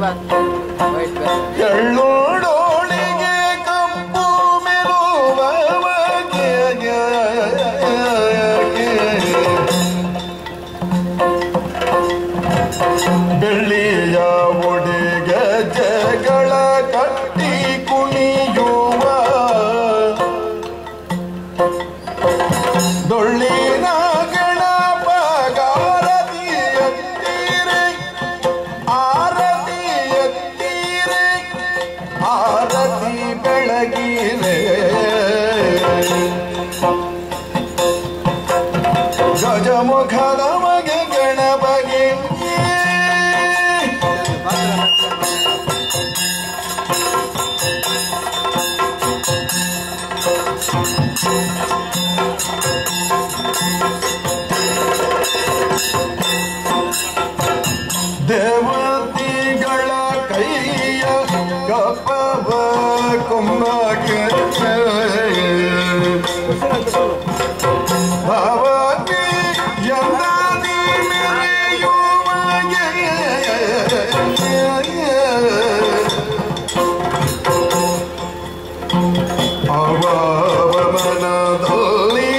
ಎಳ್ಳೋಡೋಳಿಗೆ ಕಪ್ಪು ಮೆಲುವವಗೆ ಬೆಳ್ಳಿಯ ಒಡೆಗೆ ಜಗಳ ಕಟ್ಟಿ ಕುಣಿಯುವ ಡೊಳ್ಳಿನ ಗಣಪಗಾರತಿ ಎತ್ತೀರೆ ಆರತಿ ಎತ್ತೀರೆ ಆರತಿ ಬೆಳಗಿರೆ ಗಜಮುಖದ ಮಗೆ ಗಣಪಗೆ ದೇವತಿಗಳ ಕೈಯ ಕಪ್ಪವ ಕುಂಭಗೆ ಭವತಿ ಯದಾದಿ ಅವಮನದಲ್ಲಿ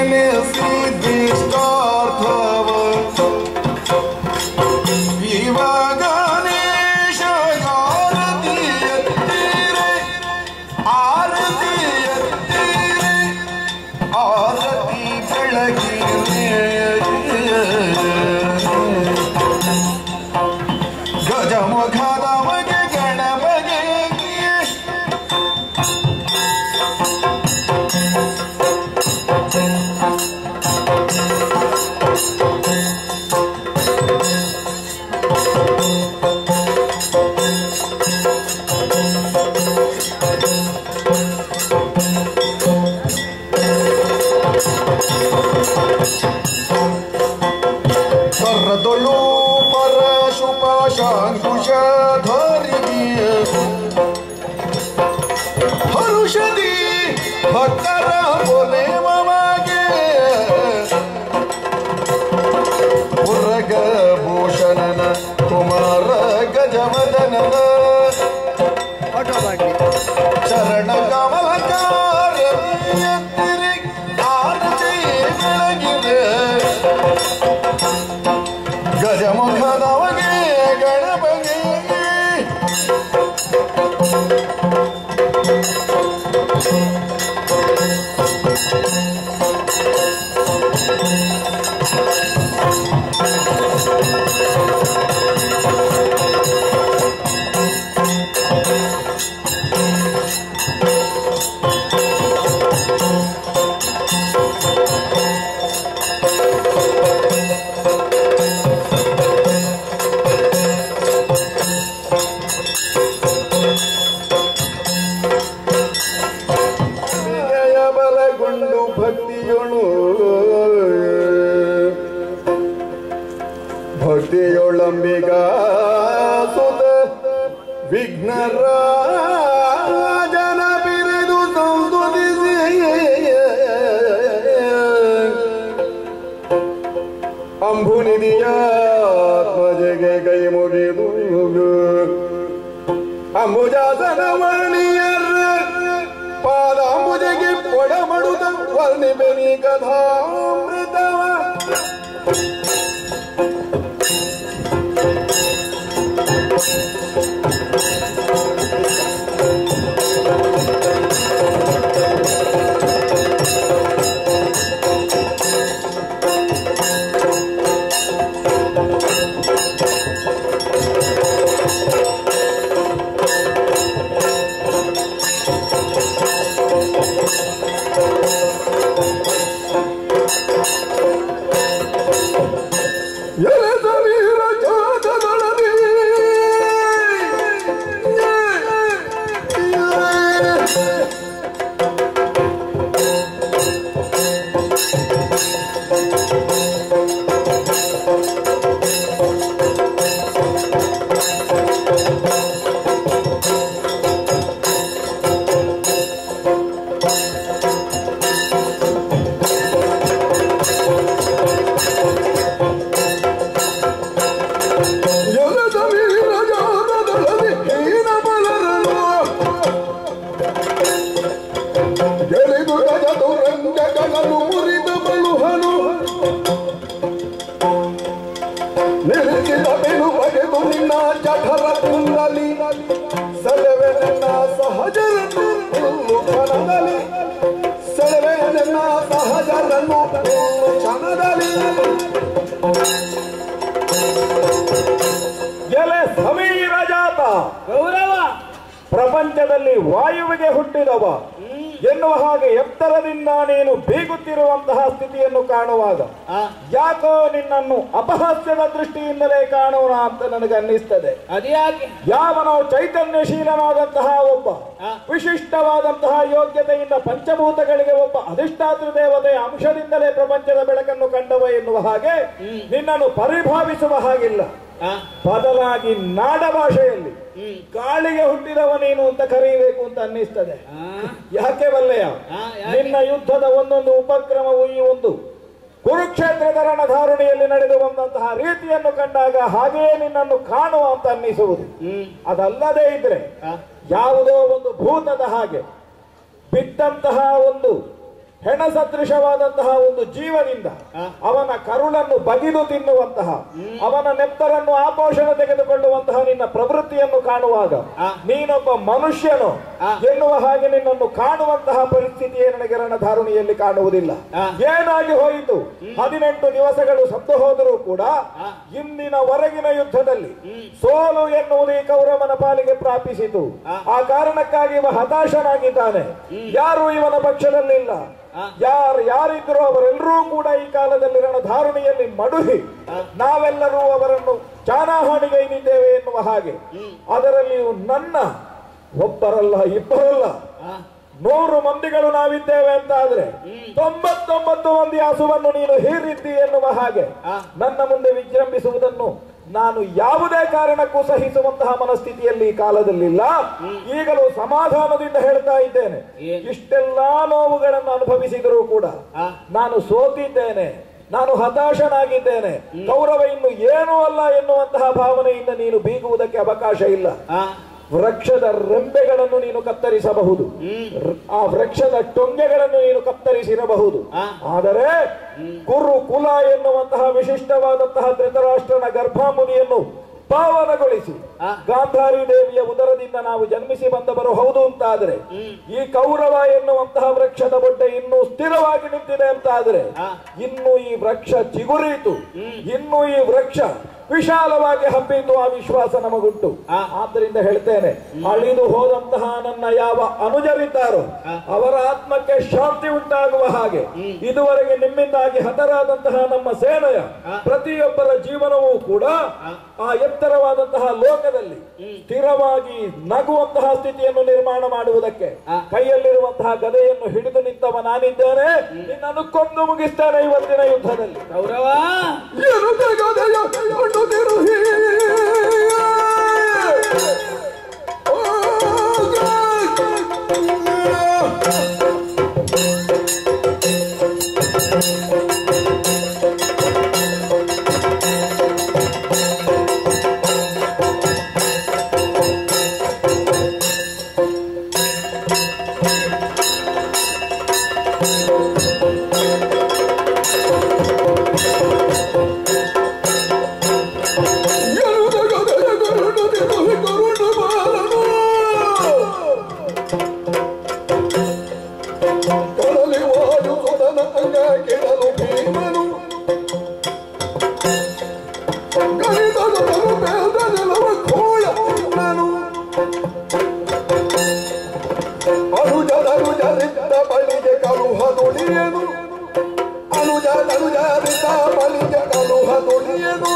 ನೆನೆಸಿದಿಷ್ಟಾರ್ಥವ ಇವಾಗ ಗಣೇಶ ಆರತಿ ಎತ್ತೀರೆ ಆರತಿ ಎತ್ತೀರೆ ಆರತಿ ಬೆಳಗಿರೆ ಗಜಮುಖದ ಮಗೆ ಗಣಪಗೆ ಪರದೊಳು ಪರ ಶುಪಾಶಾಂಕುಶ ಧರಿಯ ಹರುಷದಿ ಭಕ್ತರ ಕೊನೆ ಮಮಗೆ ಪುರಗ ಭೂಷಣನ ಕುಮಾರ ಗಜವದನನ ಚರಣ ಕಮಲಕಾರ ಆರತಿ ಬೆಳಗಿದೆ ಗಜಮುಖದವಗೆ ಗಣಪಗೆ ವಿನಯ ಬಲಗೊಂಡು ಭಕ್ತಿಯೊಳು ಭಕ್ತಿಯೊಳಂಬಿಗ ಸುತ ವಿಘ್ನರಾಜನ ಬಿರಿದು ಸಂದುದಿಸಿ ಅಂಬುನಿಧಿಯ ಆತ್ಮಜಗೆ ಕೈ ಮುಗಿದು ಅಂಬುಜಾಸನ ವರ್ಣಿಯರ್ ಪಾದಾಂಬುಜಗೆ ಕೊಡಮಡುದ ವರ್ಣಿಬೆನಿ ಕಥಾಮೃತವ ನಿಲ್ಲಿಸಿದ ಬೆನು ಬಗೆದು ನಿನ್ನ ಜಠರ ತುಂಬಲಿ ಸೆಳೆವೆ ನನ್ನ ಸಹಜರನ್ನು ಹುಲ್ಲು ಕ್ಷಣದಲ್ಲಿ ಸೆಳೆವೆ ನನ್ನ ಸಹಜರನ್ನು ಹುಲ್ಲು ಕ್ಷಣದಲ್ಲಿ ಎಲೆ ಸಮೀರ ಜಾತ ಗೌರವ ಪ್ರಪಂಚದಲ್ಲಿ ವಾಯುವಿಗೆ ಹುಟ್ಟಿದವ ಎನ್ನುವ ಹಾಗೆ ಎತ್ತರದಿಂದ ನೀನು ಬೀಗುತ್ತಿರುವಂತಹ ಸ್ಥಿತಿಯನ್ನು ಕಾಣುವಾಗ ಆ, ಯಾಕೋ ನಿನ್ನನ್ನು ಅಪಹಾಸ್ಯದ ದೃಷ್ಟಿಯಿಂದಲೇ ಕಾಣೋಣ ಅಂತ ನನಗೆ ಅನ್ನಿಸ್ತದೆ ಅದ್ಯಾಕೆ ಯಾವನೋ ಚೈತನ್ಯಶೀಲನಾದಂತಹ ಒಬ್ಬ ಆ. ವಿಶಿಷ್ಟವಾದಂತಹ ಯೋಗ್ಯತೆಯಿಂದ ಪಂಚಭೂತಗಳಿಗೆ ಒಬ್ಬ ಅಧಿಷ್ಠಾತೃ ದೇವತೆಯ ಅಂಶದಿಂದಲೇ ಪ್ರಪಂಚದ ಬೆಳಕನ್ನು ಕಂಡವ ಎನ್ನುವ ಹಾಗೆ ನಿನ್ನನ್ನು ಪರಿಭಾವಿಸುವ ಹಾಗಿಲ್ಲ ಆ, ಬದಲಾಗಿ ನಾಡ ಭಾಷೆಯಲ್ಲಿ ಹ್ಮ್. ಗಾಳಿಗೆ ಹುಟ್ಟಿದವ ನೀನು ಅಂತ ಕರೆಯಬೇಕು ಅಂತ ಅನ್ನಿಸ್ತದೆ ಆ, ಯಾಕೆ ಬಲ್ಲೆಯ ಆ, ಯಾಕೆ? ನಿನ್ನ ಯುದ್ಧದ ಒಂದೊಂದು ಉಪಕ್ರಮವು ಈ ಒಂದು ಕುರುಕ್ಷೇತ್ರದ ರಣಧಾರಣೆಯಲ್ಲಿ ನಡೆದು ಬಂದಂತಹ ರೀತಿಯನ್ನು ಕಂಡಾಗ ಹಾಗೆಯೇ ನಿನ್ನನ್ನು ಕಾಣುವ ಅಂತ ಅನ್ನಿಸುವುದು ಹ್ಮ್. ಅದಲ್ಲದೆ ಇದ್ರೆ ಆ, ಯಾವುದೋ ಒಂದು ಭೂತದ ಹಾಗೆ ಬಿದ್ದಂತಹ ಒಂದು ಹೆಣ ಸದೃಶವಾದಂತಹ ಒಂದು ಜೀವನಿಂದ ಆ. ಅವನ ಕರುಳನ್ನು ಬಗಿದು ತಿನ್ನುವಂತಹ ಅವನ ನೆತ್ತರನ್ನು ಆಪೋಷಣ ತೆಗೆದುಕೊಳ್ಳುವಂತಹ ನಿನ್ನ ಪ್ರವೃತ್ತಿಯನ್ನು ಕಾಣುವಾಗ ಆ. ನೀನೊಬ್ಬ ಮನುಷ್ಯನು ಆ. ಎನ್ನುವ ಹಾಗೆ ನಿನ್ನನ್ನು ಕಾಣುವಂತಹ ಪರಿಸ್ಥಿತಿಯೇ ನನಗೆ ರಣಧಾರುಣಿಯಲ್ಲಿ ಕಾಣುವುದಿಲ್ಲ ಆ. ಏನಾಗಿ ಹೋಯಿತು ಹದಿನೆಂಟು ದಿವಸಗಳು ಸತ್ತು ಹೋದರೂ ಕೂಡ ಆ. ಇಂದಿನ ಹೊರಗಿನ ಯುದ್ಧದಲ್ಲಿ ಸೋಲು ಎನ್ನುವುದು ಈ ಕೌರವನ ಪಾಲಿಗೆ ಪ್ರಾಪಿಸಿತು ಆ. ಆ ಕಾರಣಕ್ಕಾಗಿ ಇವ ಹತಾಶನಾಗಿದ್ದಾನೆ ಯಾರು ಇವನ ಪಕ್ಷದಲ್ಲಿಲ್ಲ ಆ. ಯಾರು ಯಾರಿದ್ರು ಅವರೆಲ್ಲರೂ ಕೂಡ ಈ ಕಾಲದಲ್ಲಿ ರಣಧಾರುಣಿಯಲ್ಲಿ ಮಡುಹಿ ನಾವೆಲ್ಲರೂ ಅವರನ್ನು ಚಾನಾಹಾಣಿಗೈದಿದ್ದೇವೆ ಎನ್ನುವ ಹಾಗೆ ಅದರಲ್ಲಿಯೂ ನನ್ನ ಒಬ್ಬರಲ್ಲ ಇಬ್ಬರಲ್ಲ ಆ, ನೂರು ಮಂದಿಗಳು ನಾವಿದ್ದೇವೆ ಅಂತ ಆದ್ರೆ ತೊಂಬತ್ತೊಂಬತ್ತು ಮಂದಿ ಹಸುವನ್ನು ನೀನು ಹೀರಿದ್ದಿ ಎನ್ನುವ ಹಾಗೆ ಆ. ನನ್ನ ಮುಂದೆ ವಿಜೃಂಭಿಸುವುದನ್ನು ನಾನು ಯಾವುದೇ ಕಾರಣಕ್ಕೂ ಸಹಿಸುವಂತಹ ಮನಸ್ಥಿತಿಯಲ್ಲಿ ಈ ಕಾಲದಲ್ಲಿಲ್ಲ ಈಗಲೂ ಸಮಾಧಾನದಿಂದ ಹೇಳ್ತಾ ಇದ್ದೇನೆ ಏನು? ಇಷ್ಟೆಲ್ಲಾ ನೋವುಗಳನ್ನು ಅನುಭವಿಸಿದರೂ ಕೂಡ ಆ. ನಾನು ಸೋತಿದ್ದೇನೆ ನಾನು ಹತಾಶನಾಗಿದ್ದೇನೆ ಕೌರವ ಇನ್ನು ಏನೂ ಅಲ್ಲ ಎನ್ನುವಂತಹ ಭಾವನೆಯಿಂದ ನೀನು ಬೀಗುವುದಕ್ಕೆ ಅವಕಾಶ ಇಲ್ಲ ಆ, ವೃಕ್ಷದ ರೆಂಬೆಗಳನ್ನು ನೀನು ಕತ್ತರಿಸಬಹುದು ರ- ಆ ವೃಕ್ಷದ ಟೊಂಗೆಗಳನ್ನು ನೀನು ಕತ್ತರಿಸಿರಬಹುದು ಆ. ಆದರೆ ಕುರು ಕುಲ ಎನ್ನುವಂತಹ ವಿಶಿಷ್ಟವಾದಂತಹ ಧೃತರಾಷ್ಟ್ರನ ಗರ್ಭಾಮುನಿಯನ್ನು ಪಾವನಗೊಳಿಸಿ ಆ. ಗಾಂಧಾರಿ ದೇವಿಯ ಉದರದಿಂದ ನಾವು ಜನ್ಮಿಸಿ ಬಂದವರು ಹೌದು ಅಂತಾದ್ರೆ ಈ ಕೌರವ ಎನ್ನುವಂತಹ ವೃಕ್ಷದ ಬೊಡ್ಡೆ ಇನ್ನೂ ಸ್ಥಿರವಾಗಿ ನಿಂತಿದೆ ಅಂತಾದ್ರೆ ಆ. ಇನ್ನು ಈ ವೃಕ್ಷ ಚಿಗುರಿತು ಇನ್ನು ಈ ವೃಕ್ಷ ವಿಶಾಲವಾಗಿ ಹಬ್ಬಿತು ಆ ವಿಶ್ವಾಸ ನಮಗುಂಟು ಆ. ಆದ್ದರಿಂದ ಹೇಳ್ತೇನೆ ಅಳಿದು ಹೋದಂತಹ ನನ್ನ ಯಾವ ಅನುಜರಿದ್ದಾರೋ ಅವರ ಆತ್ಮಕ್ಕೆ ಶಾಂತಿ ಉಂಟಾಗುವ ಹಾಗೆ ಇದುವರೆಗೆ ನಿಮ್ಮಿಂದಾಗಿ ಹತರಾದಂತಹ ನಮ್ಮ ಸೇನೆಯ ಪ್ರತಿಯೊಬ್ಬರ ಜೀವನವೂ ಕೂಡ ಆ ಎತ್ತರವಾದಂತಹ ಲೋಕದಲ್ಲಿ ಸ್ಥಿರವಾಗಿ ನಗುವಂತಹ ಸ್ಥಿತಿಯನ್ನು ನಿರ್ಮಾಣ ಮಾಡುವುದಕ್ಕೆ ಕೈಯಲ್ಲಿರುವಂತಹ ಗದೆಯನ್ನು ಹಿಡಿದು ನಿಂತವ ನಾನಿದ್ದೇನೆ ನಿನ್ನನ್ನು ಕೊಂದು ಮುಗಿಸ್ತೇನೆ ಇವತ್ತಿನ ಯುದ್ಧದಲ್ಲಿ ಗೌರವ ಏನು ತೆಗೆದೆಯ ಕಣ್ಣು ತಿರುಹಿ ಏನು ತೆಗೆದೆಯ ಕಣ್ಣು ತಿರುಹಿ ಕರುಣು ಬಾರನು ಕಡಲಿ ವಾಯು ಸುತನ ಅಂಗ ಕೆಡಲು ಭೀಮನು ಗಣಿತಗಳು ಬೇದ ನೆಲವ ಖೋಳ ನಾನು ಅನುಜದನುಜರಿದ್ದ ಬಳಿಗೆ ಕಲುಹ ದುಡಿಯನು ಅನುಜದನುಜರಿದ್ದ ಬಳಿಗೆ ಕಲುಹ ದುಡಿಯನು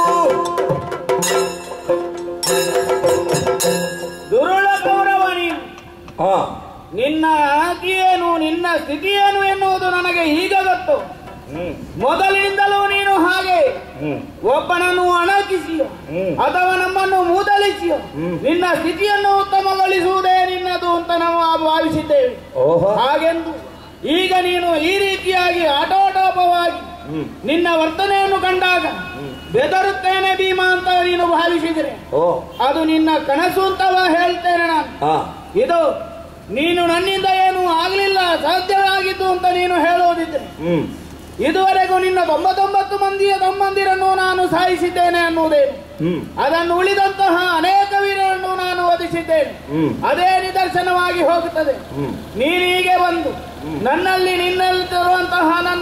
ದುರುಳ ಗೌರವ ನೀನು ಹಾ ನಿನ್ನ ಅಣತಿ ಏನು ನಿನ್ನ ಸ್ಥಿತಿ ಏನು ಎನ್ನುವುದು ನನಗೆ ಈಗ ಗೊತ್ತು ಮೊದಲಿನಿಂದಲೂ ನೀನು ಹಾಗೆ ಒಬ್ಬನನ್ನು ಅಣಕಿಸಿಯೋ ಅಥವಾ ನಮ್ಮನ್ನು ಮೂದಲಿಸಿಯೋ ನಿನ್ನ ಸ್ಥಿತಿಯನ್ನು ಉತ್ತಮಗೊಳಿಸುವುದೇ ನಿನ್ನದು ಅಂತ ನಾವು ಭಾವಿಸಿದ್ದೇವೆ ಓಹೋ ಹಾಗೆಂದು ಈಗ ನೀನು ಈ ರೀತಿಯಾಗಿ ಆಟೋಟೋಪವಾಗಿ ನಿನ್ನ ವರ್ತನೆಯನ್ನು ಕಂಡಾಗ ಬೆದರುತ್ತೇನೆ ಭೀಮಾ ಅಂತ ನೀನು ಭಾವಿಸಿದರೆ ಓ ಅದು ನಿನ್ನ ಕನಸು ಅಂತವ ಹೇಳ್ತೇನೆ ನಾನು ಹಾ ಇದು ನೀನು ನನ್ನಿಂದ ಏನು ಆಗಲಿಲ್ಲ ಸಾಧ್ಯವಾಗಿದ್ದು ಅಂತ ನೀನು ಹೇಳುವುದಿದ್ರೆ ಹ್ಮ್ ಇದುವರೆಗೂ ನಿನ್ನ ತೊಂಬತ್ತೊಂಬತ್ತು ಮಂದಿಯ ತಮ್ಮಂದಿರನ್ನು ನಾನು ಸಾಯಿಸಿದ್ದೇನೆ ಅನ್ನುವುದೇನು ಹ್ಮ್ ಅದನ್ನು ಉಳಿದಂತಹ ಅನೇಕ ವೀರರನ್ನು ನಾನು ವಧಿಸಿದ್ದೇನೆ ಹ್ಮ್. ಅದೇ ನಿದರ್ಶನವಾಗಿ ಹೋಗುತ್ತದೆ ಹ್ಮ್. ನೀನೀಗೆ ಬಂದು ನನ್ನಲ್ಲಿ ನಿನ್ನಲ್ಲಿರುವಂತಹ ನನ್ನ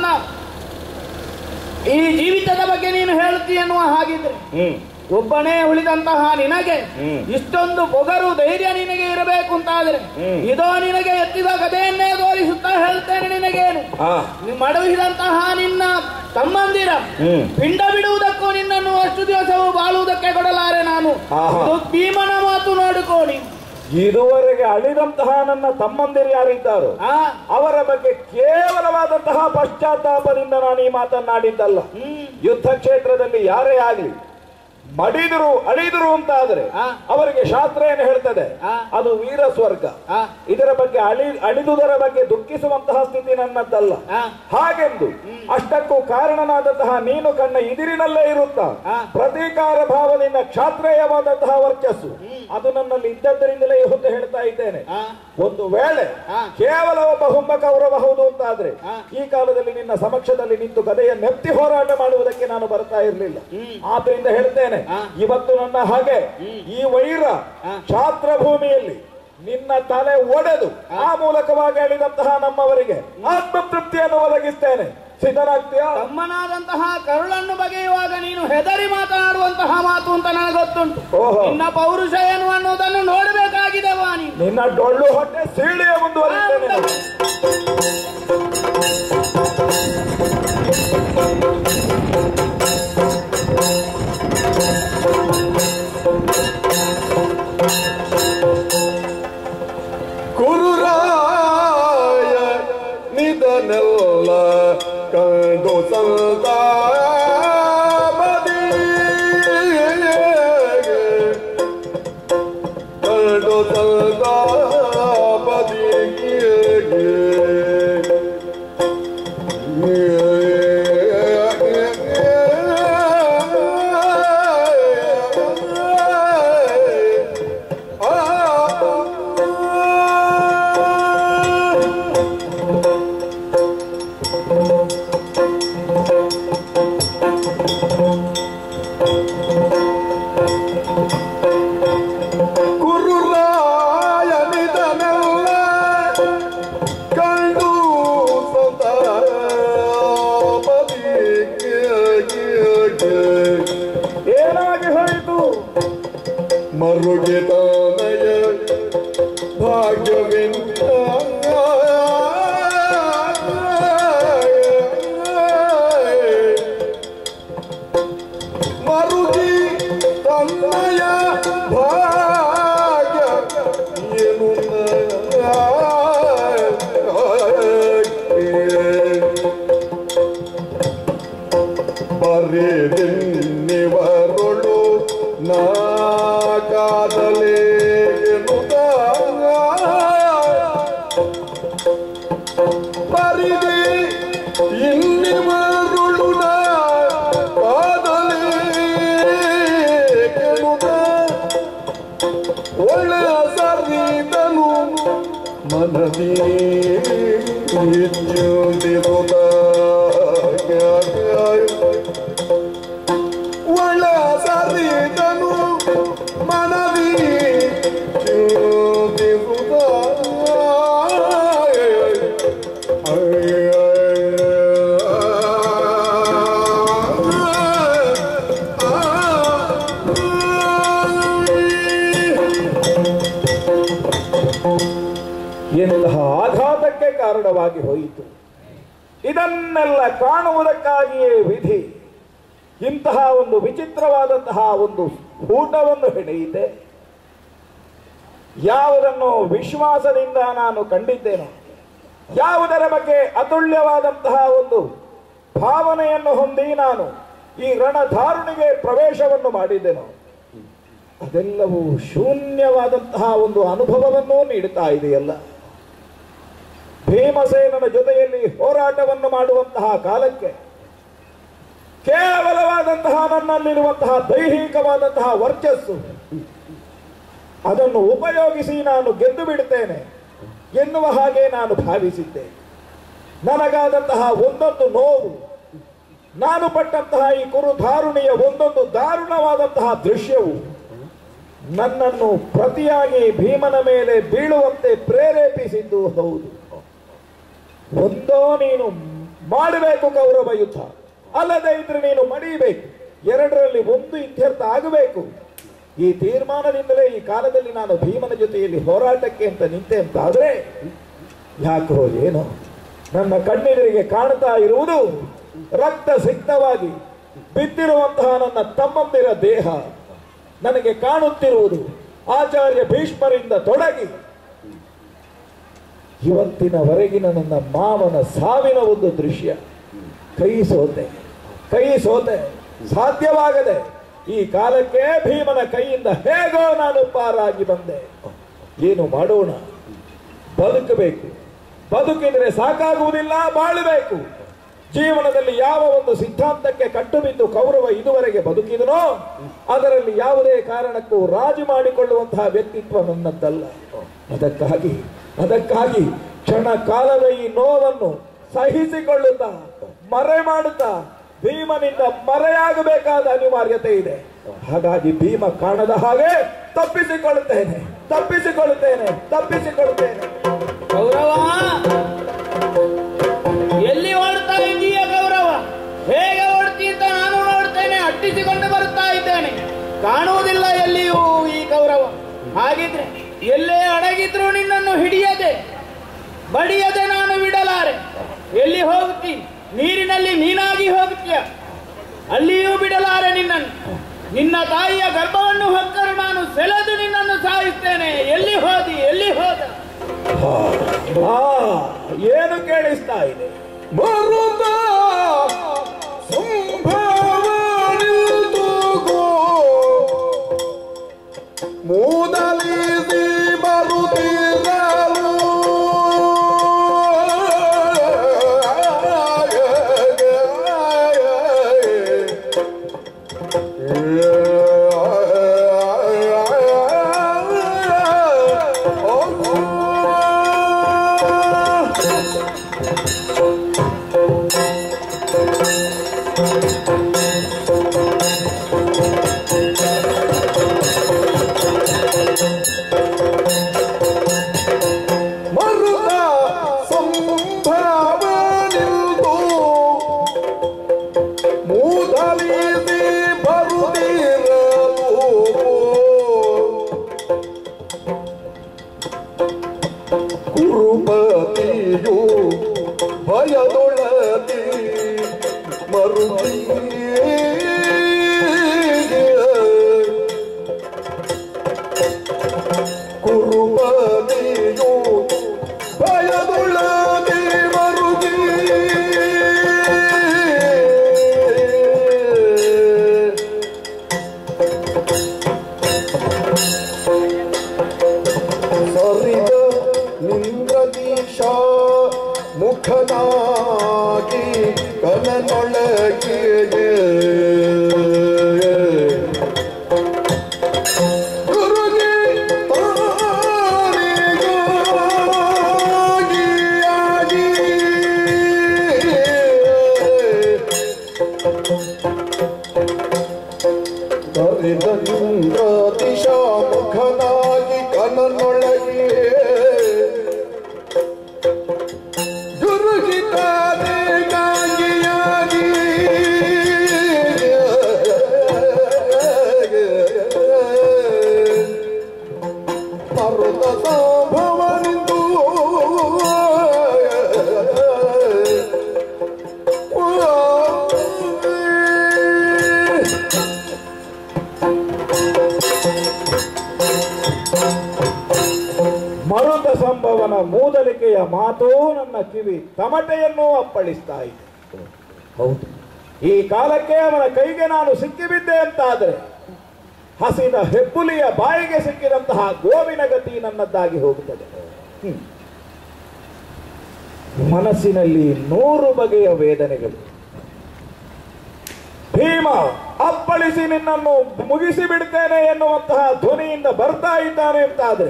ಈ ಜೀವಿತದ ಬಗ್ಗೆ ನೀನು ಹೇಳುತ್ತಿ ಎನ್ನುವ ಹಾಗಿದ್ರೆ ಹ್ಮ್ ಒಬ್ಬನೇ ಉಳಿದಂತಹ ನಿನಗೆ ಹ್ಮ್. ಇಷ್ಟೊಂದು ಪೊಗರು ಧೈರ್ಯ ನಿನಗೆ ಇರಬೇಕು ಅಂತಾದ್ರೆ ಹ್ಮ್. ಇದೋ ನಿನಗೆ ಎತ್ತಿದ ಕಥೆಯನ್ನೇ ತೋರಿಸುತ್ತಾ ಹೇಳ್ತೇನೆ ನಿನಗೇನು ಆ ನೀ ಮಡವಿದಂತಹ ನಿನ್ನ ತಮ್ಮಂದಿರ ಹ್ಮ್. ಪಿಂಡ ಬಿಡುವುದಕ್ಕೂ ನಿನ್ನನ್ನು ಅಷ್ಟು ದಿವಸವೂ ಬಾಳುವುದಕ್ಕೆ ಕೊಡಲಾರೆ ನಾನು ಆಹಾ. ಇದು ಭೀಮನ ಮಾತು ನೋಡಿಕೋಣಿ ಇದುವರೆಗೆ ಅಳಿದಂತಹ ನನ್ನ ತಮ್ಮಂದಿರು ಯಾರಿದ್ದಾರೋ ಆ ಅವರ ಬಗ್ಗೆ ಕೇವಲವಾದಂತಹ ಪಶ್ಚಾತ್ತಾಪದಿಂದ ನಾನು ಈ ಮಾತನ್ನಾಡಿದ್ದಲ್ಲ ಹ್ಮ್ ಯುದ್ಧ ಕ್ಷೇತ್ರದಲ್ಲಿ ಯಾರೇ ಆಗ್ಲಿ ಮಡಿದರು ಅಳಿದರು ಅಂತ ಆದ್ರೆ ಆ. ಅವರಿಗೆ ಶಾಸ್ತ್ರ ಏನು ಹೇಳ್ತದೆ ಆ. ಅದು ವೀರ ಸ್ವರ್ಗ ಆ. ಇದರ ಬಗ್ಗೆ ಅಳಿ ಅಳಿದುದರ ಬಗ್ಗೆ ದುಃಖಿಸುವಂತಹ ಸ್ಥಿತಿ ನನ್ನದ್ದಲ್ಲ ಆ. ಹಾಗೆಂದು ಅಷ್ಟಕ್ಕೂ ಕಾರಣನಾದಂತಹ ನೀನು ಕಣ್ಣ ಇದಿರಿನಲ್ಲೇ ಇರುತ್ತಾ ಆ. ಪ್ರತೀಕಾರ ಭಾವದಿಂದ ಕ್ಷಾತ್ರೇಯವಾದಂತಹ ವರ್ಚಸ್ಸು ಅದು ನನ್ನಲ್ಲಿ ಇದ್ದದ್ದರಿಂದಲೇ ಹೊತ್ತು ಹೇಳ್ತಾ ಇದ್ದೇನೆ ಆ. ಒಂದು ವೇಳೆ ಆ. ಕೇವಲ ಒಬ್ಬ ಹುಂಬ ಕೌರವ ಹೌದು ಅಂತಾದ್ರೆ ಆ. ಈ ಕಾಲದಲ್ಲಿ ನಿನ್ನ ಸಮಕ್ಷದಲ್ಲಿ ನಿಂತು ಗದೆಯ ನೆಪ್ತಿ ಹೋರಾಟ ಮಾಡುವುದಕ್ಕೆ ನಾನು ಬರ್ತಾ ಇರಲಿಲ್ಲ ಆದ್ರಿಂದ ಹೇಳ್ತೇನೆ ಆ. ಇವತ್ತು ನನ್ನ ಹಾಗೆ ಈ ವೈರ ಆ. ಛಾತ್ರ ಭೂಮಿಯಲ್ಲಿ ನಿನ್ನ ತಲೆ ಒಡೆದು ಆ ಮೂಲಕವಾಗಿ ಅಳಿದಂತಹ ನಮ್ಮವರಿಗೆ ಆತ್ಮತೃಪ್ತಿಯನ್ನು ಒದಗಿಸ್ತೇನೆ ಸಿದ್ಧನಾಗ್ತೀಯಾ ತಮ್ಮನಾದಂತಹ ಕರುಳನ್ನು ಬಗೆಯುವಾಗ ನೀನು ಹೆದರಿ ಮಾತನಾಡುವಂತಹ ಮಾತು ಅಂತ ನನಗೆ ಗೊತ್ತುಂಟು ಓಹೋ. ನಿನ್ನ ಪೌರುಷ ಏನು ಅನ್ನುವುದನ್ನು ನೋಡಬೇಕಾಗಿದೆ ವಾಣಿ ನಿನ್ನ ಡೊಳ್ಳು ಹೊಟ್ಟೆ ಸೀಳಿಯ ಮುಂದುವರಿತೇನೆ ನಾನು. ಕುರುರಾಯ ನಿಧನೆಲ್ಲ ಕಂಡು ಸಂತಾಪದಿ ಕಂಡು ಸಂತಾಪದಿ ಕುರುರಾಯ ನಿಧನೆಲ್ಲ ಕಂಡು ಸಂತಾಪದಿ ಏನಾಗಿ ಹೋಯಿತು ಮರುಗಿತಾನಯ ಭಾಗ್ಯವಿಂದ ಮರುಗಿ ತನ್ನಯ ಭಾಗ್ಯ ಏನು ಬರೆದಿನ್ನಿವರುಳು ನಾಕಾದಲೇ ಬರಿದೆ ಇನ್ನಿವರುಳು ನಾಕಾದಲೇ ಒಳ್ಳೆ ಸರಿದನು ಮನದಿ ಹೆಚ್ಚುತ್ತಿರುತ್ತ ಒಳ್ಳೆ ಸರಿದನು ಮನದಿ ಇಂತಹ ಆಘಾತಕ್ಕೆ ಕಾರಣವಾಗಿ ಹೋಯಿತು ಇದನ್ನೆಲ್ಲ ಕಾಣುವುದಕ್ಕಾಗಿಯೇ ವಿಧಿ ಇಂತಹ ಒಂದು ವಿಚಿತ್ರವಾದಂತಹ ಒಂದು ಊಟವನ್ನು ಹೆಣೆಯಿತೆ ಯಾವುದನ್ನು ವಿಶ್ವಾಸದಿಂದ ನಾನು ಕಂಡಿದ್ದೇನೋ ಯಾವುದರ ಬಗ್ಗೆ ಅತುಲ್ಯವಾದಂತಹ ಒಂದು ಭಾವನೆಯನ್ನು ಹೊಂದಿ ನಾನು ಈ ರಣಧಾರುಣಿಗೆ ಪ್ರವೇಶವನ್ನು ಮಾಡಿದ್ದೆನೋ ಅದೆಲ್ಲವೂ ಶೂನ್ಯವಾದಂತಹ ಒಂದು ಅನುಭವವನ್ನೂ ನೀಡುತ್ತಾ ಇದೆಯಲ್ಲ ಭೀಮಸೇನನ ಜೊತೆಯಲ್ಲಿ ಹೋರಾಟವನ್ನು ಮಾಡುವಂತಹ ಕಾಲಕ್ಕೆ ಕೇವಲವಾದಂತಹ ನನ್ನಲ್ಲಿರುವಂತಹ ದೈಹಿಕವಾದಂತಹ ವರ್ಚಸ್ಸು ಅದನ್ನು ಉಪಯೋಗಿಸಿ ನಾನು ಗೆದ್ದು ಬಿಡುತ್ತೇನೆ ಎನ್ನುವ ಹಾಗೆ ನಾನು ಭಾವಿಸಿದ್ದೆ ನನಗಾದಂತಹ ಒಂದೊಂದು ನೋವು ನಾನು ಪಟ್ಟಂತಹ ಈ ಕುರು ದಾರುಣಿಯ ಒಂದೊಂದು ದಾರುಣವಾದಂತಹ ದೃಶ್ಯವು ನನ್ನನ್ನು ಪ್ರತಿಯಾಗಿ ಭೀಮನ ಮೇಲೆ ಬೀಳುವಂತೆ ಪ್ರೇರೇಪಿಸಿದ್ದು ಹೌದು ಒಂದೋ ನೀನು ಮಾಡಬೇಕು ಕೌರವ ಯುದ್ಧ ಅಲ್ಲದೆ ಇದ್ರೆ ನೀನು ಮಡಿಬೇಕು ಎರಡರಲ್ಲಿ ಒಂದು ಇತ್ಯರ್ಥ ಆಗಬೇಕು ಈ ತೀರ್ಮಾನದಿಂದಲೇ ಈ ಕಾಲದಲ್ಲಿ ನಾನು ಭೀಮನ ಜೊತೆಯಲ್ಲಿ ಹೋರಾಟಕ್ಕೆ ಅಂತ ನಿಂತೆ ಅಂತ ಆದ್ರೆ ಯಾಕೋ ಏನೋ ನನ್ನ ಕಣ್ಣೆದುರಿಗೆ ಕಾಣ್ತಾ ಇರುವುದು ರಕ್ತ ಸಿಕ್ತವಾಗಿ ಬಿದ್ದಿರುವಂತಹ ನನ್ನ ತಮ್ಮಂದಿರ ದೇಹ ನನಗೆ ಕಾಣುತ್ತಿರುವುದು ಆಚಾರ್ಯ ಭೀಷ್ಮರಿಂದ ತೊಡಗಿ ಇವತ್ತಿನವರೆಗಿನ ನನ್ನ ಮಾವನ ಸಾವಿನ ಒಂದು ದೃಶ್ಯ ಕೈ ಸೋತೆ ಕೈ ಸೋತೆ ಸಾಧ್ಯವಾಗದೆ ಈ ಕಾಲಕ್ಕೆ ಭೀಮನ ಕೈಯಿಂದ ಹೇಗೋ ನಾನು ಪಾರಾಗಿ ಬಂದೆ ಏನು ಮಾಡೋಣ ಬದುಕಬೇಕು ಬದುಕಿದ್ರೆ ಸಾಕಾಗುವುದಿಲ್ಲ ಬಾಳಬೇಕು ಜೀವನದಲ್ಲಿ ಯಾವ ಒಂದು ಸಿದ್ಧಾಂತಕ್ಕೆ ಕಟ್ಟು ಬಿದ್ದು ಕೌರವ ಇದುವರೆಗೆ ಬದುಕಿದನೋ ಅದರಲ್ಲಿ ಯಾವುದೇ ಕಾರಣಕ್ಕೂ ರಾಜಿ ಮಾಡಿಕೊಳ್ಳುವಂತಹ ವ್ಯಕ್ತಿತ್ವ ನನ್ನದ್ದಲ್ಲ ಅದಕ್ಕಾಗಿ ಅದಕ್ಕಾಗಿ ಕ್ಷಣ ಕಾಲದ ಈ ನೋವನ್ನು ಸಹಿಸಿಕೊಳ್ಳುತ್ತಾ ಮರೆ ಮಾಡುತ್ತಾ ಭೀಮನಿಂದ ಮರೆಯಾಗಬೇಕಾದ ಅನಿವಾರ್ಯತೆ ಇದೆ ಹಾಗಾಗಿ ಭೀಮ ಕಾಣದ ಹಾಗೆ ತಪ್ಪಿಸಿಕೊಳ್ಳುತ್ತೇನೆ ತಪ್ಪಿಸಿಕೊಳ್ಳುತ್ತೇನೆ ತಪ್ಪಿಸಿಕೊಳ್ಳುತ್ತೇನೆ ಗೌರವ ಎಲ್ಲಿ ಓಡ್ತಾ ಇದೀಯ ಗೌರವ ಹೇಗೆ ಓಡ್ತಿ ಅಂತ ನಾನು ನೋಡ್ತೇನೆ ಅಟ್ಟಿಸಿಕೊಂಡು ಬರುತ್ತಾ ಇದ್ದೇನೆ ಕಾಣುವುದಿಲ್ಲ ಎಲ್ಲಿಯೂ ಈ ಗೌರವ ಹಾಗಿದ್ರೆ ಎಲ್ಲೇ ಅಡಗಿದ್ರು ನಿನ್ನನ್ನು ಹಿಡಿಯದೆ ಬಡಿಯದೆ ನಾನು ಬಿಡಲಾರೆ ಎಲ್ಲಿ ಹೋಗುತ್ತಿ ನೀರಿನಲ್ಲಿ ಮೀನಾಗಿ ಹೋಗುತ್ತೀಯ ಅಲ್ಲಿಯೂ ಬಿಡಲಾರೆ ನಿನ್ನನ್ನು ನಿನ್ನ ತಾಯಿಯ ಗರ್ಭವನ್ನು ಹೊಕ್ಕರು ನಾನು ಸೆಳೆದು ನಿನ್ನನ್ನು ಸಾಯಿಸ್ತೇನೆ ಎಲ್ಲಿ ಹೋದಿ ಎಲ್ಲಿ ಹೋದ ಆ ಏನು ಕೇಳಿಸ್ತಾ ಇದೆ ಮರುದ ಸಂಭವನಿಲ್ದುಗೋ ಮೂದಲಿಸಿ ಬರುತ್ತಿರಲು ಮರುದ ಸಂಭವನಿಲ್ದು ಮೂದಲಿಸಿ ಬರುತ್ತಿರಲು ಕುರುಪತಿಯು ಭಯದೊಳತಿ ಮರುತಿ ಕುರುಪತಿಯು ಭಯದೊಳತಿ ಮರುತಿ ಸರಿದ ನಿಂದ್ರದೀಶ ಮುಖನಾಗಿ ಕನನೊಳಗೆ ಗುರುಗಿ ತಾರಿಗಾಗಿ ದಿಶಾ ಮುಖನಾಗಿ ಕನನೊಳಗೆ ದುರ್ಗಿತಾನೆ ಗಾಗಿಯಾಗಿ ಪರ್ವತ ಸಂಭವನಿಂದು ಮರುತ ಸಂಭವನ ಮೂದಲಿಕೆಯ ಮಾತು ನನ್ನ ಕಿವಿ ತಮಟೆಯನ್ನು ಅಪ್ಪಳಿಸ್ತಾ ಇದೆ ಹೌದು ಈ ಕಾಲಕ್ಕೆ ಅವನ ಕೈಗೆ ನಾನು ಸಿಕ್ಕಿಬಿದ್ದೆ ಅಂತಾದ್ರೆ ಹಸಿದ ಹೆಬ್ಬುಲಿಯ ಬಾಯಿಗೆ ಸಿಕ್ಕಿದಂತಹ ಗೋವಿನ ಗತಿ ನನ್ನದ್ದಾಗಿ ಹೋಗುತ್ತದೆ ಹ್ಮ್. ಮನಸ್ಸಿನಲ್ಲಿ ನೂರು ಬಗೆಯ ವೇದನೆಗಳು ಭೀಮ ಅಪ್ಪಳಿಸಿ ನಿನ್ನನ್ನು ಮುಗಿಸಿ ಬಿಡ್ತೇನೆ ಎನ್ನುವಂತಹ ಧ್ವನಿಯಿಂದ ಬರ್ತಾ ಇದ್ದಾನೆ ಅಂತಾದ್ರೆ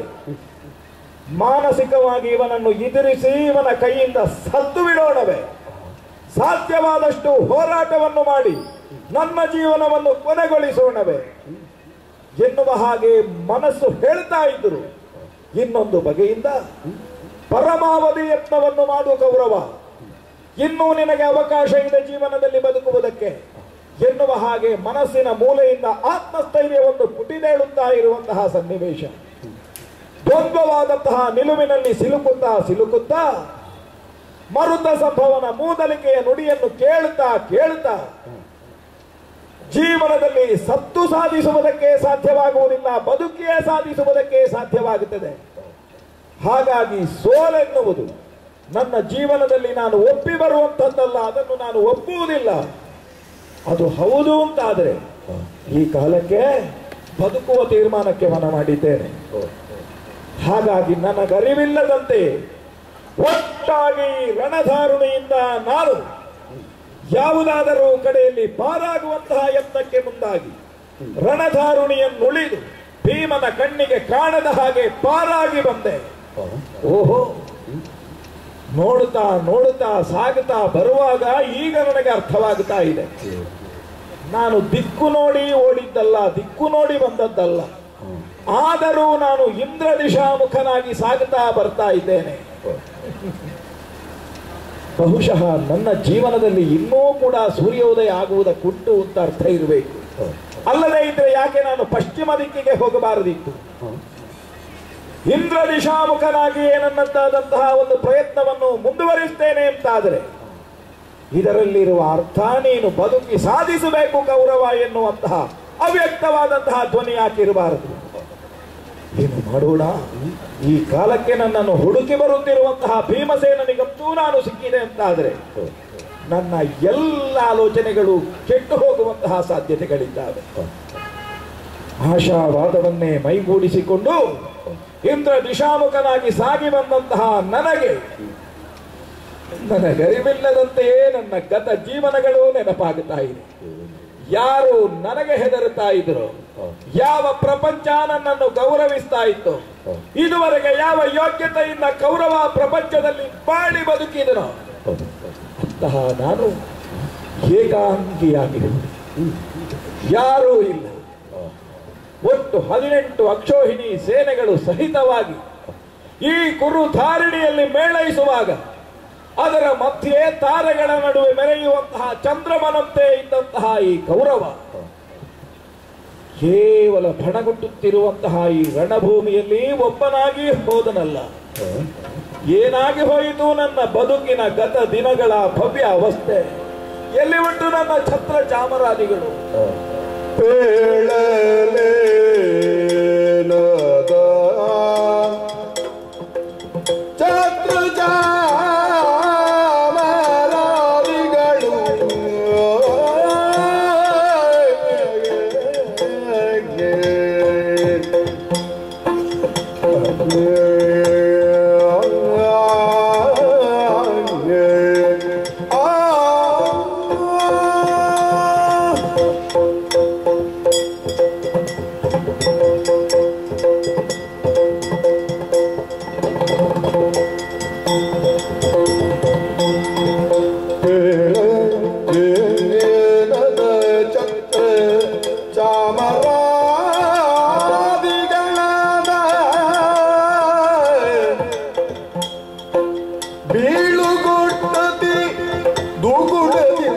ಮಾನಸಿಕವಾಗಿ ಇವನನ್ನು ಎದುರಿಸಿ ಇವನ ಕೈಯಿಂದ ಸತ್ತು ಬಿಡೋಣವೇ ಸಾಧ್ಯವಾದಷ್ಟು ಹೋರಾಟವನ್ನು ಮಾಡಿ ನನ್ನ ಜೀವನವನ್ನು ಕೊನೆಗೊಳಿಸೋಣವೇ ಎನ್ನುವ ಹಾಗೆ ಮನಸ್ಸು ಹೇಳ್ತಾ ಇದ್ರು ಇನ್ನೊಂದು ಬಗೆಯಿಂದ ಪರಮಾವಧಿ ಯತ್ನವನ್ನು ಮಾಡು ಗೌರವ ಇನ್ನೂ ನಿನಗೆ ಅವಕಾಶ ಇದೆ ಜೀವನದಲ್ಲಿ ಬದುಕುವುದಕ್ಕೆ ಎನ್ನುವ ಹಾಗೆ ಮನಸ್ಸಿನ ಮೂಲೆಯಿಂದ ಆತ್ಮಸ್ಥೈರ್ಯವನ್ನು ಪುಟಿದೇಳುತ್ತಾ ಇರುವಂತಹ ಸನ್ನಿವೇಶ ದ್ವಂದ್ವವಾದಂತಹ ನಿಲುವಿನಲ್ಲಿ ಸಿಲುಕುತ್ತಾ ಸಿಲುಕುತ್ತಾ ಮರುತ ಸಂಭವನ ಮೂದಲಿಕೆಯ ನುಡಿಯನ್ನು ಕೇಳುತ್ತಾ ಕೇಳುತ್ತಾ ಜೀವನದಲ್ಲಿ ಸತ್ತು ಸಾಧಿಸುವುದಕ್ಕೆ ಸಾಧ್ಯವಾಗುವುದಿಲ್ಲ ಬದುಕಿಯೇ ಸಾಧಿಸುವುದಕ್ಕೆ ಸಾಧ್ಯವಾಗುತ್ತದೆ ಹಾಗಾಗಿ ಸೋಲೆನ್ನುವುದು ನನ್ನ ಜೀವನದಲ್ಲಿ ನಾನು ಒಪ್ಪಿ ಬರುವಂಥದ್ದಲ್ಲ ಅದನ್ನು ನಾನು ಒಪ್ಪುವುದಿಲ್ಲ ಅದು ಹೌದು ಅಂತಾದರೆ ಈ ಕಾಲಕ್ಕೆ ಬದುಕುವ ತೀರ್ಮಾನಕ್ಕೆ ಮನ ಮಾಡಿದ್ದೇನೆ ಹಾಗಾಗಿ ನನಗರಿವಿಲ್ಲದಂತೆ ಒಟ್ಟಾಗಿ ರಣಧಾರುಣಿಯಿಂದ ನಾನು ಯಾವುದಾದರೂ ಕಡೆಯಲ್ಲಿ ಪಾರಾಗುವಂತಹ ಯತ್ನಕ್ಕೆ ಮುಂದಾಗಿ ರಣಧಾರುಣಿಯನ್ನುಳಿದು ಭೀಮನ ಕಣ್ಣಿಗೆ ಕಾಣದ ಹಾಗೆ ಪಾರಾಗಿ ಬಂದೆ ಓಹೋ ನೋಡುತ್ತಾ ನೋಡುತ್ತಾ ಸಾಗುತ್ತಾ ಬರುವಾಗ ಈಗ ನನಗೆ ಅರ್ಥವಾಗುತ್ತಾ ಇದೆ ನಾನು ದಿಕ್ಕು ನೋಡಿ ಓಡಿದ್ದಲ್ಲ ದಿಕ್ಕು ನೋಡಿ ಬಂದದ್ದಲ್ಲ ಆದರೂ ನಾನು ಇಂದ್ರ ದಿಶಾಮುಖನಾಗಿ ಸಾಗುತ್ತಾ ಬರ್ತಾ ಇದ್ದೇನೆ ಬಹುಶಃ ನನ್ನ ಜೀವನದಲ್ಲಿ ಇನ್ನೂ ಕೂಡ ಸೂರ್ಯೋದಯ ಆಗುವುದಕ್ಕುಂಟು ಅಂತ ಅರ್ಥ ಇರಬೇಕು ಅಲ್ಲದೆ ಇದ್ರೆ ಯಾಕೆ ನಾನು ಪಶ್ಚಿಮ ದಿಕ್ಕಿಗೆ ಹೋಗಬಾರದಿತ್ತು ಇಂದ್ರ ದಿಶಾಮುಖನಾಗಿಯೇ ನನ್ನದ್ದಾದಂತಹ ಒಂದು ಪ್ರಯತ್ನವನ್ನು ಮುಂದುವರಿಸ್ತೇನೆ ಅಂತಾದರೆ ಇದರಲ್ಲಿರುವ ಅರ್ಥ ನೀನು ಬದುಕಿ ಸಾಧಿಸಬೇಕು ಗೌರವ ಎನ್ನುವಂತಹ ಅವ್ಯಕ್ತವಾದಂತಹ ಧ್ವನಿ ಯಾಕಿರಬಾರದು ಏನು ಮಾಡೋಣ ಈ ಕಾಲಕ್ಕೆ ನನ್ನನ್ನು ಹುಡುಕಿ ಬರುತ್ತಿರುವಂತಹ ಭೀಮಸೇನನಿಗಂತೂ ನಾನು ಸಿಕ್ಕಿದೆ ಅಂತಾದರೆ ನನ್ನ ಎಲ್ಲ ಆಲೋಚನೆಗಳು ಕೆಟ್ಟು ಹೋಗುವಂತಹ ಸಾಧ್ಯತೆಗಳಿದ್ದಾವೆ ಆಶಾವಾದವನ್ನೇ ಮೈಗೂಡಿಸಿಕೊಂಡು ಇಂದ್ರ ದಿಶಾಮುಖನಾಗಿ ಸಾಗಿ ಬಂದಂತಹ ನನಗೆ ನನಗರಿವಿಲ್ಲದಂತೆಯೇ ನನ್ನ ಗತ ಜೀವನಗಳು ನೆನಪಾಗುತ್ತಾ ಇದೆ ಯಾರು ನನಗೆ ಹೆದರುತ್ತಾ ಇದ್ರು ಯಾವ ಪ್ರಪಂಚ ನನ್ನನ್ನು ಗೌರವಿಸ್ತಾ ಇತ್ತು ಇದುವರೆಗೆ ಯಾವ ಯೋಗ್ಯತೆಯಿಂದ ಕೌರವ ಪ್ರಪಂಚದಲ್ಲಿ ಬಾಳಿ ಬದುಕಿದನು ಅಂತಹ ನಾನು ಏಕಾಂಗಿಯಾಗಿರುವುದು ಯಾರೂ ಇಲ್ಲ ಒಟ್ಟು ಹದಿನೆಂಟು ಅಕ್ಷೋಹಿಣಿ ಸೇನೆಗಳು ಸಹಿತವಾಗಿ ಈ ಕುರು ಧಾರಿಣಿಯಲ್ಲಿ ಮೇಳೈಸುವಾಗ ಅದರ ಮಧ್ಯೆ ತಾರೆಗಳ ನಡುವೆ ಮೆರೆಯುವಂತಹ ಚಂದ್ರಮನಂತೆ ಇದ್ದಂತಹ ಈ ಕೌರವ ಕೇವಲ ಭಣಗುಟ್ಟುತ್ತಿರುವಂತಹ ಈ ರಣಭೂಮಿಯಲ್ಲಿ ಒಬ್ಬನಾಗಿ ಹೋದನಲ್ಲ ಏನಾಗಿ ಹೋಯಿತು ನನ್ನ ಬದುಕಿನ ಗತ ದಿನಗಳ ಭವ್ಯ ಅವಸ್ಥೆ ಎಲ್ಲಿ ಉಂಟು ನನ್ನ ಛತ್ರ ಚಾಮರಾದಿಗಳು ಪೇಳಲೇನದ ಛತ್ರ ಚಾಮರಾದಿಗಳು ಆ ಏನದ ಛತ್ರ ಚಾಮರಾದಿಗಳದ ಬೀಳುಗೊಟ್ಟತಿ ದುಗುಡದಿ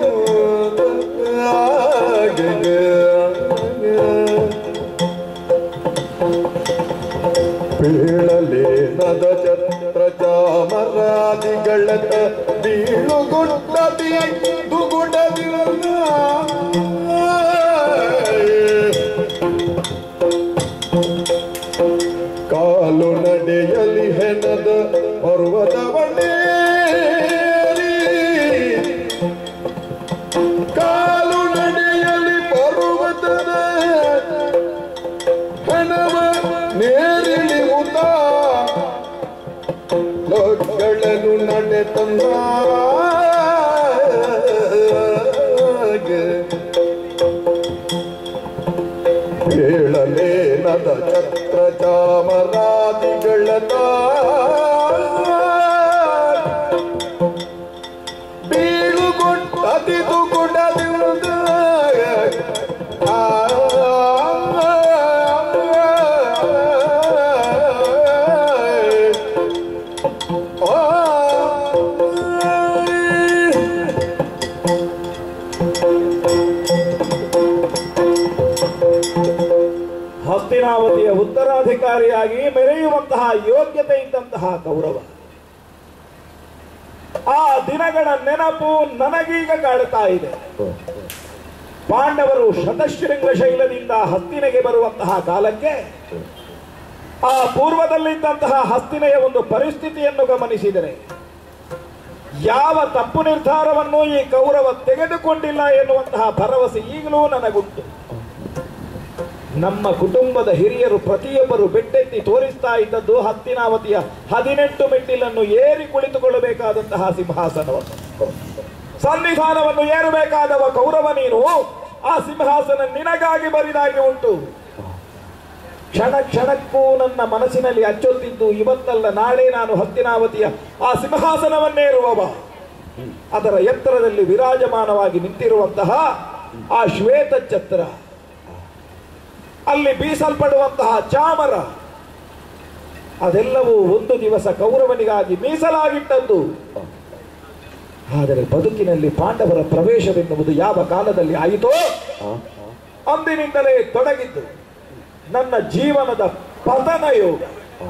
ಬೀಳಲೇನದ ಛತ್ರ ಚಾಮರಾದಿಗಳದ ಬೀಳುಗುಟ್ಟದಿ ದುಗುಡದಿರಲ್ಲ ಕಾಲು ನಡೆಯಲಿ ಹೆಣದ ಪರ್ವತವನ್ನೇ ಕಾಲು ನಡೆಯಲಿ ಪರ್ವತದ ಹಣವ ನೇರಿಳಿಯುತ್ತ ಲೋಕಗಳನ್ನು ನಡೆ ತಂದ ಹೇಳಲೇನದ ಛತ್ರ ಚಾಮರಾದಿಗಳ ಬೀಳುಗೊ ಹಸ್ತಿನಾವತಿಯ ಉತ್ತರಾಧಿಕಾರಿಯಾಗಿ ಮೆರೆಯುವಂತಹ ಯೋಗ್ಯತೆ ಇದ್ದಂತಹ ಕೌರವ ಆ ದಿನಗಳ ನೆನಪು ನನಗೀಗ ಕಾಡುತ್ತಾ ಇದೆ ಪಾಂಡವರು ಶತಶೃಂಗ ಶೈಲದಿಂದ ಹಸ್ತಿನೆಗೆ ಬರುವಂತಹ ಕಾಲಕ್ಕೆ ಆ ಪೂರ್ವದಲ್ಲಿದ್ದಂತಹ ಹಸ್ತಿನೆಯ ಒಂದು ಪರಿಸ್ಥಿತಿಯನ್ನು ಗಮನಿಸಿದರೆ ಯಾವ ತಪ್ಪು ನಿರ್ಧಾರವನ್ನು ಈ ಕೌರವ ತೆಗೆದುಕೊಂಡಿಲ್ಲ ಎನ್ನುವಂತಹ ಭರವಸೆ ಈಗಲೂ ನನಗುಂಟು ನಮ್ಮ ಕುಟುಂಬದ ಹಿರಿಯರು ಪ್ರತಿಯೊಬ್ಬರು ಬೆಟ್ಟೆತ್ತಿ ತೋರಿಸ್ತಾ ಇದ್ದದ್ದು ಹತ್ತಿನಾವತಿಯ ಹದಿನೆಂಟು ಮೆಟ್ಟಿಲನ್ನು ಏರಿ ಕುಳಿತುಕೊಳ್ಳಬೇಕಾದಂತಹ ಸಿಂಹಾಸನವನ್ನು ಸನ್ನಿಧಾನವನ್ನು ಏರಬೇಕಾದವ ಕೌರವ ನೀನು ಆ ಸಿಂಹಾಸನ ನಿನಗಾಗಿ ಬರಿದಾಗಿ ಉಂಟು ಕ್ಷಣ ಕ್ಷಣಕ್ಕೂ ನನ್ನ ಮನಸ್ಸಿನಲ್ಲಿ ಅಚ್ಚೊತ್ತಿದ್ದು ಇವತ್ತಲ್ಲ ನಾಳೆ ನಾನು ಹತ್ತಿನಾವತಿಯ ಆ ಸಿಂಹಾಸನವನ್ನೇರುವವ ಅದರ ಎತ್ತರದಲ್ಲಿ ವಿರಾಜಮಾನವಾಗಿ ನಿಂತಿರುವಂತಹ ಆ ಶ್ವೇತ ಛತ್ರ ಅಲ್ಲಿ ಬೀಸಲ್ಪಡುವಂತಹ ಚಾಮರ ಅದೆಲ್ಲವೂ ಒಂದು ದಿವಸ ಕೌರವನಿಗಾಗಿ ಮೀಸಲಾಗಿಟ್ಟದ್ದು ಆದರೆ ಬದುಕಿನಲ್ಲಿ ಪಾಂಡವರ ಪ್ರವೇಶವೆನ್ನುವುದು ಯಾವ ಕಾಲದಲ್ಲಿ ಆಯಿತೋ ಅಂದಿನಿಂದಲೇ ತೊಡಗಿದ್ದು ನನ್ನ ಜೀವನದ ಪತನ ಯೋಗ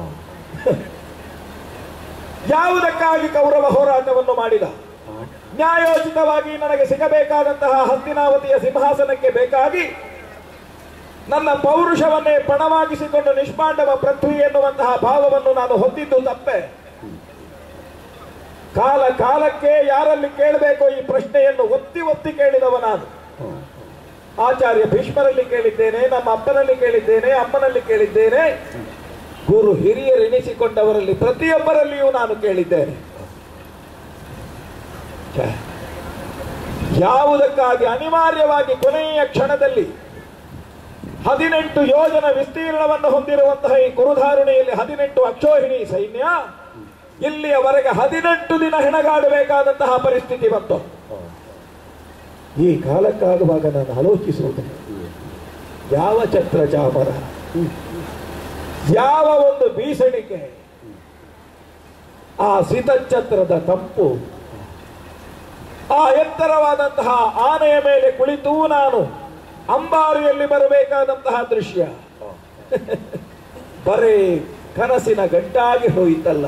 ಯಾವುದಕ್ಕಾಗಿ ಕೌರವ ಹೋರಾಟವನ್ನು ಮಾಡಿದ ನ್ಯಾಯೋಚಿತವಾಗಿ ನನಗೆ ಸಿಗಬೇಕಾದಂತಹ ಹಸ್ತಿನಾವತಿಯ ಸಿಂಹಾಸನಕ್ಕೆ ಬೇಕಾಗಿ ನನ್ನ ಪೌರುಷವನ್ನೇ ಪಣವಾಗಿಸಿಕೊಂಡು ನಿಷ್ಪಾಂಡವ ಪೃಥ್ವಿ ಎನ್ನುವಂತಹ ಭಾವವನ್ನು ನಾನು ಹೊಂದಿದ್ದು ತಪ್ಪೆ ಕಾಲ ಕಾಲಕ್ಕೆ ಯಾರಲ್ಲಿ ಕೇಳಬೇಕೋ ಈ ಪ್ರಶ್ನೆಯನ್ನು ಒತ್ತಿ ಒತ್ತಿ ಕೇಳಿದವ ನಾನು ಆಚಾರ್ಯ ಭೀಷ್ಮರಲ್ಲಿ ಕೇಳಿದ್ದೇನೆ ನಮ್ಮ ಅಪ್ಪನಲ್ಲಿ ಕೇಳಿದ್ದೇನೆ ಅಮ್ಮನಲ್ಲಿ ಕೇಳಿದ್ದೇನೆ ಗುರು ಹಿರಿಯರೆನಿಸಿಕೊಂಡವರಲ್ಲಿ ಪ್ರತಿಯೊಬ್ಬರಲ್ಲಿಯೂ ನಾನು ಕೇಳಿದ್ದೇನೆ ಛೆ, ಯಾವುದಕ್ಕಾಗಿ ಅನಿವಾರ್ಯವಾಗಿ ಕೊನೆಯ ಕ್ಷಣದಲ್ಲಿ ಹದಿನೆಂಟು ಯೋಜನ ವಿಸ್ತೀರ್ಣವನ್ನು ಹೊಂದಿರುವಂತಹ ಈ ಕುರುಧಾರುಣಿಯಲ್ಲಿ ಹದಿನೆಂಟು ಅಕ್ಷೋಹಿಣಿ ಸೈನ್ಯ ಇಲ್ಲಿಯವರೆಗೆ ಹದಿನೆಂಟು ದಿನ ಹೆಣಗಾಡಬೇಕಾದಂತಹ ಪರಿಸ್ಥಿತಿ ಬಂತು ಈ ಕಾಲಕ್ಕಾಗುವಾಗ ನಾನು ಆಲೋಚಿಸುವುದು ಯಾವ ಛತ್ರ ಚಾಮರ ಯಾವ ಒಂದು ಬೀಸಣಿಕೆ ಆ ಸಿತಛತ್ರದ ತಂಪು ಆ ಎತ್ತರವಾದಂತಹ ಆನೆಯ ಮೇಲೆ ಕುಳಿತು ನಾನು ಅಂಬಾರಿಯಲ್ಲಿ ಬರಬೇಕಾದಂತಹ ದೃಶ್ಯ ಬರೇ ಕನಸಿನ ಗಂಟಾಗಿ ಹೋಯಿತಲ್ಲ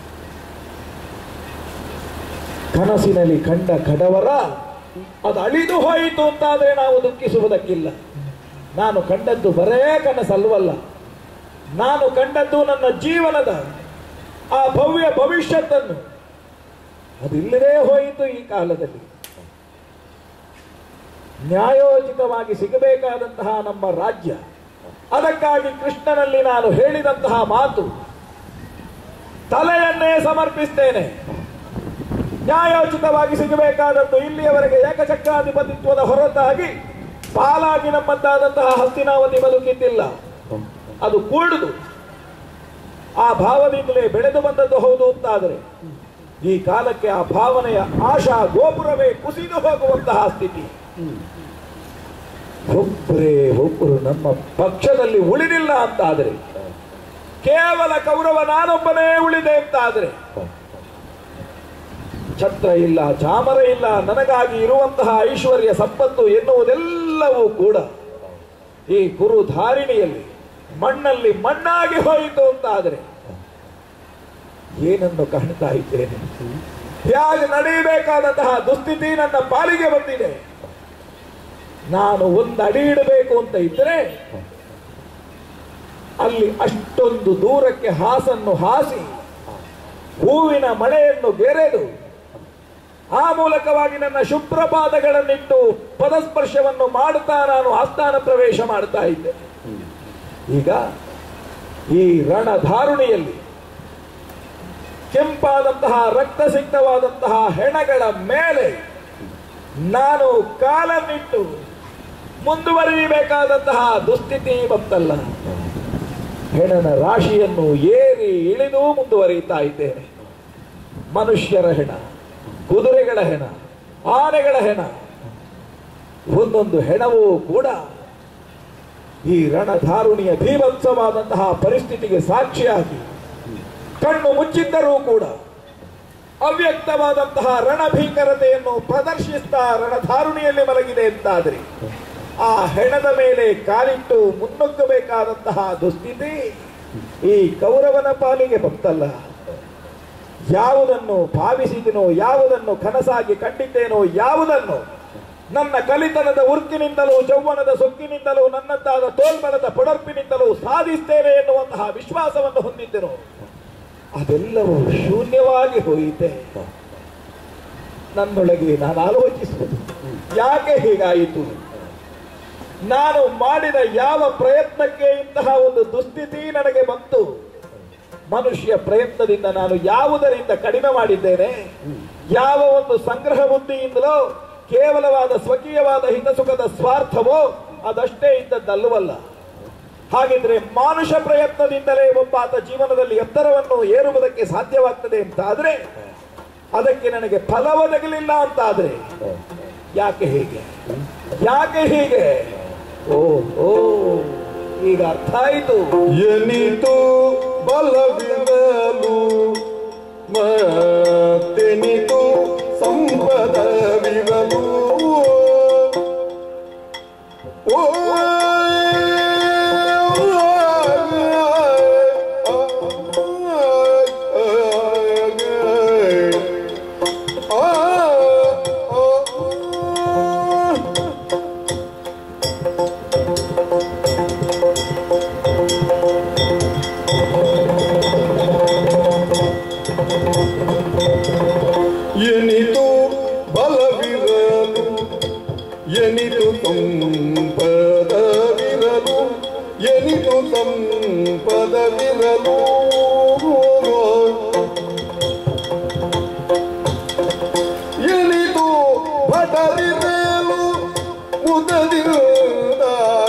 ಕನಸಿನಲ್ಲಿ ಕಂಡ ಕಡವರ ಅದು ಅಳಿದು ಹೋಯಿತು ಅಂತಾದ್ರೆ ನಾವು ದುಃಖಿಸುವುದಕ್ಕಿಲ್ಲ ನಾನು ಕಂಡದ್ದು ಬರೇ ಕನಸಲ್ವಲ್ಲ ನಾನು ಕಂಡದ್ದು ನನ್ನ ಜೀವನದ ಆ ಭವ್ಯ ಭವಿಷ್ಯತ್ತನ್ನು ಅದಿಲ್ಲದೇ ಹೋಯಿತು ಈ ಕಾಲದಲ್ಲಿ ನ್ಯಾಯೋಚಿತವಾಗಿ ಸಿಗಬೇಕಾದಂತಹ ನಮ್ಮ ರಾಜ್ಯ ಅದಕ್ಕಾಗಿ ಕೃಷ್ಣನಲ್ಲಿ ನಾನು ಹೇಳಿದಂತಹ ಮಾತು ತಲೆಯನ್ನೇ ಸಮರ್ಪಿಸ್ತೇನೆ ನ್ಯಾಯೋಚಿತವಾಗಿ ಸಿಗಬೇಕಾದದ್ದು ಇಲ್ಲಿಯವರೆಗೆ ಏಕಚಕ್ರಾಧಿಪತಿತ್ವದ ಹೊರತಾಗಿ ಪಾಲಾಗಿ ನಮ್ಮಂತಾದಂತಹ ಹಸ್ತಿನಾವತಿ ಬದುಕಿದ್ದಿಲ್ಲ ಅದು ಕೂಡುದು ಆ ಭಾವದಿಂದಲೇ ಬೆಳೆದು ಬಂದದ್ದು ಹೌದು ಅಂತಾದರೆ ಈ ಕಾಲಕ್ಕೆ ಆ ಭಾವನೆಯ ಆಶಾ ಗೋಪುರವೇ ಕುಸಿದು ಹೋಗುವಂತಹ ಸ್ಥಿತಿ ಒಬ್ಬರೇ ಒಬ್ಬರು ನಮ್ಮ ಪಕ್ಷದಲ್ಲಿ ಉಳಿದಿಲ್ಲ ಅಂತಾದರೆ ಕೇವಲ ಕೌರವ ನಾನೊಬ್ಬನೇ ಉಳಿದೆ ಅಂತಾದರೆ ಛತ್ರ ಇಲ್ಲ ಚಾಮರ ಇಲ್ಲ ನನಗಾಗಿ ಇರುವಂತಹ ಐಶ್ವರ್ಯ ಸಂಪತ್ತು ಎನ್ನುವುದೆಲ್ಲವೂ ಕೂಡ ಈ ಕುರು ಧಾರಿಣಿಯಲ್ಲಿ ಮಣ್ಣಲ್ಲಿ ಮಣ್ಣಾಗಿ ಹೋಯಿತು ಅಂತಾದರೆ ಏನನ್ನು ಕಾಣ್ತಾ ಇದ್ದೇನೆ ಹೇಗೆ ನಡೆಯಬೇಕಾದಂತಹ ದುಸ್ಥಿತಿ ನನ್ನ ಪಾಲಿಗೆ ಬಂದಿದೆ ನಾನು ಒಂದು ಅಡಿ ಇಡಬೇಕು ಅಂತ ಇದ್ರೆ ಅಲ್ಲಿ ಅಷ್ಟೊಂದು ದೂರಕ್ಕೆ ಹಾಸನ್ನು ಹಾಸಿ ಹೂವಿನ ಮಳೆಯನ್ನು ಗೆರೆದು ಆ ಮೂಲಕವಾಗಿ ನನ್ನ ಶುಭ್ರಪಾದಗಳನ್ನಿಟ್ಟು ಪದಸ್ಪರ್ಶವನ್ನು ಮಾಡುತ್ತಾ ನಾನು ಆಸ್ಥಾನ ಪ್ರವೇಶ ಮಾಡ್ತಾ ಇದ್ದೆ ಈಗ ಈ ರಣಧಾರುಣಿಯಲ್ಲಿ ಕೆಂಪಾದಂತಹ ರಕ್ತಸಿಕ್ತವಾದಂತಹ ಹೆಣಗಳ ಮೇಲೆ ನಾನು ಕಾಲನ್ನಿಟ್ಟು ಮುಂದುವರಿಯಬೇಕಾದಂತಹ ದುಸ್ಥಿತಿ ಬಂತಲ್ಲ ಹೆಣನ ರಾಶಿಯನ್ನು ಏರಿ ಇಳಿದು ಮುಂದುವರಿಯುತ್ತಾ ಇದ್ದೇನೆ ಮನುಷ್ಯರ ಹೆಣ ಕುದುರೆಗಳ ಹೆಣ ಆನೆಗಳ ಹೆಣ ಒಂದೊಂದು ಹೆಣವೂ ಕೂಡ ಈ ರಣಧಾರುಣಿಯ ಭೀಭತ್ಸವಾದಂತಹ ಪರಿಸ್ಥಿತಿಗೆ ಸಾಕ್ಷಿಯಾಗಿ ಕಣ್ಣು ಮುಚ್ಚಿದ್ದರೂ ಕೂಡ ಅವ್ಯಕ್ತವಾದಂತಹ ರಣಭೀಕರತೆಯನ್ನು ಪ್ರದರ್ಶಿಸ್ತಾ ರಣಧಾರುಣಿಯಲ್ಲಿ ಮಲಗಿದೆ ಅಂತಾದ್ರೆ ಆ ಹೆಣದ ಮೇಲೆ ಕಾಲಿಟ್ಟು ಮುನ್ನುಗ್ಗಬೇಕಾದಂತಹ ದುಸ್ಥಿತಿ ಈ ಕೌರವನ ಪಾಲಿಗೆ ಬಂತಲ್ಲ ಯಾವುದನ್ನು ಭಾವಿಸಿದನೋ ಯಾವುದನ್ನು ಕನಸಾಗಿ ಕಂಡಿದ್ದೇನೋ ಯಾವುದನ್ನು ನನ್ನ ಕಲಿತನದ ಉರ್ಕಿನಿಂದಲೂ ಯೌವನದ ಸೊಕ್ಕಿನಿಂದಲೂ ನನ್ನದ್ದಾದ ತೋಲ್ಬಲದ ಪೊಡರ್ಪಿನಿಂದಲೂ ಸಾಧಿಸ್ತೇನೆ ಎನ್ನುವಂತಹ ವಿಶ್ವಾಸವನ್ನು ಹೊಂದಿದ್ದೆನು ಅದೆಲ್ಲವೂ ಶೂನ್ಯವಾಗಿ ಹೋಯಿತೆ ನನ್ನೊಳಗೆ ನಾನು ಆಲೋಚಿಸುವುದು ಯಾಕೆ ಹೀಗಾಯಿತು ನಾನು ಮಾಡಿದ ಯಾವ ಪ್ರಯತ್ನಕ್ಕೆ ಇಂತಹ ಒಂದು ದುಸ್ಥಿತಿ ನನಗೆ ಬಂತು ಮನುಷ್ಯ ಪ್ರಯತ್ನದಿಂದ ನಾನು ಯಾವುದರಿಂದ ಕಡಿಮೆ ಮಾಡಿದ್ದೇನೆ ಯಾವ ಒಂದು ಸಂಗ್ರಹ ಬುದ್ಧಿಯಿಂದಲೋ ಕೇವಲವಾದ ಸ್ವಕೀಯವಾದ ಹಿತಸುಖದ ಸ್ವಾರ್ಥವೋ ಅದಷ್ಟೇ ಇದ್ದದ್ದಲ್ಲವಲ್ಲ ಹಾಗಿದ್ರೆ ಮಾನುಷ ಪ್ರಯತ್ನದಿಂದಲೇ ಒಬ್ಬಾತ ಜೀವನದಲ್ಲಿ ಎತ್ತರವನ್ನು ಏರುವುದಕ್ಕೆ ಸಾಧ್ಯವಾಗ್ತದೆ ಅಂತಾದ್ರೆ ಅದಕ್ಕೆ ನನಗೆ ಫಲ ಒದಗಲಿಲ್ಲ ಅಂತಾದ್ರೆ ಯಾಕೆ ಹೀಗೆ ಯಾಕೆ ಹೀಗೆ ಓ ಓ ಈಗ ಅರ್ಥ ಆಯಿತು ಎನಿತು ಬಲವಿರಲು ಮತ್ತೆನಿತು ಸಂಪದವಿರಲು ಓ ಎನಿತು ಬಲವಿರಲು ಎನಿತು ಸಂಪದವಿರಲು ಎನಿತು ಸಂಪದವಿರಲು ಎನಿತು ಭಟರಿರಲು ಮುದದಿಂದ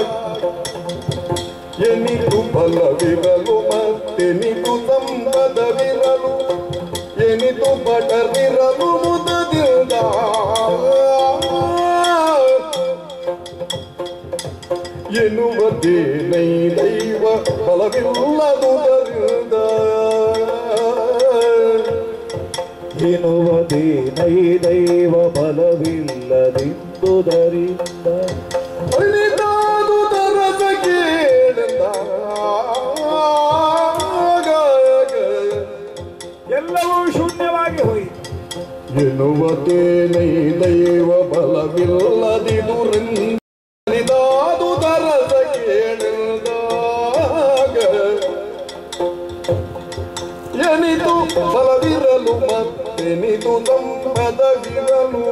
ಎನಿತು ಬಲವಿರಲು ಮತ್ತೆನಿತು ಸಂಪದವಿರಲು ಎನಿತು ಬಟರಿರಲು ಮುದದಿಂದ ಎನ್ನುವುದೇನೈ ದೈವ ಬಲವಿಲ್ಲದುದರಿಂದ ಎನ್ನುವುದೇ ನೈ ದೈವ ಬಲವಿಲ್ಲದಿಂದುದರಿಂದ ಅರಿತಾದುದರದ ಕೇಳಿದ ಎಲ್ಲವೂ ಶೂನ್ಯವಾಗಿ ಹೋಯಿತು ಎನ್ನುವುದೇನೈ ದೈವ ಬಲವಿಲ್ಲದಿದುರಿಂದ ಅರಿತಾದುದರದ ಕೇಳಿದಾಗ ಎನಿತು ಬಲವಿರಲು ಮತ್ತೆನಿತು ಸಂಪದವಿರಲು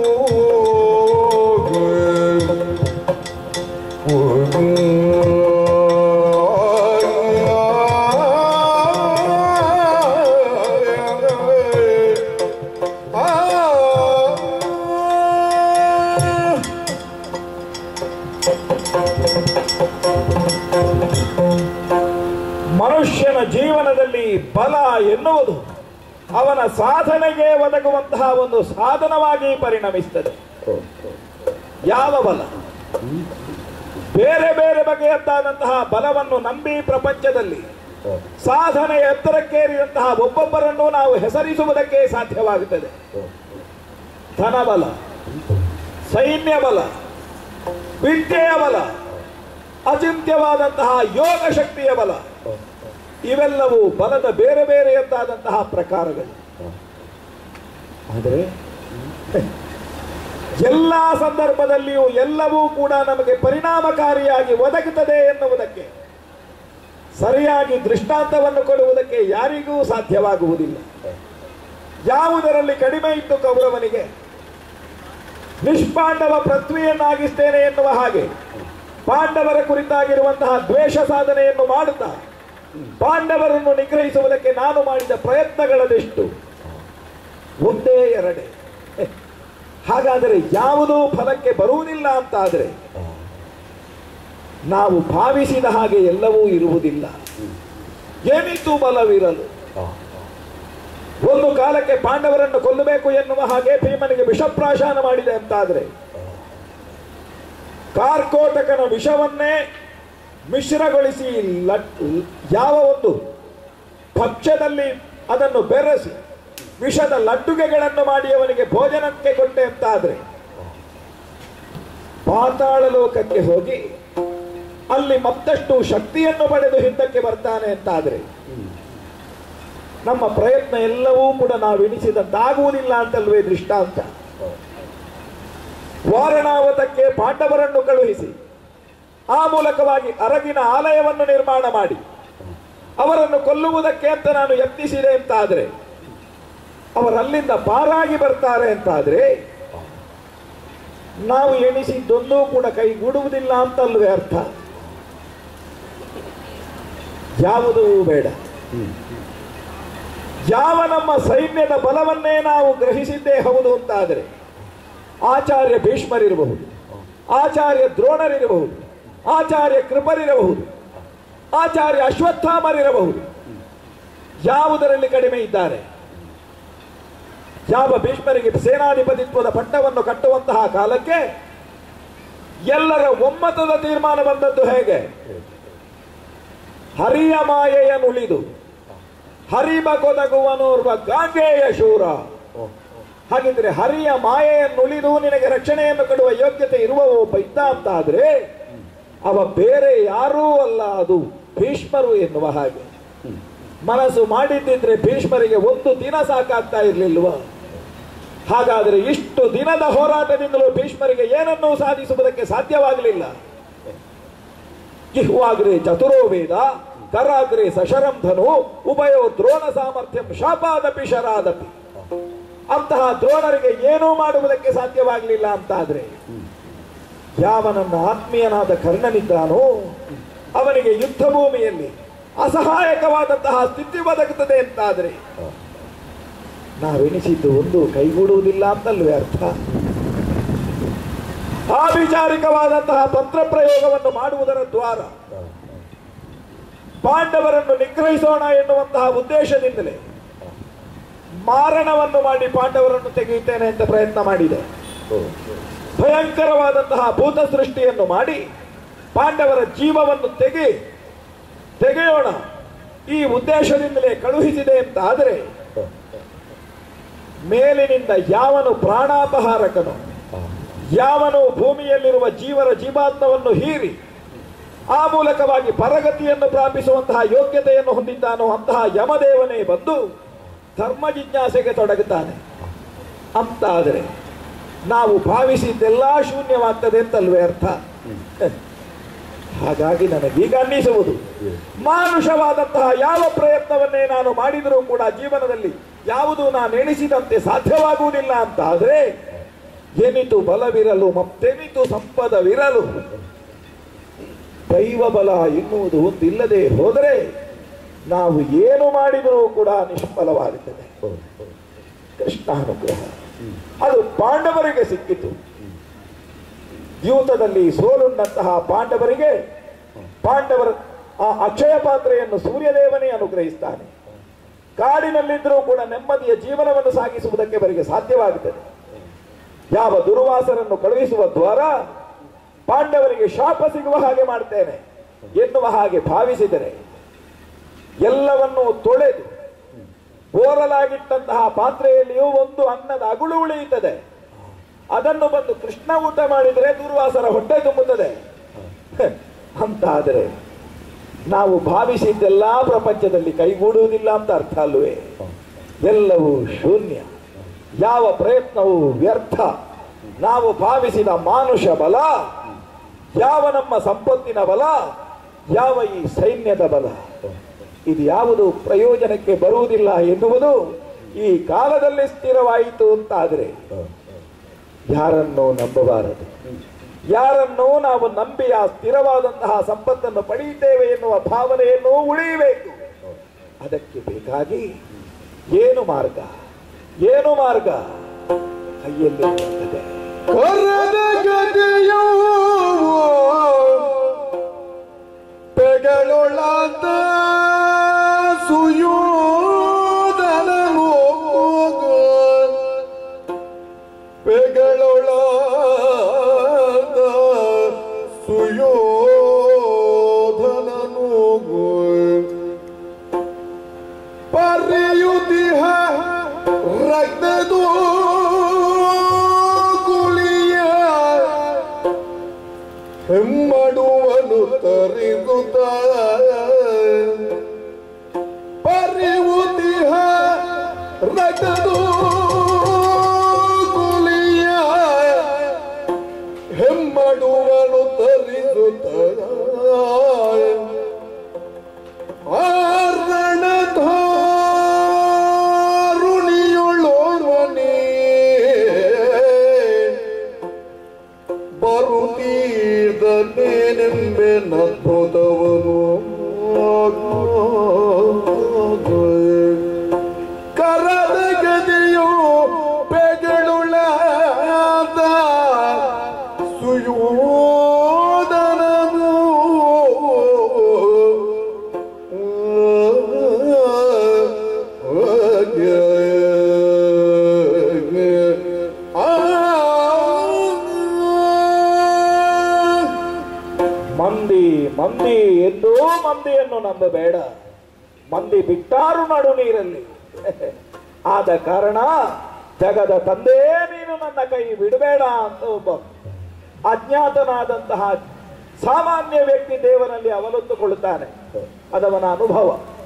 ಮನುಷ್ಯನ ಜೀವನದಲ್ಲಿ ಬಲ ಎನ್ನುವುದು ಅವನ ಸಾಧನೆಗೆ ಒದಗುವಂತಹ ಒಂದು ಸಾಧನವಾಗಿ ಪರಿಣಮಿಸ್ತದೆ ಯಾವ ಬಲ ಬೇರೆ ಬೇರೆ ಬಗೆಯದ್ದಾದಂತಹ ಬಲವನ್ನು ನಂಬಿ ಪ್ರಪಂಚದಲ್ಲಿ ಸಾಧನೆ ಎತ್ತರಕ್ಕೇರಿದಂತಹ ಒಬ್ಬೊಬ್ಬರನ್ನು ನಾವು ಹೆಸರಿಸುವುದಕ್ಕೆ ಸಾಧ್ಯವಾಗುತ್ತದೆ ಧನಬಲ ಸೈನ್ಯ ಬಲ ವಿದ್ಯೆಯ ಬಲ ಅಚಿಂತ್ಯವಾದಂತಹ ಯೋಗ ಶಕ್ತಿಯ ಬಲ ಇವೆಲ್ಲವೂ ಬಲದ ಬೇರೆ ಬೇರೆಯದ್ದಾದಂತಹ ಪ್ರಕಾರಗಳು ಆದರೆ ಎಲ್ಲ ಸಂದರ್ಭದಲ್ಲಿಯೂ ಎಲ್ಲವೂ ಕೂಡ ನಮಗೆ ಪರಿಣಾಮಕಾರಿಯಾಗಿ ಒದಗುತ್ತದೆ ಎನ್ನುವುದಕ್ಕೆ ಸರಿಯಾಗಿ ದೃಷ್ಟಾಂತವನ್ನು ಕೊಡುವುದಕ್ಕೆ ಯಾರಿಗೂ ಸಾಧ್ಯವಾಗುವುದಿಲ್ಲ ಯಾವುದರಲ್ಲಿ ಕಡಿಮೆ ಇತ್ತು ಕೌರವನಿಗೆ ನಿಷ್ಪಾಂಡವ ಪೃಥ್ವಿಯನ್ನಾಗಿಸ್ತೇನೆ ಎನ್ನುವ ಹಾಗೆ ಪಾಂಡವರ ಕುರಿತಾಗಿರುವಂತಹ ದ್ವೇಷ ಸಾಧನೆಯನ್ನು ಮಾಡುತ್ತಾ ಪಾಂಡವರನ್ನು ನಿಗ್ರಹಿಸುವುದಕ್ಕೆ ನಾನು ಮಾಡಿದ ಪ್ರಯತ್ನಗಳದೆಷ್ಟು ಒಂದೇ ಎರಡೇ ಹಾಗಾದರೆ ಯಾವುದೂ ಫಲಕ್ಕೆ ಬರುವುದಿಲ್ಲ ಅಂತಾದರೆ ನಾವು ಭಾವಿಸಿದ ಹಾಗೆ ಎಲ್ಲವೂ ಇರುವುದಿಲ್ಲ ಏನಿತ್ತು ಬಲವಿರಲು ಒಂದು ಕಾಲಕ್ಕೆ ಪಾಂಡವರನ್ನು ಕೊಲ್ಲಬೇಕು ಎನ್ನುವ ಹಾಗೆ ಭೀಮನಿಗೆ ವಿಷಪ್ರಾಶಾನ ಮಾಡಿದೆ ಅಂತಾದ್ರೆ ಕಾರ್ಕೋಟಕನ ವಿಷವನ್ನೇ ಮಿಶ್ರಗೊಳಿಸಿ ಲಟ್ ಯಾವ ಒಂದು ಭಕ್ಷ್ಯದಲ್ಲಿ ಅದನ್ನು ಬೆರೆಸಿ ವಿಷದ ಲಡ್ಡುಗೆಗಳನ್ನು ಮಾಡಿ ಅವನಿಗೆ ಭೋಜನಕ್ಕೆ ಕೊಟ್ಟೆ ಅಂತಾದ್ರೆ ಪಾತಾಳ ಲೋಕಕ್ಕೆ ಹೋಗಿ ಅಲ್ಲಿ ಮತ್ತಷ್ಟು ಶಕ್ತಿಯನ್ನು ಪಡೆದು ಹಿಂದಕ್ಕೆ ಬರ್ತಾನೆ ಅಂತಾದ್ರೆ ನಮ್ಮ ಪ್ರಯತ್ನ ಎಲ್ಲವೂ ಕೂಡ ನಾವು ಎಣಿಸಿದಂತಾಗುವುದಿಲ್ಲ ಅಂತಲ್ವೇ ದೃಷ್ಟಾಂತ ವಾರಣಾವತಕ್ಕೆ ಪಾಂಡವರನ್ನು ಕಳುಹಿಸಿ ಆ ಮೂಲಕವಾಗಿ ಅರಗಿನ ಆಲಯವನ್ನು ನಿರ್ಮಾಣ ಮಾಡಿ ಅವರನ್ನು ಕೊಲ್ಲುವುದಕ್ಕೆ ಅಂತ ನಾನು ಯತ್ನಿಸಿದೆ ಅಂತಾದ್ರೆ ಅವರಲ್ಲಿಂದ ಪಾರಾಗಿ ಬರ್ತಾರೆ ಅಂತಾದ್ರೆ ನಾವು ಎಣಿಸಿದ್ದೊಂದೂ ಕೂಡ ಕೈಗೂಡುವುದಿಲ್ಲ ಅಂತಲ್ವೇ ಅರ್ಥ ಯಾವುದೂ ಬೇಡ ಯಾವ ನಮ್ಮ ಸೈನ್ಯದ ಬಲವನ್ನೇ ನಾವು ಗ್ರಹಿಸಿದ್ದೇ ಹೌದು ಅಂತಾದರೆ ಆಚಾರ್ಯ ಭೀಷ್ಮರಿರಬಹುದು ಆಚಾರ್ಯ ದ್ರೋಣರಿರಬಹುದು ಆಚಾರ್ಯ ಕೃಪರಿರಬಹುದು ಆಚಾರ್ಯ ಅಶ್ವತ್ಥಾಮರಿರಬಹುದು ಯಾವುದರಲ್ಲಿ ಕಡಿಮೆ ಇದ್ದಾರೆ ಯಾವ ಭೀಷ್ಮರಿಗೆ ಸೇನಾಧಿಪತಿತ್ವದ ಪಟ್ಟವನ್ನು ಕಟ್ಟುವಂತಹ ಕಾಲಕ್ಕೆ ಎಲ್ಲರ ಒಮ್ಮತದ ತೀರ್ಮಾನ ಬಂದದ್ದು ಹೇಗೆ ಹರಿಯ ಮಾಯೆಯನುಳಿದು ಹರಿಬ ಕೊದಗುವನೋರ್ವ ಗಾಂಗೇಯ ಶೂರ ಹಾಗಿದ್ರೆ ಹರಿಯ ಮಾಯೆಯನ್ನುಳಿದು ನಿನಗೆ ರಕ್ಷಣೆಯನ್ನು ಕೊಡುವ ಯೋಗ್ಯತೆ ಇರುವ ಒಬ್ಬ ಇದ್ದ ಅಂತ ಆದ್ರೆ ಅವ ಬೇರೆ ಯಾರೂ ಅಲ್ಲ ಅದು ಭೀಷ್ಮರು ಎನ್ನುವ ಹಾಗೆ ಮನಸ್ಸು ಮಾಡಿದ್ದಿದ್ರೆ ಭೀಷ್ಮರಿಗೆ ಒಂದು ದಿನ ಸಾಕಾಗ್ತಾ ಇರ್ಲಿಲ್ವ ಹಾಗಾದ್ರೆ ಇಷ್ಟು ದಿನದ ಹೋರಾಟದಿಂದಲೂ ಭೀಷ್ಮರಿಗೆ ಏನನ್ನೂ ಸಾಧಿಸುವುದಕ್ಕೆ ಸಾಧ್ಯವಾಗಲಿಲ್ಲ ಜಿಹ್ವಾಗ್ರೆ ಚತುರೋ ವೇದ ಕರಾಗ್ರೆ ಸಶರಂ ಧನು ಉಭಯೋ ದ್ರೋಣ ಸಾಮರ್ಥ್ಯಂ ಶಾಪಾದಪಿ ಶರಾದಪಿ ಅಂತಹ ದ್ರೋಣರಿಗೆ ಏನೂ ಮಾಡುವುದಕ್ಕೆ ಸಾಧ್ಯವಾಗಲಿಲ್ಲ ಅಂತಾದ್ರೆ ಯಾವನನ್ನ ಆತ್ಮೀಯನಾದ ಕರ್ಣನಿದ್ದಾನೋ ಅವನಿಗೆ ಯುದ್ಧ ಭೂಮಿಯಲ್ಲಿ ಅಸಹಾಯಕವಾದಂತಹ ಸ್ಥಿತಿ ಒದಗುತ್ತದೆ ಅಂತಾದ್ರೆ ನಾವೆನಿಸಿದ್ದು ಒಂದು ಕೈಗೂಡುವುದಿಲ್ಲ ಅಂತಲ್ವೇ ಅರ್ಥ ಆಭಿಚಾರಿಕವಾದಂತಹ ತಂತ್ರ ಪ್ರಯೋಗವನ್ನು ಮಾಡುವುದರ ದ್ವಾರ ಪಾಂಡವರನ್ನು ನಿಗ್ರಹಿಸೋಣ ಎನ್ನುವಂತಹ ಉದ್ದೇಶದಿಂದಲೇ ಮಾರಣವನ್ನು ಮಾಡಿ ಪಾಂಡವರನ್ನು ತೆಗೆಯುತ್ತೇನೆ ಅಂತ ಪ್ರಯತ್ನ ಮಾಡಿದೆ ಭಯಂಕರವಾದಂತಹ ಭೂತ ಸೃಷ್ಟಿಯನ್ನು ಮಾಡಿ ಪಾಂಡವರ ಜೀವವನ್ನು ತೆಗೆ ತೆಗೆಯೋಣ ಈ ಉದ್ದೇಶದಿಂದಲೇ ಕಳುಹಿಸಿದೆ ಅಂತ ಆದರೆ ಮೇಲಿನಿಂದ ಯಾವನು ಪ್ರಾಣಾಪಹಾರಕನು ಯಾವನು ಭೂಮಿಯಲ್ಲಿರುವ ಜೀವರ ಜೀವಾತ್ಮವನ್ನು ಹೀರಿ ಆ ಮೂಲಕವಾಗಿ ಪರಗತಿಯನ್ನು ಪ್ರಾಪಿಸುವಂತಹ ಯೋಗ್ಯತೆಯನ್ನು ಹೊಂದಿದ್ದಾನೋ ಅಂತಹ ಯಮದೇವನೇ ಬಂದು ಧರ್ಮ ಜಿಜ್ಞಾಸೆಗೆ ತೊಡಗುತ್ತಾನೆ ಅಂತ ಆದರೆ ನಾವು ಭಾವಿಸಿದ್ದೆಲ್ಲ ಶೂನ್ಯವಾಗ್ತದೆ ಅಂತಲ್ವೇ ಅರ್ಥ ಹಾಗಾಗಿ ನನಗೀಗ ಅನ್ನಿಸುವುದು ಮಾನುಷವಾದಂತಹ ಯಾವ ಪ್ರಯತ್ನವನ್ನೇ ನಾನು ಮಾಡಿದರೂ ಕೂಡ ಜೀವನದಲ್ಲಿ ಯಾವುದು ನಾನು ಎಣಿಸಿದಂತೆ ಸಾಧ್ಯವಾಗುವುದಿಲ್ಲ ಅಂತ ಆದರೆ ಎನಿತು ಬಲವಿರಲು ಮತ್ತೆನಿತು ಸಂಪದವಿರಲು ದೈವ ಬಲ ಎನ್ನುವುದು ಒಂದಿಲ್ಲದೆ ಹೋದರೆ ನಾವು ಏನು ಮಾಡಿದರೂ ಕೂಡ ನಿಷ್ಫಲವಾಗುತ್ತದೆ ಕೃಷ್ಣಾನುಗ್ರಹ ಅದು ಪಾಂಡವರಿಗೆ ಸಿಕ್ಕಿತು ದ್ಯೂತದಲ್ಲಿ ಸೋಲುಂಡಂತಹ ಪಾಂಡವರಿಗೆ ಪಾಂಡವರ ಆ ಅಕ್ಷಯ ಪಾತ್ರೆಯನ್ನು ಸೂರ್ಯದೇವನೇ ಅನುಗ್ರಹಿಸ್ತಾನೆ ಕಾಡಿನಲ್ಲಿದ್ದರೂ ಕೂಡ ನೆಮ್ಮದಿಯ ಜೀವನವನ್ನು ಸಾಗಿಸುವುದಕ್ಕೆ ಅವರಿಗೆ ಸಾಧ್ಯವಾಗುತ್ತದೆ ಯಾವ ದುರ್ವಾಸರನ್ನು ಕಳುಹಿಸುವ ದ್ವಾರ ಪಾಂಡವರಿಗೆ ಶಾಪ ಸಿಗುವ ಹಾಗೆ ಮಾಡ್ತೇನೆ ಎನ್ನುವ ಹಾಗೆ ಭಾವಿಸಿದರೆ ಎಲ್ಲವನ್ನೂ ತೊಳೆದು ಓರಲಾಗಿಟ್ಟಂತಹ ಪಾತ್ರೆಯಲ್ಲಿಯೂ ಒಂದು ಅನ್ನದ ಅಗುಳು ಉಳಿಯುತ್ತದೆ ಅದನ್ನು ಬಂದು ಕೃಷ್ಣ ಊಟ ಮಾಡಿದರೆ ದುರ್ವಾಸರ ಹೊಟ್ಟೆ ತುಂಬುತ್ತದೆ ಅಂತಾದರೆ ನಾವು ಭಾವಿಸಿದ್ದೆಲ್ಲ ಪ್ರಪಂಚದಲ್ಲಿ ಕೈಗೂಡುವುದಿಲ್ಲ ಅಂತ ಅರ್ಥ ಅಲ್ವೇ ಎಲ್ಲವೂ ಶೂನ್ಯ ಯಾವ ಪ್ರಯತ್ನವೂ ವ್ಯರ್ಥ ನಾವು ಭಾವಿಸಿದ ಮಾನುಷ ಬಲ ಯಾವ ನಮ್ಮ ಸಂಪತ್ತಿನ ಬಲ ಯಾವ ಈ ಸೈನ್ಯದ ಬಲ ಇದು ಯಾವುದು ಪ್ರಯೋಜನಕ್ಕೆ ಬರುವುದಿಲ್ಲ ಎನ್ನುವುದು ಈ ಕಾಲದಲ್ಲಿ ಸ್ಥಿರವಾಯಿತು ಅಂತಾದರೆ ಯಾರನ್ನೂ ನಂಬಬಾರದು ಯಾರನ್ನೂ ನಾವು ನಂಬಿ ಆ ಸ್ಥಿರವಾದಂತಹ ಸಂಪತ್ತನ್ನು ಪಡೆಯುತ್ತೇವೆ ಎನ್ನುವ ಭಾವನೆಯನ್ನು ಉಳಿಯಬೇಕು ಅದಕ್ಕೆ ಬೇಕಾಗಿ ಏನು ಮಾರ್ಗ ಏನು ಮಾರ್ಗ ಕೈಯಲ್ಲಿ ಇರುತ್ತದೆ. ಕರದ ಗದೆಯೋ ಪೆಗಳೊಳಾದ ಸುಯೋಧನನು ಪೆಗಳೊಳಾದ ಸುಯೋಧನನು ಪರ್ಯುದಿಹ ರಕ್ತದೋ ಗುಳಿಯ ಪರಿವುತಿಹ ರಗದು ಕುಲಿಯ ಹೆಮ್ಮಡುಗಳು ತರಿಸುತ್ತ ಆರಣಧಾರುಣಿಯುಳ್ಳೋರ್ವನೇ ಬರುತ್ತೀರ್ದನೇನೆಂಬೆನದ್ಭುತವನು ಕರದ ಗದೆಯು ಪೆಗಳುಳಾದ ಸುಯೋಧನನು ಮಂದಿ ಮಂದಿ ಎಂದೂ ಮಂದಿಯನ್ನು ನಂಬಬೇಡ ಮಂದಿ ಬಿಟ್ಟಾರು ನಡು ನೀರಲ್ಲಿ ಆದ ಕಾರಣ ಜಗದ ತಂದೆ ನೀನು ನನ್ನ ಕೈ ಬಿಡಬೇಡ ಅಂತ ಒಬ್ಬ ಅಜ್ಞಾತನಾದಂತಹ ಸಾಮಾನ್ಯ ವ್ಯಕ್ತಿ ದೇವನಲ್ಲಿ ಅವಲತ್ತುಕೊಳ್ಳುತ್ತಾನೆ ಅದವನ ಅನುಭವ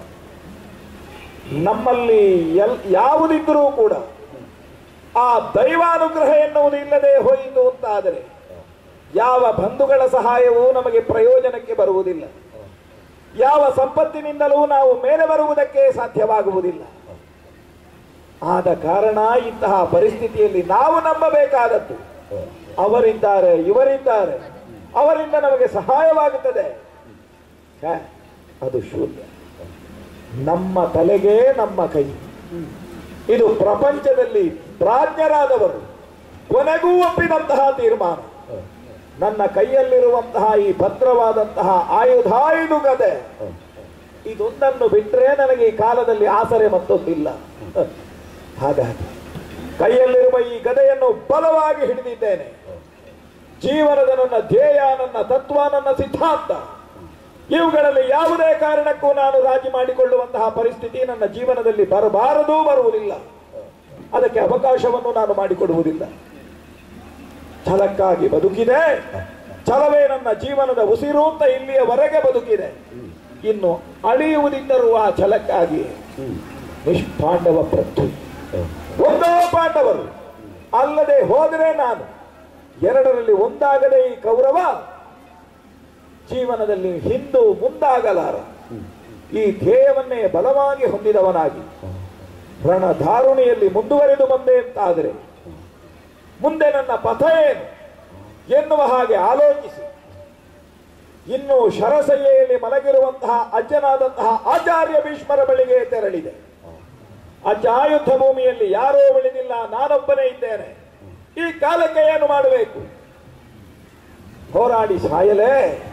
ನಮ್ಮಲ್ಲಿ ಎಲ್ ಯಾವುದಿದ್ದರೂ ಕೂಡ ಆ ದೈವಾನುಗ್ರಹ ಎನ್ನುವುದು ಇಲ್ಲದೆ ಹೋಯಿತು ಅಂತಾದರೆ ಯಾವ ಬಂಧುಗಳ ಸಹಾಯವೂ ನಮಗೆ ಪ್ರಯೋಜನಕ್ಕೆ ಬರುವುದಿಲ್ಲ ಯಾವ ಸಂಪತ್ತಿನಿಂದಲೂ ನಾವು ಮೇಲೆ ಬರುವುದಕ್ಕೆ ಸಾಧ್ಯವಾಗುವುದಿಲ್ಲ ಆದ ಕಾರಣ ಇಂತಹ ಪರಿಸ್ಥಿತಿಯಲ್ಲಿ ನಾವು ನಂಬಬೇಕಾದದ್ದು ಅವರಿದ್ದಾರೆ ಇವರಿದ್ದಾರೆ ಅವರಿಂದ ನಮಗೆ ಸಹಾಯವಾಗುತ್ತದೆ ಛೆ, ಅದು ಶೂನ್ಯ ನಮ್ಮ ತಲೆಗೆ ನಮ್ಮ ಕೈ ಇದು ಪ್ರಪಂಚದಲ್ಲಿ ಪ್ರಾಜ್ಞರಾದವರು ಕೊನೆಗೂ ಒಪ್ಪಿದಂತಹ ತೀರ್ಮಾನ ನನ್ನ ಕೈಯಲ್ಲಿರುವಂತಹ ಈ ಭದ್ರವಾದಂತಹ ಆಯುಧ ಇದು ಗದೆ ಇದೊಂದನ್ನು ಬಿಟ್ಟರೆ ನನಗೆ ಈ ಕಾಲದಲ್ಲಿ ಆಸರೆ ಮತ್ತೊಂದಿಲ್ಲ ಹಾಗಾಗಿ ಕೈಯಲ್ಲಿರುವ ಈ ಗದೆಯನ್ನು ಬಲವಾಗಿ ಹಿಡಿದಿದ್ದೇನೆ ಜೀವನದ ನನ್ನ ಧ್ಯೇಯ ನನ್ನ ತತ್ವ ನನ್ನ ಸಿದ್ಧಾಂತ ಇವುಗಳಲ್ಲಿ ಯಾವುದೇ ಕಾರಣಕ್ಕೂ ನಾನು ರಾಜಿ ಮಾಡಿಕೊಳ್ಳುವಂತಹ ಪರಿಸ್ಥಿತಿ ನನ್ನ ಜೀವನದಲ್ಲಿ ಬರಬಾರದೂ ಬರುವುದಿಲ್ಲ ಅದಕ್ಕೆ ಅವಕಾಶವನ್ನು ನಾನು ಮಾಡಿಕೊಡುವುದಿಲ್ಲ ಛಲಕ್ಕಾಗಿ ಬದುಕಿದೆ ಛಲವೇ ನನ್ನ ಜೀವನದ ಉಸಿರು ಅಂತ ಇಲ್ಲಿಯವರೆಗೆ ಬದುಕಿದೆ ಇನ್ನು ಅಳಿಯುವುದಿದ್ದರೂ ಆ ಛಲಕ್ಕಾಗಿ ನಿಷ್ಪಾಂಡವ ಪೃಥ್ವಿ ಒಂದೋ ಪಾಂಡವರು ಅಲ್ಲದೆ ಹೋದರೆ ನಾನು ಎರಡರಲ್ಲಿ ಒಂದಾಗದೆ ಈ ಕೌರವ ಜೀವನದಲ್ಲಿ ಹಿಂದು ಮುಂದಾಗಲಾರ ಈ ಧ್ಯೇಯವನ್ನೇ ಬಲವಾಗಿ ಹೊಂದಿದವನಾಗಿ ರಣಧಾರುಣಿಯಲ್ಲಿ ಮುಂದುವರೆದು ಬಂದೆ ಅಂತಾದರೆ ಮುಂದೆ ನನ್ನ ಪಥ ಏನು ಎನ್ನುವ ಹಾಗೆ ಆಲೋಚಿಸಿ ಇನ್ನು ಶರಸಯ್ಯೆಯಲ್ಲಿ ಮಲಗಿರುವಂತಹ ಅಜ್ಜನಾದಂತಹ ಆಚಾರ್ಯ ಭೀಷ್ಮರ ಬಳಿಗೆ ತೆರಳಿದೆ ಅಜ್ಜ ಯುದ್ಧ ಭೂಮಿಯಲ್ಲಿ ಯಾರೋ ಉಳಿದಿಲ್ಲ ನಾನೊಬ್ಬನೇ ಇದ್ದೇನೆ ಈ ಕಾಲಕ್ಕೆ ಏನು ಮಾಡಬೇಕು ಹೋರಾಡಿ ಸಾಯಲೇ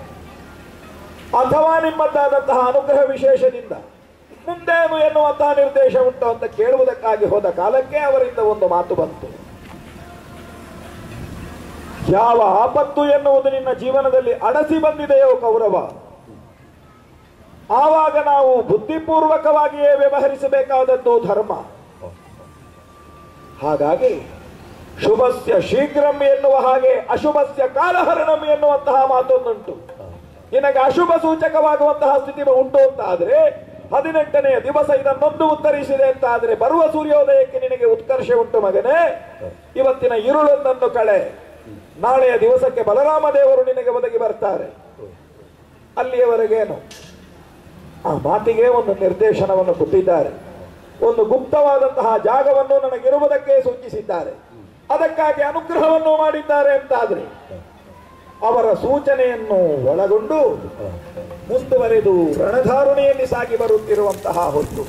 ಅಥವಾ ನಿಮ್ಮದ್ದಾದಂತಹ ಅನುಗ್ರಹ ವಿಶೇಷದಿಂದ ಮುಂದೇನು ಎನ್ನುವಂತಹ ನಿರ್ದೇಶ ಉಂಟು ಅಂತ ಕೇಳುವುದಕ್ಕಾಗಿ ಹೋದ ಕಾಲಕ್ಕೆ ಅವರಿಂದ ಒಂದು ಮಾತು ಬಂತು ಯಾವ ಆಪತ್ತು ಎನ್ನುವುದು ನಿನ್ನ ಜೀವನದಲ್ಲಿ ಅಡಸಿ ಬಂದಿದೆಯೋ ಕೌರವ ಆವಾಗ ನಾವು ಬುದ್ಧಿಪೂರ್ವಕವಾಗಿಯೇ ವ್ಯವಹರಿಸಬೇಕಾದದ್ದು ಧರ್ಮ ಹಾಗಾಗಿ ಶುಭಸ್ಯ ಶೀಘ್ರಂ ಎನ್ನುವ ಹಾಗೆ ಅಶುಭಸ್ಯ ಕಾಲಹರಣಂ ಎನ್ನುವಂತಹ ಮಾತೊಂದುಂಟು ನಿನಗೆ ಅಶುಭ ಸೂಚಕವಾಗುವಂತಹ ಸ್ಥಿತಿ ಉಂಟು ಅಂತ ಆದ್ರೆ ಹದಿನೆಂಟನೆಯ ದಿವಸ ಇದನ್ನೊಂದು ಉತ್ತರಿಸಿದೆ ಅಂತ ಆದ್ರೆ ಬರುವ ಸೂರ್ಯೋದಯಕ್ಕೆ ನಿನಗೆ ಉತ್ಕರ್ಷ ಉಂಟು ಮಗನೇ ಇವತ್ತಿನ ഇരുಳೊಂದನ್ನು ಕಳೆ ನಾಳೆಯ ದಿವಸಕ್ಕೆ ಬಲರಾಮ ದೇವರು ನಿನಗೆ ಒದಗಿ ಬರ್ತಾರೆ ಅಲ್ಲಿಯವರೆಗೇನು ಆ ಮಾತಿಗೆ ಒಂದು ನಿರ್ದೇಶನವನ್ನು ಕೊಟ್ಟಿದ್ದಾರೆ ಒಂದು ಗುಪ್ತವಾದಂತಹ ಜಾಗವನ್ನು ನನಗಿರುವುದಕ್ಕೆ ಸೂಚಿಸಿದ್ದಾರೆ ಅದಕ್ಕಾಗಿ ಅನುಗ್ರಹವನ್ನು ಮಾಡಿದ್ದಾರೆ ಅಂತಾದ್ರೆ ಅವರ ಸೂಚನೆಯನ್ನು ಒಳಗೊಂಡು ಮುಂದುವರೆದು ರಣಧಾರುಣಿಯಲ್ಲಿ ಸಾಗಿ ಬರುತ್ತಿರುವಂತಹ ಹೊತ್ತು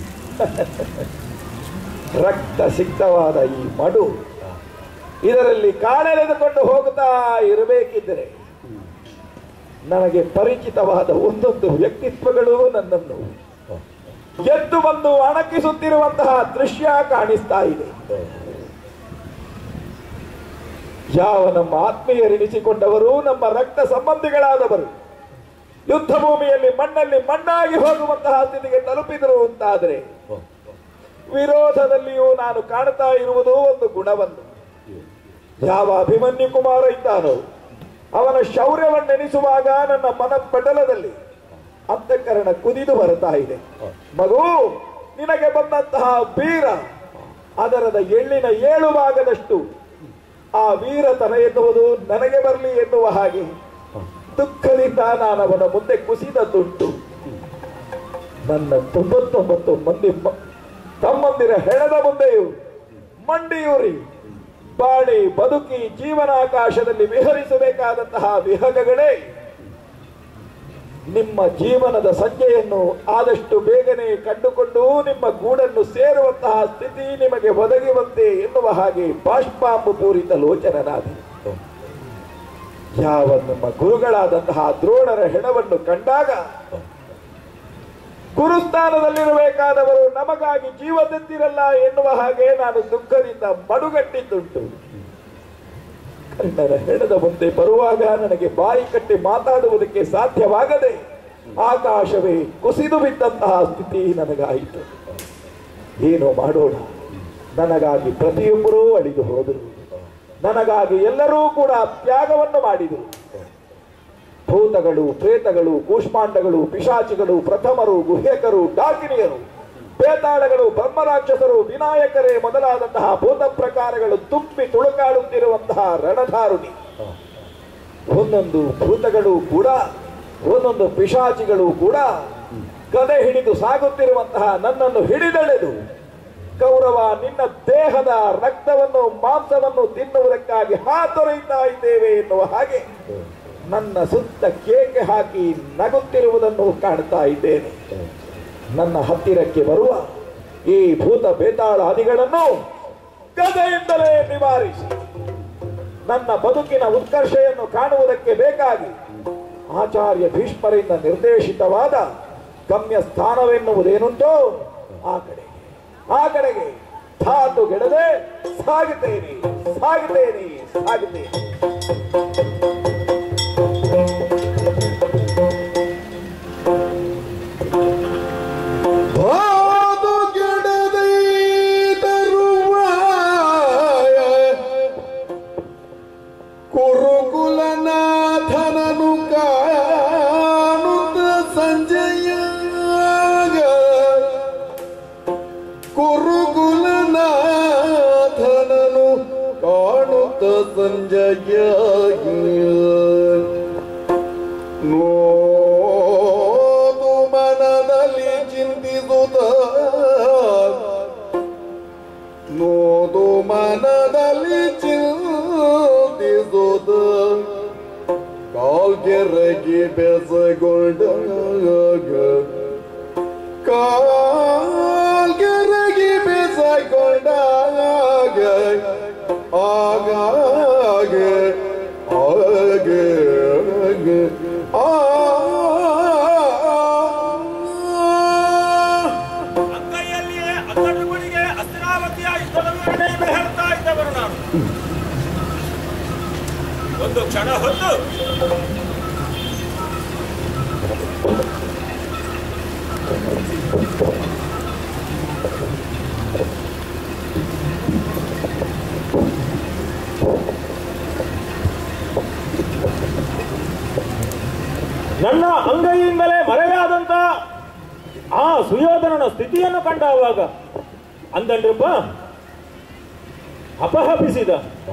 ರಕ್ತ ಸಿಕ್ತವಾದ ಈ ಮಡು ಇದರಲ್ಲಿ ಕಾಣೆಳೆದುಕೊಂಡು ಹೋಗುತ್ತಾ ಇರಬೇಕಿದ್ದರೆ ನನಗೆ ಪರಿಚಿತವಾದ ಒಂದೊಂದು ವ್ಯಕ್ತಿತ್ವಗಳು ನನ್ನನ್ನು ಎದ್ದು ಬಂದು ಅಣಕಿಸುತ್ತಿರುವಂತಹ ದೃಶ್ಯ ಕಾಣಿಸ್ತಾ ಇದೆ ಯಾವ ನಮ್ಮ ಆತ್ಮೀಯರೆನಿಸಿಕೊಂಡವರು ನಮ್ಮ ರಕ್ತ ಸಂಬಂಧಿಗಳಾದವರು ಯುದ್ಧ ಭೂಮಿಯಲ್ಲಿ ಮಣ್ಣಲ್ಲಿ ಮಣ್ಣಾಗಿ ಹೋಗುವಂತಹ ಸ್ಥಿತಿಗೆ ತಲುಪಿದರು ಅಂತಾದರೆ ವಿರೋಧದಲ್ಲಿಯೂ ನಾನು ಕಾಣ್ತಾ ಇರುವುದು ಒಂದು ಗುಣವನ್ನು ಯಾವ ಅಭಿಮನ್ಯು ಕುಮಾರ ಇದ್ದಾನೋ ಅವನ ಶೌರ್ಯವನ್ನೆನಿಸುವಾಗ ನನ್ನ ಮನ ಪಟಲದಲ್ಲಿ ಅಂತಃಕರಣ ಕುದಿದು ಬರ್ತಾ ಇದೆ ಮಗು ನಿನಗೆ ಬಂದಂತಹ ವೀರ ಅದರದ ಎಳ್ಳಿನ ಏಳು ಭಾಗದಷ್ಟು ಆ ವೀರತನ ಎನ್ನುವುದು ನನಗೆ ಬರಲಿ ಎನ್ನುವ ಹಾಗೆ ದುಃಖದಿಂದ ನಾನು ಅವನ ಮುಂದೆ ಕುಸಿದದ್ದುಂಟು ನನ್ನ ತೊಂಬತ್ತೊಂಬತ್ತು ಮಂದಿ ಮ- ತಮ್ಮಂದಿರ ಹೆಣದ ಮುಂದೆಯೂ ಮಂಡಿಯೂರಿ ಬಾಳಿ ಬದುಕಿ ಜೀವನಾಕಾಶದಲ್ಲಿ ವಿಹರಿಸಬೇಕಾದಂತಹ ವಿಹಗಗಳೇ ನಿಮ್ಮ ಜೀವನದ ಸಂಜೆಯನ್ನು ಆದಷ್ಟು ಬೇಗನೆ ಕಂಡುಕೊಂಡು ನಿಮ್ಮ ಗೂಡನ್ನು ಸೇರುವಂತಹ ಸ್ಥಿತಿ ನಿಮಗೆ ಒದಗುವಂತೆ ಎನ್ನುವ ಹಾಗೆ ಬಾಷ್ಪಾಂಬು ಪೂರಿತ ಲೋಚನನಾದ ಯಾವ ನಮ್ಮ ಗುರುಗಳಾದಂತಹ ದ್ರೋಣರ ಹೆಣವನ್ನು ಕಂಡಾಗ ಗುರುಸ್ಥಾನದಲ್ಲಿರಬೇಕಾದವರು ನಮಗಾಗಿ ಜೀವದಿಂದಿರಲ್ಲ ಎನ್ನುವ ಹಾಗೆ ನಾನು ದುಃಖದಿಂದ ಮಡುಗಟ್ಟಿದ್ದುಂಟು ಕರ್ಣನ ಹೆಣದ ಮುಂದೆ ಬರುವಾಗ ನನಗೆ ಬಾಯಿ ಕಟ್ಟಿ ಮಾತಾಡುವುದಕ್ಕೆ ಸಾಧ್ಯವಾಗದೆ ಆಕಾಶವೇ ಕುಸಿದು ಬಿದ್ದಂತಹ ಸ್ಥಿತಿ ನನಗಾಯಿತು ಏನು ಮಾಡೋಣ ನನಗಾಗಿ ಪ್ರತಿಯೊಬ್ಬರೂ ಅಳಿದು ಹೋದರು ನನಗಾಗಿ ಎಲ್ಲರೂ ಕೂಡ ತ್ಯಾಗವನ್ನು ಮಾಡಿದರು ಭೂತಗಳು ಪ್ರೇತಗಳು ಕೂಷ್ಮಾಂಡಗಳು ಪಿಶಾಚಿಗಳು ಪ್ರಥಮರು ಗುಹ್ಯಕರು ಡಾಕಿನಿಯರು ಬೇತಾಳಗಳು ಬ್ರಹ್ಮರಾಕ್ಷಸರು ವಿನಾಯಕರೇ ಮೊದಲಾದಂತಹ ಭೂತ ಪ್ರಕಾರಗಳು ತುಂಬಿ ತುಳುಕಾಡುತ್ತಿರುವಂತಹ ರಣಧಾರುಣಿ ಒಂದೊಂದು ಭೂತಗಳು ಕೂಡ ಒಂದೊಂದು ಪಿಶಾಚಿಗಳು ಕೂಡ ಗದೆ ಹಿಡಿದು ಸಾಗುತ್ತಿರುವಂತಹ ನನ್ನನ್ನು ಹಿಡಿದೆಳೆದು ಕೌರವ ನಿನ್ನ ದೇಹದ ರಕ್ತವನ್ನು ಮಾಂಸವನ್ನು ತಿನ್ನುವುದಕ್ಕಾಗಿ ಹಾತೊರೆಯುತ್ತಾ ಇದ್ದೇವೆ ಎನ್ನುವ ಹಾಗೆ ನನ್ನ ಸುತ್ತ ಕೇಕೆ ಹಾಕಿ ನಗುತ್ತಿರುವುದನ್ನು ಕಾಣ್ತಾ ಇದ್ದೇನೆ ನನ್ನ ಹತ್ತಿರಕ್ಕೆ ಬರುವ ಈ ಭೂತ ಬೇತಾಳ ಆದಿಗಳನ್ನು ಗದೆಯಿಂದಲೇ ನಿವಾರಿಸಿ ನನ್ನ ಬದುಕಿನ ಉತ್ಕರ್ಷೆಯನ್ನು ಕಾಣುವುದಕ್ಕೆ ಬೇಕಾಗಿ ಆಚಾರ್ಯ ಭೀಷ್ಮರಿಂದ ನಿರ್ದೇಶಿತವಾದ ಗಮ್ಯ ಸ್ಥಾನವೆನ್ನುವುದೇನುಂಟೋ ಆ ಕಡೆಗೆ ಆ ಕಡೆಗೆ ಧಾತುಗೆಡದೆ ಸಾಗುತ್ತೇನೆ ಸಾಗುತ್ತೇನೆ ಸಾಗುತ್ತೇನೆ ಬಾದು ಗೆಡದೈ ತರುವಾಯ ಕುರುಕುಲನಾಥನನು ಕಾಣುತ್ತ ಸಂಜಯ ಕುರುಕುಲನಾಥನನು ಕಾಣುತ್ತ ಸಂಜಯ ನೋದು ಮನದಲ್ಲಿ ಚಿಂತಿಸುತ್ತ ನೋದು ಮನದಲ್ಲಿ ಚಿಂತಿಸುತ್ತ ಕಾಲ್ಗೆರಗಿ ಬೆಸಗೊಂಡಾಗ ಕಾಲ್ಗೆರಗಿ ಬೆಸಗೊಂಡಾಗ ಆಗಾಗ ಆಗ ಆ ಅಂಗೈಯಲ್ಲಿಯೇ ಅಕ್ಕಡುಗಳಿಗೆ ಅಸ್ತಿನಾವತಿಯ ಯುದ್ಧದ ವಿವರಣೆಯನ್ನು ಹೇಳ್ತಾ ಇದ್ದವರು ನಾನು ಒಂದು ಕ್ಷಣ ಹೊತ್ತು ನನ್ನ ಅಂಗೈಯಿಂದಲೇ ಮರೆಯಾದಂತ ಆ ಸುಯೋಧನನ ಸ್ಥಿತಿಯನ್ನು ಕಂಡಾವಾಗ ಅಂದನ್ರಪ್ಪ ಅಪಹಪಿಸಿದ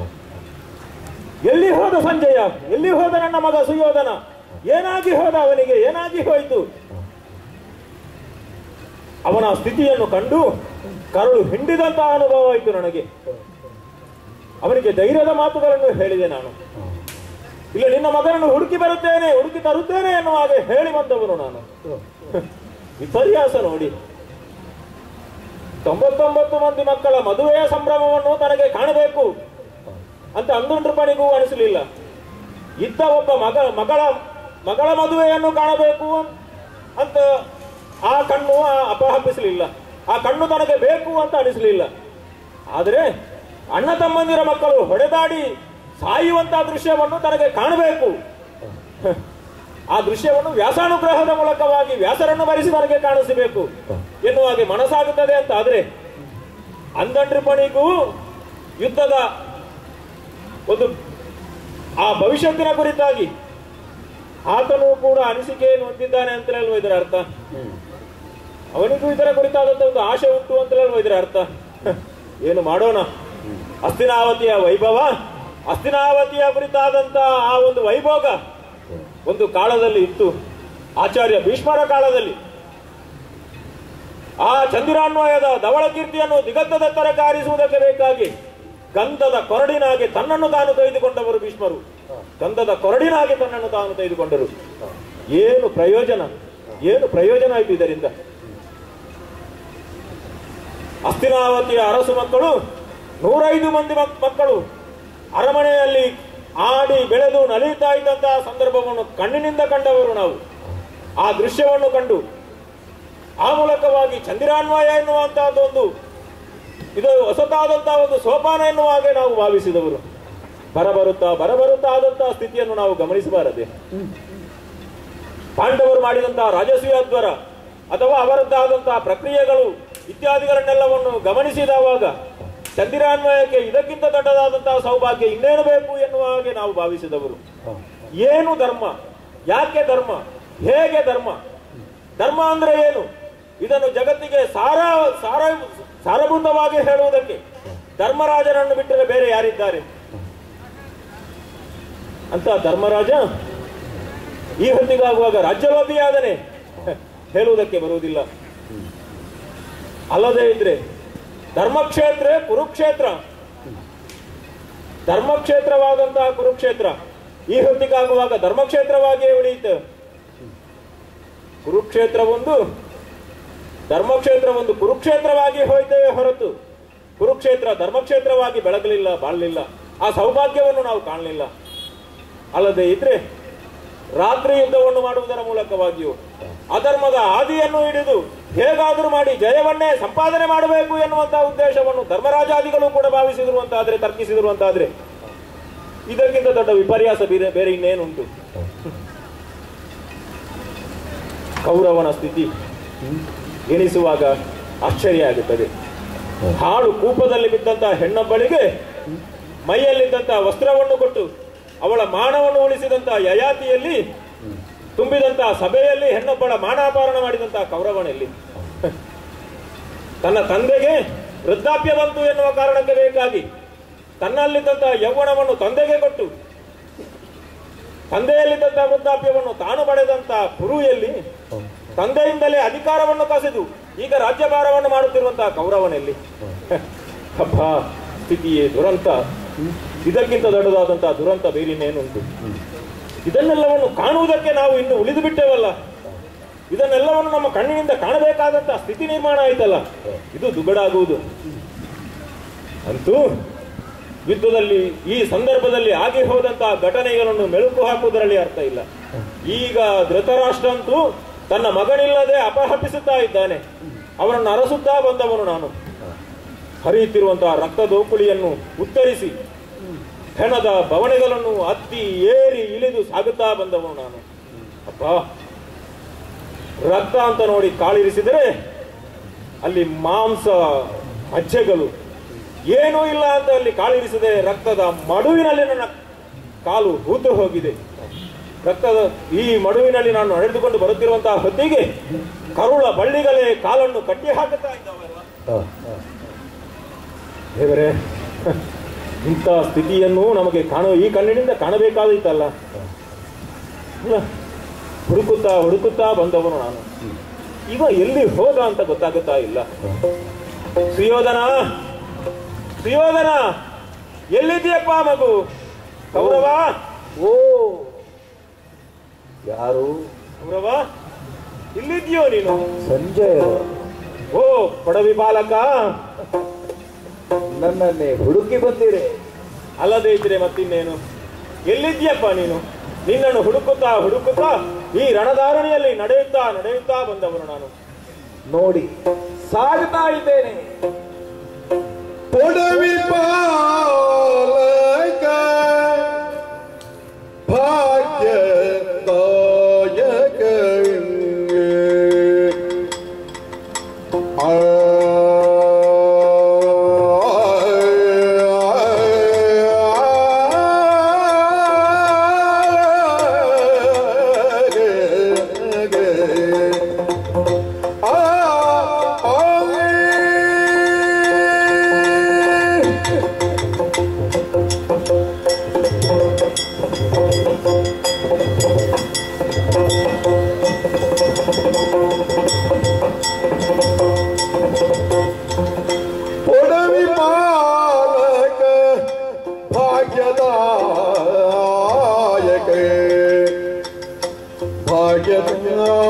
ಎಲ್ಲಿ ಹೋದ ಸಂಜಯ ಎಲ್ಲಿ ಹೋದ ನನ್ನ ಮಗ ಸುಯೋಧನ ಏನಾಗಿ ಹೋದ ಅವನಿಗೆ ಏನಾಗಿ ಹೋಯಿತು ಅವನ ಸ್ಥಿತಿಯನ್ನು ಕಂಡು ಕರಳು ಹಿಂಡಿದಂತ ಅನುಭವ ಆಯಿತು ನನಗೆ ಅವನಿಗೆ ಧೈರ್ಯದ ಮಾತುಗಳನ್ನು ಹೇಳಿದೆ ನಾನು ಇಲ್ಲ ನಿನ್ನ ಮಗನನ್ನು ಹುಡುಕಿ ಬರುತ್ತೇನೆ ಹುಡುಕಿ ತರುತ್ತೇನೆ ಎನ್ನುವ ಹಾಗೆ ಹೇಳಿ ಬಂದವನು ನಾನು ವಿಪರ್ಯಾಸ ನೋಡಿ ತೊಂಬತ್ತೊಂಬತ್ತು ಮಂದಿ ಮಕ್ಕಳ ಮದುವೆಯ ಸಂಭ್ರಮವನ್ನು ತನಗೆ ಕಾಣಬೇಕು ಅಂತ ಅಂದುಂಡ್ರಪನಿಗೂ ಅನಿಸಲಿಲ್ಲ ಇದ್ದ ಒಬ್ಬ ಮಗ ಮಗಳ ಮಗಳ ಮದುವೆಯನ್ನು ಕಾಣಬೇಕು ಅಂತ ಆ ಕಣ್ಣು ಆ- ಅಪಹಪಿಸಲಿಲ್ಲ ಆ ಕಣ್ಣು ತನಗೆ ಬೇಕು ಅಂತ ಅನಿಸಲಿಲ್ಲ ಆದರೆ ಅಣ್ಣ ತಮ್ಮಂದಿರ ಮಕ್ಕಳು ಹೊಡೆದಾಡಿ ಸಾಯುವಂತಹ ದೃಶ್ಯವನ್ನು ತನಗೆ ಕಾಣಬೇಕು ಆ ದೃಶ್ಯವನ್ನು ವ್ಯಾಸಾನುಗ್ರಹದ ಮೂಲಕವಾಗಿ ವ್ಯಾಸರನ್ನು ಬರೆಸಿ ನನಗೆ ಕಾಣಿಸಬೇಕು ಎನ್ನುವ ಹಾಗೆ ಮನಸ್ಸಾಗುತ್ತದೆ ಅಂತ ಆದ್ರೆ ಅಂದಂಡ್ರಿಪಣಿಗೂ ಯುದ್ಧದ ಒಂದು ಆ ಭವಿಷ್ಯತ್ತಿನ ಕುರಿತಾಗಿ ಆತನು ಕೂಡ ಅನಿಸಿಕೆಯನ್ನು ಹೊಂದಿದ್ದಾನೆ ಅಂತಲೇ ಅಲ್ವಾ ಇದರ ಅರ್ಥ ಅವನಿಗೂ ಇದರ ಕುರಿತಾದಂತ ಒಂದು ಆಶೆ ಉಂಟು ಅಂತಲೇ ಅಲ್ವಾ ಇದರ ಅರ್ಥ ಏನು ಮಾಡೋಣ ಅಸ್ತಿನಾವತಿಯ ವೈಭವ ಅಸ್ತಿನಾವತಿಯ ಕುರಿತಾದಂತ ಆ ಒಂದು ವೈಭೋಗ ಒಂದು ಕಾಲದಲ್ಲಿ ಇತ್ತು ಆಚಾರ್ಯ ಭೀಷ್ಮರ ಕಾಲದಲ್ಲಿ ಆ ಚಂದಿರಾನ್ವಯದ ಧವಳ ಕೀರ್ತಿಯನ್ನು ದಿಗಂತದತ್ತರಕ್ಕೆ ಆರಿಸುವುದಕ್ಕೆ ಬೇಕಾಗಿ ಗಂಧದ ಕೊರಡಿನಾಗಿ ತನ್ನನ್ನು ತಾನು ತೆಗೆದುಕೊಂಡವರು ಭೀಷ್ಮರು ಗಂಧದ ಕೊರಡಿನಾಗಿ ತನ್ನನ್ನು ತಾನು ತೆಗೆದುಕೊಂಡರು ಏನು ಪ್ರಯೋಜನ ಏನು ಪ್ರಯೋಜನ ಆಯಿತು ಇದರಿಂದ ಅಸ್ತಿನಾವತಿಯ ಅರಸು ಮಕ್ಕಳು ನೂರೈದು ಮಂದಿ ಮಕ್- ಮಕ್ಕಳು ಅರಮನೆಯಲ್ಲಿ ಆಡಿ ಬೆಳೆದು ನಲಿಯುತ್ತಾ ಇದ್ದಂತಹ ಸಂದರ್ಭವನ್ನು ಕಣ್ಣಿನಿಂದ ಕಂಡವರು ನಾವು ಆ ದೃಶ್ಯವನ್ನು ಕಂಡು ಆ ಮೂಲಕವಾಗಿ ಚಂದಿರಾನ್ವಯ ಎನ್ನುವಂತಹದ್ದು ಒಂದು ಇದು ಹೊಸತಾದಂತಹ ಒಂದು ಸೋಪಾನ ಎನ್ನುವ ಹಾಗೆ ನಾವು ಭಾವಿಸಿದವರು ಬರಬರುತ್ತಾ ಬರಬರುತ್ತಾ ಆದಂತಹ ಸ್ಥಿತಿಯನ್ನು ನಾವು ಗಮನಿಸಬಾರದೆ ಪಾಂಡವರು ಮಾಡಿದಂತಹ ರಾಜಸೂಯಾದ್ವರ ಅಥವಾ ಅವರದ್ದಾದಂತಹ ಪ್ರಕ್ರಿಯೆಗಳು ಇತ್ಯಾದಿಗಳನ್ನೆಲ್ಲವನ್ನು ಗಮನಿಸಿದವಾಗ ಚಂದಿರಾನ್ವಯಕ್ಕೆ ಇದಕ್ಕಿಂತ ದೊಡ್ಡದಾದಂತಹ ಸೌಭಾಗ್ಯ ಇನ್ನೇನು ಬೇಕು ಎನ್ನುವ ಹಾಗೆ ನಾವು ಭಾವಿಸಿದವರು ಏನು ಧರ್ಮ ಯಾಕೆ ಧರ್ಮ ಹೇಗೆ ಧರ್ಮ ಧರ್ಮ ಅಂದ್ರೆ ಏನು ಇದನ್ನು ಜಗತ್ತಿಗೆ ಸಾರ ಸಾರ ಸಾರಭೂತವಾಗಿ ಹೇಳುವುದಕ್ಕೆ ಧರ್ಮರಾಜನನ್ನು ಬಿಟ್ಟರೆ ಬೇರೆ ಯಾರಿದ್ದಾರೆ ಅಂತ ಧರ್ಮರಾಜ ಈ ಹೊತ್ತಿಗಾಗುವಾಗ ರಾಜ್ಯಲೋಭಿಯಾದನೆ ಹೇಳುವುದಕ್ಕೆ ಬರುವುದಿಲ್ಲ ಅಲ್ಲದೆ ಇದ್ರೆ ಧರ್ಮಕ್ಷೇತ್ರ ಕುರುಕ್ಷೇತ್ರ ಧರ್ಮಕ್ಷೇತ್ರವಾದಂತಹ ಕುರುಕ್ಷೇತ್ರ ಈ ಹೊತ್ತಿಗಾಗುವಾಗ ಧರ್ಮಕ್ಷೇತ್ರವಾಗಿಯೇ ಉಳಿಯಿತು ಕುರುಕ್ಷೇತ್ರ ಒಂದು ಧರ್ಮಕ್ಷೇತ್ರ ಒಂದು ಕುರುಕ್ಷೇತ್ರವಾಗಿ ಹೋಯ್ತೇವೆ ಹೊರತು ಕುರುಕ್ಷೇತ್ರ ಧರ್ಮಕ್ಷೇತ್ರವಾಗಿ ಬೆಳಗಲಿಲ್ಲ ಬಾಳಲಿಲ್ಲ ಆ ಸೌಭಾಗ್ಯವನ್ನು ನಾವು ಕಾಣಲಿಲ್ಲ ಅಲ್ಲದೆ ಇದ್ರೆ ರಾತ್ರಿ ಯುದ್ಧವನ್ನು ಮಾಡುವುದರ ಮೂಲಕವಾಗಿಯೂ ಅಧರ್ಮದ ಆದಿಯನ್ನು ಹಿಡಿದು ಹೇಗಾದರೂ ಮಾಡಿ ಜಯವನ್ನೇ ಸಂಪಾದನೆ ಮಾಡಬೇಕು ಎನ್ನುವಂತಹ ಉದ್ದೇಶವನ್ನು ಧರ್ಮರಾಜಾದಿಗಳು ಕೂಡ ಭಾವಿಸಿದ್ರು ಅಂತಾದ್ರೆ ತರ್ಕಿಸಿದ್ರು ಅಂತಾದ್ರೆ ಇದಕ್ಕಿಂತ ದೊಡ್ಡ ವಿಪರ್ಯಾಸ ಬೇರೆ ಬೇರೆ ಇನ್ನೇನುಂಟು ಕೌರವನ ಸ್ಥಿತಿ ಎಣಿಸುವಾಗ ಆಶ್ಚರ್ಯ ಆಗುತ್ತದೆ ಹಾಳು ಕೂಪದಲ್ಲಿ ಬಿದ್ದಂತಹ ಹೆಣ್ಣೊಬ್ಬಳಿಗೆ ಮೈಯಲ್ಲಿದ್ದಂತಹ ವಸ್ತ್ರವನ್ನು ಕೊಟ್ಟು ಅವಳ ಮಾನವನ್ನು ಉಳಿಸಿದಂತಹ ಯಯಾತಿಯಲ್ಲಿ ತುಂಬಿದಂತಹ ಸಭೆಯಲ್ಲಿ ಹೆಣ್ಣೊಬ್ಬಳ ಮಾನಾಪಹರಣ ಮಾಡಿದಂತಹ ಕೌರವನಲ್ಲಿ ತನ್ನ ತಂದೆಗೆ ವೃದ್ಧಾಪ್ಯ ಬಂತು ಎನ್ನುವ ಕಾರಣಕ್ಕೆ ಬೇಕಾಗಿ ತನ್ನಲ್ಲಿದ್ದಂತಹ ಯೌವನವನ್ನು ತಂದೆಗೆ ಕೊಟ್ಟು ತಂದೆಯಲ್ಲಿದ್ದಂತಹ ವೃದ್ಧಾಪ್ಯವನ್ನು ತಾನು ಪಡೆದಂತಹ ಕುರುಯಲ್ಲಿ ತಂದೆಯಿಂದಲೇ ಅಧಿಕಾರವನ್ನು ಕಸಿದು ಈಗ ರಾಜ್ಯಭಾರವನ್ನು ಮಾಡುತ್ತಿರುವಂತಹ ಕೌರವನಲ್ಲಿ ಹಬ್ಬ ಸ್ಥಿತಿಯೇ ದುರಂತ ಇದಕ್ಕಿಂತ ದೊಡ್ಡದಾದಂತಹ ದುರಂತ ಬೇರಿನೇನುಂಟು ಇದನ್ನೆಲ್ಲವನ್ನು ಕಾಣುವುದಕ್ಕೆ ನಾವು ಇನ್ನು ಉಳಿದು ಬಿಟ್ಟೇವಲ್ಲ ಇದನ್ನೆಲ್ಲವನ್ನು ನಮ್ಮ ಕಣ್ಣಿನಿಂದ ಕಾಣಬೇಕಾದಂತಹ ಸ್ಥಿತಿ ನಿರ್ಮಾಣ ಆಯ್ತಲ್ಲ ಇದು ದುಗಡಾಗುವುದು ಅಂತೂ ಯುದ್ಧದಲ್ಲಿ ಈ ಸಂದರ್ಭದಲ್ಲಿ ಆಗಿ ಹೋದಂತಹ ಘಟನೆಗಳನ್ನು ಮೆಲುಕು ಹಾಕುವುದರಲ್ಲಿ ಅರ್ಥ ಇಲ್ಲ ಈಗ ಧೃತರಾಷ್ಟ್ರ ಅಂತೂ ತನ್ನ ಮಗನಿಲ್ಲದೆ ಅಪಹಪಿಸುತ್ತಾ ಇದ್ದಾನೆ ಅವನನ್ನು ಅರಸುತ್ತಾ ಬಂದವನು ನಾನು ಹರಿಯುತ್ತಿರುವಂತಹ ರಕ್ತದೋಕುಳಿಯನ್ನು ಉತ್ತರಿಸಿ ಹೆಣದ ಬವಣೆಗಳನ್ನು ಹತ್ತಿ ಏರಿ ಇಳಿದು ಸಾಗುತ್ತಾ ಬಂದವನು ನಾನು ಅಪ್ಪ ರಕ್ತ ಅಂತ ನೋಡಿ ಕಾಳಿರಿಸಿದರೆ ಅಲ್ಲಿ ಮಾಂಸ ಮಜ್ಜೆಗಳು ಏನೂ ಇಲ್ಲ ಅಂತ ಅಲ್ಲಿ ಕಾಳಿರಿಸದೆ ರಕ್ತದ ಮಡುವಿನಲ್ಲಿ ನನ್ನ ಕಾಲು ಹೂತು ಹೋಗಿದೆ ರಕ್ತದ ಈ ಮಡುವಿನಲ್ಲಿ ನಾನು ನಡೆದುಕೊಂಡು ಬರುತ್ತಿರುವಂತಹ ಹೊತ್ತಿಗೆ ಕರುಳ ಬಳ್ಳಿಗಳೇ ಕಾಲನ್ನು ಕಟ್ಟಿ ಹಾಕುತ್ತಾ ಇದ್ದಾವಲ್ಲ ದೇವರೇ ಇಂಥ ಸ್ಥಿತಿಯನ್ನು ನಮಗೆ ಕಾಣೋ ಈ ಕಣ್ಣಿನಿಂದ ಕಾಣಬೇಕಾದೀತಲ್ಲ ಅಲ್ಲ, ಹುಡುಕುತ್ತಾ ಹುಡುಕುತ್ತಾ ಬಂದವನು ನಾನು ಇವ ಎಲ್ಲಿ ಹೋದ ಅಂತ ಗೊತ್ತಾಗುತ್ತಾ ಇಲ್ಲ ಸುಯೋಧನ ಸುಯೋಧನ ಎಲ್ಲಿದೆಯಪ್ಪ ಮಗು ಕೌರವ ಓ ಯಾರು ಕೌರವ ಇಲ್ಲಿದ್ಯೋ ನೀನು ಸಂಜಯ ಓ ಪಡವಿ ಬಾಲಕ ನನ್ನನ್ನೇ ಹುಡುಕಿ ಬಂದಿರೆ ಅಲ್ಲದೆ ಇದ್ರೆ ಮತ್ತಿನ್ನೇನು ಎಲ್ಲಿದ್ಯಪ್ಪ ನೀನು ನಿನ್ನನ್ನು ಹುಡುಕುತ್ತಾ ಹುಡುಕುತ್ತಾ ಈ ರಣಧಾರಣಿಯಲ್ಲಿ ನಡೆಯುತ್ತಾ ನಡೆಯುತ್ತಾ ಬಂದವನು ನಾನು ನೋಡಿ ಸಾಗುತ್ತಾ ಇದ್ದೇನೆ ಪೊಡವಿ ಪಾಲಕ ಭಾಗ್ಯ ದಾಯಕ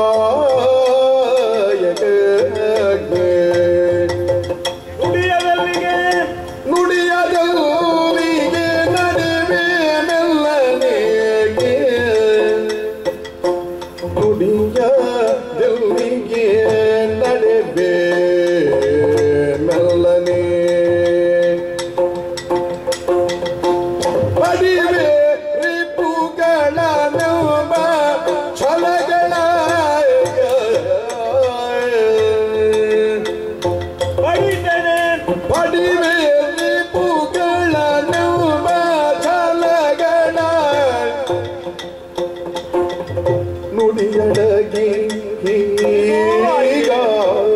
ನುಡಿಯದಲ್ಲಿಗೆ ನುಡಿಯದಲ್ಲಿಗೆ ನಡುವೆ ಮೆಲ್ಲನೆ ನುಡಿಯದಲ್ಲಿಗೆ ನಡುವೆ ಮೆಲ್ಲನೆ ಪಡಿವೆ ರಿಪುಗಳ ನೋವ ಛಲಗಳ ಬಡಿತೇನೆ ಪಡಿವೆ ರಿಪುಗಳ ನೋವ ಛಲಗಳ ನುಡಿಯಡಗಿ ಹೀಗಾಯಿತೆ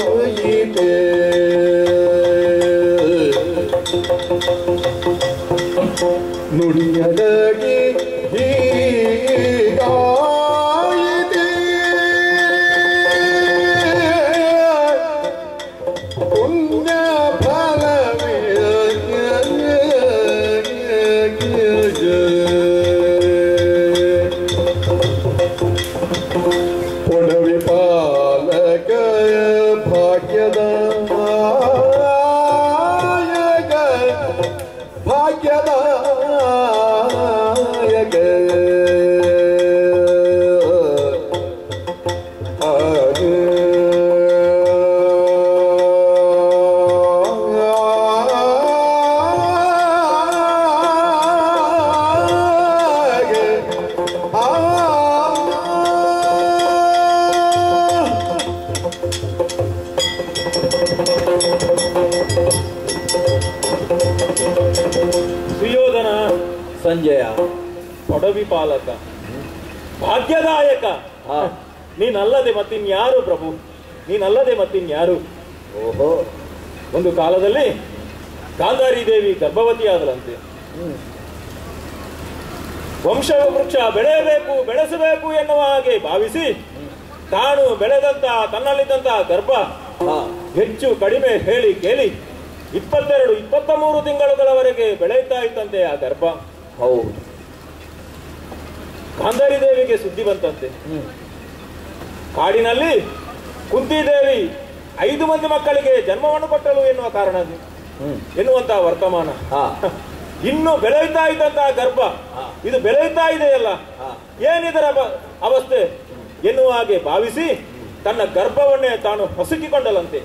ನುಡಿಯಡಗಿ ಹೀಗಾಯಿತೆ ಪುಣ್ಯ ಫಲವೇ ಪುಣವಿ ಪಾಲಕ ಭಾಗ್ಯದ ಭಾಗ್ಯದಾಯಕ ಸುಯೋಧನ ಸಂಜಯ ಪೊಡವಿ ಪಾಲಕ ಭಾಗ್ಯದಾಯಕ ಹಾ ನೀನಲ್ಲದೆ ಮತ್ತಿನ್ಯಾರು ಪ್ರಭು ನೀನಲ್ಲದೆ ಮತ್ತಿನ್ಯಾರು ಓಹೋ ಒಂದು ಕಾಲದಲ್ಲಿ ಗಾಂಧಾರಿ ದೇವಿ ಗರ್ಭವತಿಯಾದಳಂತೆ ವಂಶ ವೃಕ್ಷ ಬೆಳೆಯಬೇಕು ಬೆಳೆಸಬೇಕು ಎನ್ನುವ ಹಾಗೆ ಭಾವಿಸಿ ತಾನು ಬೆಳೆದಂತ ತನ್ನಲ್ಲಿದ್ದಂತಹ ಗರ್ಭ ಹಾ ಹೆಚ್ಚು ಕಡಿಮೆ ಹೇಳಿ ಕೇಳಿ ಇಪ್ಪತ್ತೆರಡು ಇಪ್ಪತ್ತ ಮೂರು ತಿಂಗಳುಗಳವರೆಗೆ ಬೆಳೆಯುತ್ತಾ ಇತ್ತಂತೆ ಆ ಗರ್ಭ ಹೌದು ಗಾಂಧಾರಿ ದೇವಿಗೆ ಸುದ್ದಿ ಬಂತಂತೆ ಹ್ಮ್ ಕಾಡಿನಲ್ಲಿ ಕುಂತಿದೇವಿ ಐದು ಮಂದಿ ಮಕ್ಕಳಿಗೆ ಜನ್ಮವನ್ನು ಕೊಟ್ಟಳು ಎನ್ನುವ ಕಾರಣ ಹ್ಮ್ ಎನ್ನುವಂತಹ ವರ್ತಮಾನ ಹಾ ಇನ್ನು ಬೆಳೆಯುತ್ತಾ ಇದ್ದಂತಹ ಗರ್ಭ ಇದು ಬೆಳೆಯುತ್ತಾ ಇದೆಯಲ್ಲ ಹಾ. ಏನಿದರ ಬ- ಅವಸ್ಥೆ ಎನ್ನುವ ಹಾಗೆ ಭಾವಿಸಿ ತನ್ನ ಗರ್ಭವನ್ನೇ ತಾನು ಹೊಸಕಿಕೊಂಡಲಂತೆ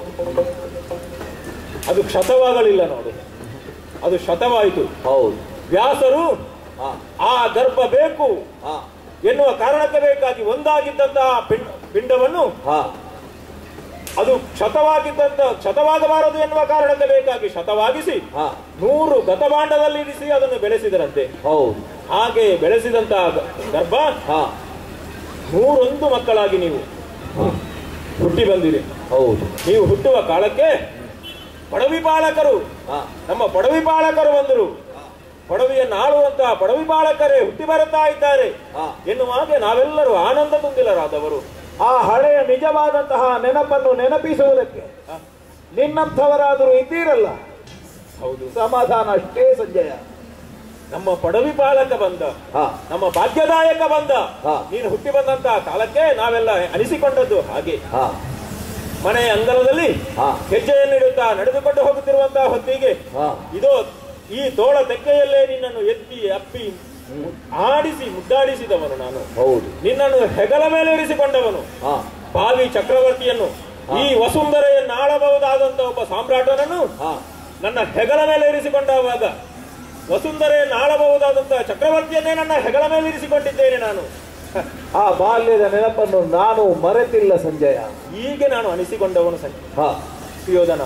ಅದು ಕ್ಷತವಾಗಲಿಲ್ಲ ನೋಡು ಅದು ಶತವಾಯಿತು ಹೌದು ವ್ಯಾಸರು ಹಾ ಆ ಗರ್ಭ ಬೇಕು ಹಾ ಎನ್ನುವ ಕಾರಣಕ್ಕೆ ಬೇಕಾಗಿ ಒಂದಾಗಿದ್ದಂತಹ ಪಿಂಡ ಪಿಂಡವನ್ನು ಹಾ ಅದು ಕ್ಷತವಾಗಿದ್ದಂತ ಕ್ಷತವಾಗಬಾರದು ಎನ್ನುವ ಕಾರಣಕ್ಕೆ ಬೇಕಾಗಿ ಶತವಾಗಿಸಿ ಹಾ ನೂರು ಗತಭಾಂಡದಲ್ಲಿ ಇರಿಸಿ ಅದನ್ನು ಬೆಳೆಸಿದರಂತೆ ಹೌದು ಹಾಗೆ ಬೆಳೆಸಿದಂತಹ ಗ- ಗರ್ಭ ಹಾ ನೂರೊಂದು ಮಕ್ಕಳಾಗಿ ನೀವು ಹುಟ್ಟಿ ಬಂದಿರಿ ಹೌದು ನೀವು ಹುಟ್ಟುವ ಕಾಲಕ್ಕೆ ಪಡವಿ ಪಾಲಕರು ಹಾ ನಮ್ಮ ಪಡವಿ ಪಾಲಕರು ಬಂದರು ಪಡವಿಯನ್ನು ಆಳುವಂತಹ ಪಡವಿ ಪಾಲಕರೇ ಹುಟ್ಟಿ ಬರುತ್ತಾ ಇದ್ದಾರೆ ಹಾ. ಎನ್ನುವ ಹಾಗೆ ನಾವೆಲ್ಲರೂ ಆನಂದ ತುಂಬಿಲರಾದವರು ಆ ಹಳೆಯ ನಿಜವಾದಂತಹ ನೆನಪನ್ನು ನೆನಪಿಸುವುದಕ್ಕೆ ನಿನ್ನಂಥವರಾದರೂ ಇದ್ದೀರಲ್ಲ ಹೌದು ಸಮಾಧಾನ ಅಷ್ಟೇ ಸಂಜಯ ನಮ್ಮ ಪಡವಿ ಪಾಲಕ ಬಂದ ಹಾ ನಮ್ಮ ಭಾಗ್ಯದಾಯಕ ಬಂದ ಹಾ. ನೀನು ಹುಟ್ಟಿ ಬಂದಂತಹ ಕಾಲಕ್ಕೆ ನಾವೆಲ್ಲ ಅನಿಸಿಕೊಂಡದ್ದು ಹಾಗೆ ಹಾ ಮನೆಯ ಅಂಗಳದಲ್ಲಿ ಹಾ. ಹೆಜ್ಜೆಯನ್ನಿಡುತ್ತಾ ನಡೆದುಕೊಂಡು ಹೋಗುತ್ತಿರುವಂತಹ ಹೊತ್ತಿಗೆ ಹಾ ಇದೋ ಈ ತೋಳ ತೆಕ್ಕೆಯಲ್ಲೇ ನಿನ್ನನ್ನು ಎತ್ತಿ ಅಪ್ಪಿ ಆಡಿಸಿ ಮುದ್ದಾಡಿಸಿದವನು ನಾನು ಹೌದು ನಿನ್ನನ್ನು ಹೆಗಲ ಮೇಲೆ ಇರಿಸಿಕೊಂಡವನು ಹಾ ಭಾವಿ ಚಕ್ರವರ್ತಿಯನ್ನು ಈ ವಸುಂಧರೆಯನ್ನು ಆಳಬಹುದಾದಂತ ಒಬ್ಬ ಸಾಮ್ರಾಟನನ್ನು ಹಾ ನನ್ನ ಹೆಗಲ ಮೇಲೆ ಇರಿಸಿಕೊಂಡವಾಗ ವಸುಂಧರೆಯನ್ನು ಆಳಬಹುದಾದಂತಹ ಚಕ್ರವರ್ತಿಯನ್ನೇ ನನ್ನ ಹೆಗಲ ಮೇಲೆ ಇರಿಸಿಕೊಂಡಿದ್ದೇನೆ ನಾನು ಆ ಬಾಲ್ಯದ ನೆನಪನ್ನು ನಾನು ಮರೆತಿಲ್ಲ ಸಂಜಯ ಹೀಗೆ ನಾನು ಅನಿಸಿಕೊಂಡವನು ಸಂಜೆ ಹಾ ಸುಯೋಧನ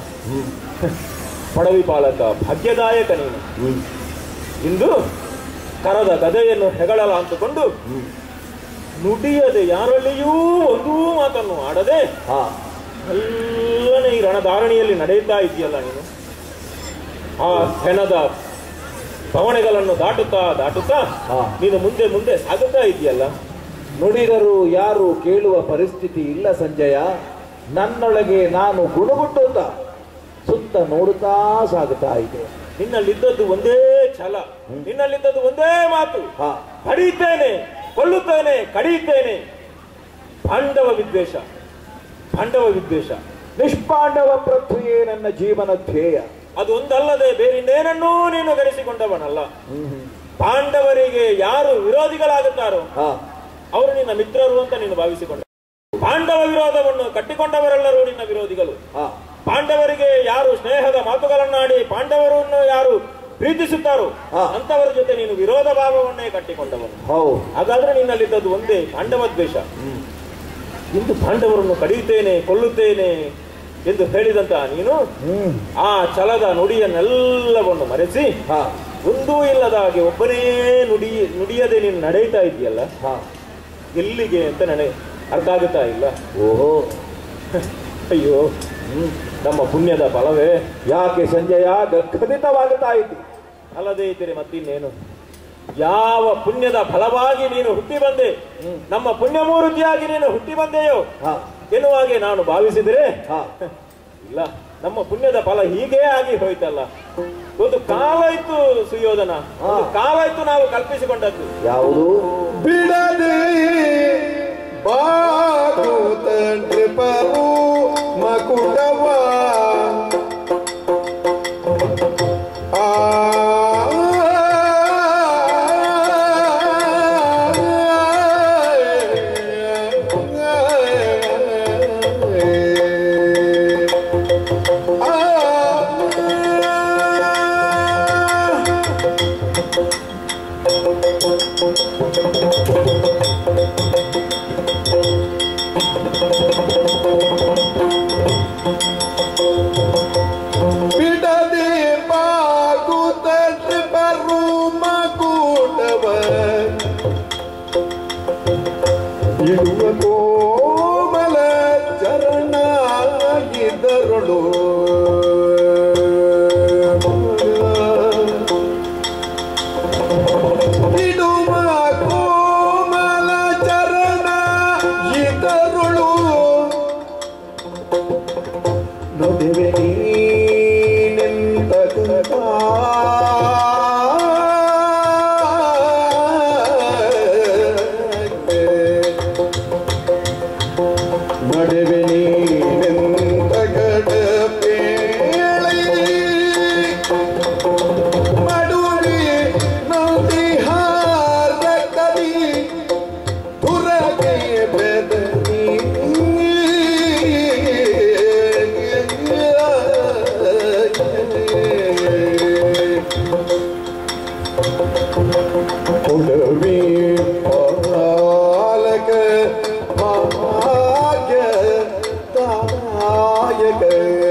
ಪಡವಿ ಪಾಲಕ ಭಾಗ್ಯದಾಯಕ ನೀನು ಹ್ಮ್ ಇಂದು ಕರದ ಗದೆಯನ್ನು ಹೆಗಳಲ ಅಂತಕೊಂಡು ನುಡಿಯದೆ ಯಾರಲ್ಲಿಯೂ ಒಂದೂ ಮಾತನ್ನು ಆಡದೆ ಹಾ ಎಲ್ಲನೇ ಈ ರಣಧಾರಣಿಯಲ್ಲಿ ನಡೆಯುತ್ತಾ ಇದೆಯಲ್ಲ ನೀನು ಆ ಹೆಣದ ಬವಣೆಗಳನ್ನು ದಾಟುತ್ತಾ ದಾಟುತ್ತಾ ಹಾ. ನೀನು ಮುಂದೆ ಮುಂದೆ ಸಾಗುತ್ತಾ ಇದೆಯಲ್ಲ ನುಡಿದರೂ ಯಾರು ಕೇಳುವ ಪರಿಸ್ಥಿತಿ ಇಲ್ಲ ಸಂಜಯ ನನ್ನೊಳಗೆ ನಾನು ಗುಣಗುಟ್ಟುತ್ತಾ ಸುತ್ತ ನೋಡುತ್ತಾ ಸಾಗುತ್ತಾ ಇದೆ ನಿನ್ನಲ್ಲಿದ್ದದ್ದು ಒಂದೇ ಛಲ ನಿನ್ನಲ್ಲಿದ್ದದ್ದು ಒಂದೇ ಮಾತು ಹಾ ಕಡಿಯುತ್ತೇನೆ ಕೊಲ್ಲುತ್ತೇನೆ ಕಡಿಯುತ್ತೇನೆ ಪಾಂಡವ ವಿದ್ವೇಷ ಪಾಂಡವ ವಿದ್ವೇಷ ನಿಷ್ಪಾಂಡವ ಪ್ರಕ್ರಿಯೆ ನನ್ನ ಜೀವನ ಧ್ಯೇಯ ಅದೊಂದಲ್ಲದೆ ಬೇರಿನ್ನೇನನ್ನೂ ನೀನು ಗಳಿಸಿಕೊಂಡವನಲ್ಲ ಪಾಂಡವರಿಗೆ ಯಾರು ವಿರೋಧಿಗಳಾಗುತ್ತಾರೋ ಹಾ ಅವರು ನಿನ್ನ ಮಿತ್ರರು ಅಂತ ನೀನು ಭಾವಿಸಿಕೊಂಡ ಪಾಂಡವ ವಿರೋಧವನ್ನು ಕಟ್ಟಿಕೊಂಡವರೆಲ್ಲರೂ ನಿನ್ನ ವಿರೋಧಿಗಳು ಹಾ ಪಾಂಡವರಿಗೆ ಯಾರು ಸ್ನೇಹದ ಮಾತುಗಳನ್ನಾಡಿ ಪಾಂಡವರನ್ನು ಯಾರು ಪ್ರೀತಿಸುತ್ತಾರೋ ಹಾ. ಅಂತವರ ಜೊತೆ ನೀನು ವಿರೋಧ ಭಾವವನ್ನೇ ಕಟ್ಟಿಕೊಂಡವನು ಹೌದು ಹಾಗಾದ್ರೆ ನಿನ್ನಲ್ಲಿದ್ದದ್ದು ಒಂದೇ ಪಾಂಡವ ದ್ವೇಷ ಇಂದು ಪಾಂಡವರನ್ನು ಕಡಿಯುತ್ತೇನೆ ಕೊಲ್ಲುತ್ತೇನೆ ಎಂದು ಹೇಳಿದಂತ ನೀನು ಹ್ಮ್ ಆ ಛಲದ ನುಡಿಯನ್ನೆಲ್ಲವನ್ನು ಮರೆಸಿ ಹಾ ಒಂದೂ ಇಲ್ಲದ ಹಾಗೆ ಒಬ್ಬನೇ ನುಡಿ ನುಡಿಯದೆ ನೀನು ನಡೆಯುತ್ತಾ ಇದೆಯಲ್ಲ ಹಾ ಎಲ್ಲಿಗೆ ಅಂತ ನನಗೆ ಅರ್ಥ ಆಗುತ್ತಾ ಇಲ್ಲ ಓಹೋ ಅಯ್ಯೋ ಹ್ಮ್, ನಮ್ಮ ಪುಣ್ಯದ ಫಲವೇ ಯಾಕೆ ಸಂಜಯ ಖಂಡಿತವಾಗುತ್ತಾ ಇದ್ದಿ ಅಲ್ಲದೆ ಇದ್ದರೆ ಮತ್ತಿನ್ನೇನು ಯಾವ ಪುಣ್ಯದ ಫಲವಾಗಿ ನೀನು ಹುಟ್ಟಿ ಬಂದೆ ನಮ್ಮ ಪುಣ್ಯಮೂರ್ತಿಯಾಗಿ ನೀನು ಹುಟ್ಟಿ ಬಂದೆಯೋ ಹಾ ಎನ್ನುವಾಗೆ ನಾನು ಭಾವಿಸಿದರೆ ಹಾ ಇಲ್ಲ ನಮ್ಮ ಪುಣ್ಯದ ಫಲ ಹೀಗೇ ಆಗಿ ಹೋಯ್ತಲ್ಲ ಒಂದು ಕಾಲ ಇತ್ತು ಸುಯೋಧನ ಒಂದು ಕಾಲ ಇತ್ತು ನಾವು ಕಲ್ಪಿಸಿಕೊಂಡದ್ದು ಯಾವುದು ಬಿಡದೆ ಬಾಗುತ ನೃಪರು ಮಕುಟವ ಆ ಬಿಡದೆ ಬಾಗುತ ನೃಪರು ಮಕುಟವ ಇಡುವ ಕೋಮಲ ಚರಣ ಇದರಳು ಇಡುವ ಕೋಮಲ ಚರಣ ಇದರುಳು ನಡುವೆ ನೀನೆಂತ ನಡುವೆ ನೀನೆಂತ ಗಡಪೇಳಿ ಮಡುವೆ ನದಿಹಾರ ಕದಿ ತುರಗೆ ಬೆದರಿ ಕೊಡವಿ ಪಾಲಕ ಭಾಗ್ಯ ತಾಯಕ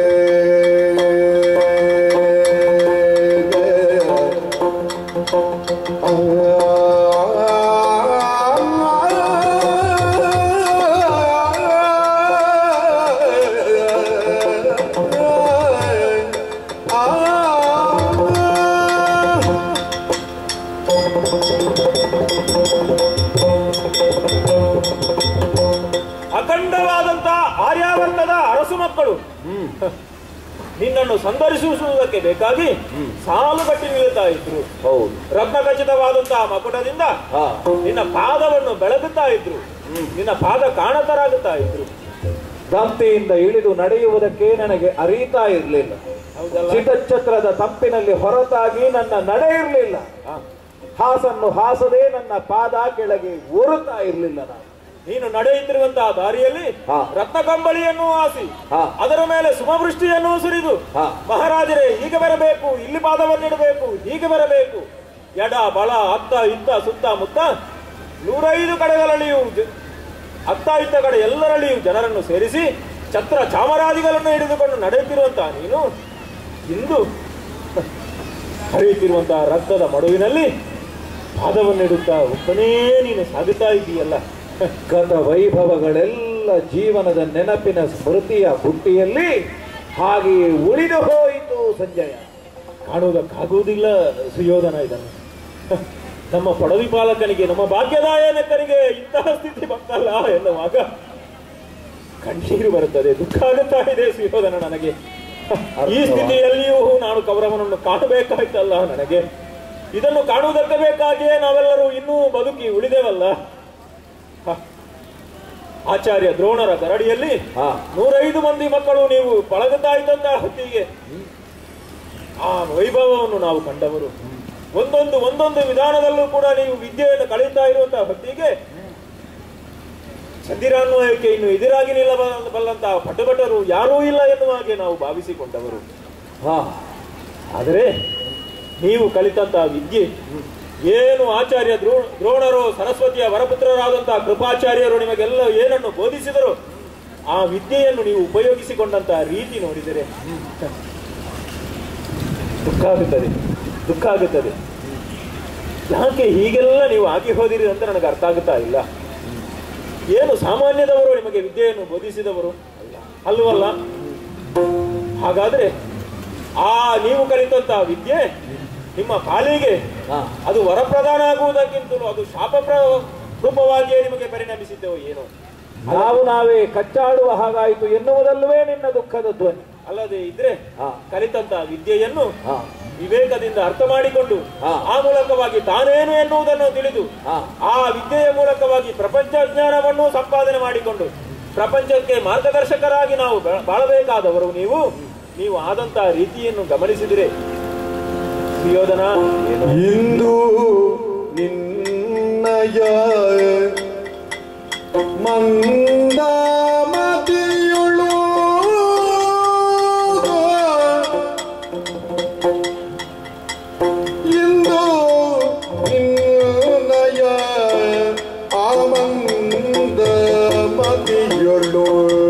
ಅಖಂಡವಾದಂತ ಆರ್ಯಾವರ್ತದ ಅರಸು ಮಕ್ಕಳು ನಿನ್ನನ್ನು ಸಂದರ್ಶಿಸುವುದಕ್ಕೆ ಬೇಕಾಗಿ ಸಾಲುಗಟ್ಟಿ ನಿಲ್ಲುತ್ತಾ ಇದ್ರು ಹೌದು ರತ್ನ ಖಚಿತವಾದಂತಹ ಮಕುಟದಿಂದ ಹಾ ನಿನ್ನ ಪಾದವನ್ನು ಬೆಳಗುತ್ತಾ ಇದ್ರು ನಿನ್ನ ಪಾದ ಕಾಣತರಾಗುತ್ತಾ ಇದ್ರು ದಂತೆಯಿಂದ ಇಳಿದು ನಡೆಯುವುದಕ್ಕೆ ನನಗೆ ಅರಿತಾ ಇರಲಿಲ್ಲ ಹೌದಲ್ಲ ಚಿತಚ್ಛತ್ರದ ತಂಪಿನಲ್ಲಿ ಹೊರತಾಗಿ ನನ್ನ ನಡೆ ಇರಲಿಲ್ಲ ಹಾಸನ್ನು ಹಾಸದೆ ನನ್ನ ಪಾದ ಕೆಳಗೆ ಒರುತ್ತಾ ಇರಲಿಲ್ಲ ನಾನು ನೀನು ನಡೆಯುತ್ತಿರುವಂತಹ ದಾರಿಯಲ್ಲಿ ಹಾ. ರತ್ನ ಕಂಬಳಿಯನ್ನು ಹಾಸಿ ಹಾ. ಅದರ ಮೇಲೆ ಸುಮವೃಷ್ಟಿಯನ್ನು ಸುರಿದು ಹಾ. ಮಹಾರಾಜರೇ ಹೀಗೆ ಬರಬೇಕು ಇಲ್ಲಿ ಪಾದವನ್ನಿಡಬೇಕು ಹೀಗೆ ಬರಬೇಕು ಎಡ ಬಲ ಅತ್ತ ಇತ್ತ ಸುತ್ತ ಮುತ್ತ ನೂರೈದು ಕಡೆಗಳಲ್ಲಿಯೂ ಜ- ಅತ್ತ ಇತ್ತ ಕಡೆ ಎಲ್ಲರಲ್ಲಿಯೂ ಜನರನ್ನು ಸೇರಿಸಿ ಛತ್ರ ಚಾಮರಾದಿಗಳನ್ನು ಹಿಡಿದುಕೊಂಡು ನಡೆಯುತ್ತಿರುವಂತಹ ನೀನು ಇಂದು ಹರಿಯುತ್ತಿರುವಂತಹ ರಕ್ತದ ಮಡುವಿನಲ್ಲಿ ಪಾದವನ್ನಿಡುತ್ತಾ ಒಬ್ಬನೇ ನೀನು ಸಾಗುತ್ತಾ ಇದ್ದೀಯಲ್ಲ ಗತ ವೈಭವಗಳೆಲ್ಲ ಜೀವನದ ನೆನಪಿನ ಸ್ಮೃತಿಯ ಬುಟ್ಟಿಯಲ್ಲಿ ಹಾಗೆಯೇ ಉಳಿದು ಹೋಯಿತು ಸಂಜಯ ಕಾಣುವುದಕ್ಕಾಗುವುದಿಲ್ಲ ಸುಯೋಧನ ಇದನ್ನು ನಮ್ಮ ಪಡವಿ ಪಾಲಕನಿಗೆ ನಮ್ಮ ಭಾಗ್ಯದಾಯನಕರಿಗೆ ಇಂತಹ ಸ್ಥಿತಿ ಬಂತಲ್ಲ ಎನ್ನುವಾಗ ಕಣ್ಣೀರು ಬರುತ್ತದೆ ದುಃಖ ಆಗುತ್ತಾ ಇದೆ ಸುಯೋಧನ ನನಗೆ ಈ ಸ್ಥಿತಿಯಲ್ಲಿಯೂ ನಾನು ಕೌರವನನ್ನು ಕಾಣಬೇಕಾಯ್ತಲ್ಲ ನನಗೆ ಇದನ್ನು ಕಾಣುವುದಕ್ಕೆ ಬೇಕಾಗಿಯೇ ನಾವೆಲ್ಲರೂ ಇನ್ನೂ ಬದುಕಿ ಉಳಿದೆವಲ್ಲ ಹ. ಆಚಾರ್ಯ ದ್ರೋಣರ ಗರಡಿಯಲ್ಲಿ ಹಾ. ನೂರೈದು ಮಂದಿ ಮಕ್ಕಳು ನೀವು ಪಳಗುತ್ತಾ ಇದ್ದಂತಹ ಹೊತ್ತಿಗೆ ಆ ವೈಭವವನ್ನು ನಾವು ಕಂಡವರು ಒಂದೊಂದು ಒಂದೊಂದು ವಿಧಾನದಲ್ಲೂ ಕೂಡ ನೀವು ವಿದ್ಯೆಯನ್ನು ಕಳೀತಾ ಇರುವಂತಹ ಹೊತ್ತಿಗೆ ಚಂದಿರಾನ್ವಯಕ್ಕೆ ಇನ್ನು ಎದುರಾಗಿ ನಿಲ್ಲಬಲ್ಲಂತಹ ಪಟುಭಟರು ಯಾರೂ ಇಲ್ಲ ಎನ್ನುವ ಹಾಗೆ ನಾವು ಭಾವಿಸಿಕೊಂಡವರು ಹಾ ಆದರೆ ನೀವು ಕಲಿತಂತಹ ವಿದ್ಯೆ ಏನು ಆಚಾರ್ಯ ದ್ರೋ ದ್ರೋಣರು ಸರಸ್ವತಿಯ ವರಪುತ್ರರಾದಂತಹ ಕೃಪಾಚಾರ್ಯರು ನಿಮಗೆಲ್ಲ ಏನನ್ನು ಬೋಧಿಸಿದರು ಆ ವಿದ್ಯೆಯನ್ನು ನೀವು ಉಪಯೋಗಿಸಿಕೊಂಡಂತಹ ರೀತಿ ನೋಡಿದರೆ ದುಃಖ ಆಗುತ್ತದೆ ದುಃಖ ಆಗುತ್ತದೆ ಯಾಕೆ ಹೀಗೆಲ್ಲ ನೀವು ಆಗಿ ಹೋದಿರಿ ಅಂತ ನನಗೆ ಅರ್ಥ ಆಗುತ್ತಾ ಇಲ್ಲ ಏನು ಸಾಮಾನ್ಯದವರು ನಿಮಗೆ ವಿದ್ಯೆಯನ್ನು ಬೋಧಿಸಿದವರು ಅಲ್ವಲ್ಲ ಹಾಗಾದ್ರೆ ಆ ನೀವು ಕಲಿತಂತಹ ವಿದ್ಯೆ ನಿಮ್ಮ ಪಾಲಿಗೆ ಹಾ. ಅದು ವರಪ್ರದಾನ ಆಗುವುದಕ್ಕಿಂತಲೂ ಅದು ಶಾಪ ಪ್ರ- ರೂಪವಾಗಿಯೇ ನಿಮಗೆ ಪರಿಣಮಿಸಿದ್ದೆವು ಏನು ನಾವು ನಾವೇ ಕಚ್ಚಾಡುವ ಹಾಗಾಯಿತು ಎನ್ನುವುದಲ್ಲವೇ ನಿನ್ನ ದುಃಖದ ಧ್ವನಿ ಅಲ್ಲದೆ ಇದ್ರೆ ಹಾ. ಕಲಿತಂತಹ ವಿದ್ಯೆಯನ್ನು ಹಾ. ವಿವೇಕದಿಂದ ಅರ್ಥ ಮಾಡಿಕೊಂಡು ಹಾ. ಆ ಮೂಲಕವಾಗಿ ತಾನೇನು ಎನ್ನುವುದನ್ನು ತಿಳಿದು ಹಾ. ಆ ವಿದ್ಯೆಯ ಮೂಲಕವಾಗಿ ಪ್ರಪಂಚ ಜ್ಞಾನವನ್ನು ಸಂಪಾದನೆ ಮಾಡಿಕೊಂಡು ಪ್ರಪಂಚಕ್ಕೆ ಮಾರ್ಗದರ್ಶಕರಾಗಿ ನಾವು ಬಾ- ಬಾಳಬೇಕಾದವರು ನೀವು ನೀವು ಆದಂತಹ ರೀತಿಯನ್ನು ಗಮನಿಸಿದರೆ ಸುಯೋಧನ ಏನು ಇಂದು ನಿನ್ನಯ ಮಂದಾಮತಿಯುಳು ಇಂದು ನಿನ್ನಯ ಆಮಂದ ಮತಿಯುಳು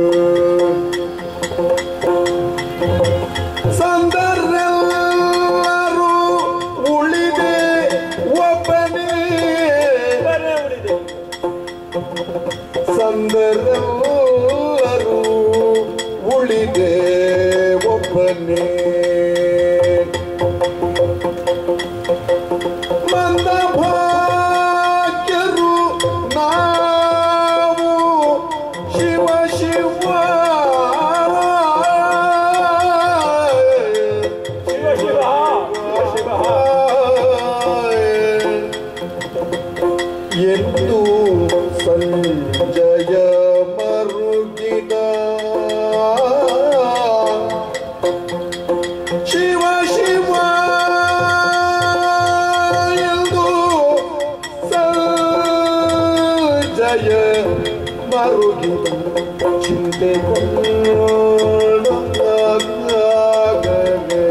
ಸಂದರೆಲ್ಲರೂ ಉಳಿದೆ ಒಬ್ಬನೇ ಒಬ್ಬನೇ ಉಳಿದೆ. ಸಂದರೆಲ್ಲರೂ ಉಳಿದೆ ಒಬ್ಬನೇ ಮಂದಭಾಗ್ಯರು ನಾವು ಶಿವ ಶಿವ ಶಿವ ಶಿವ ಶಿವ ಶಿವ ಎಂದು ಸಂಜಯ ಮರುಗಿದ ಶಿವ ಶಿವ ಎಂದು ಸಂಜಯ ಮರುಗಿದ ಚಿಂತೆ ಕೊಂಡಾಗಲೇ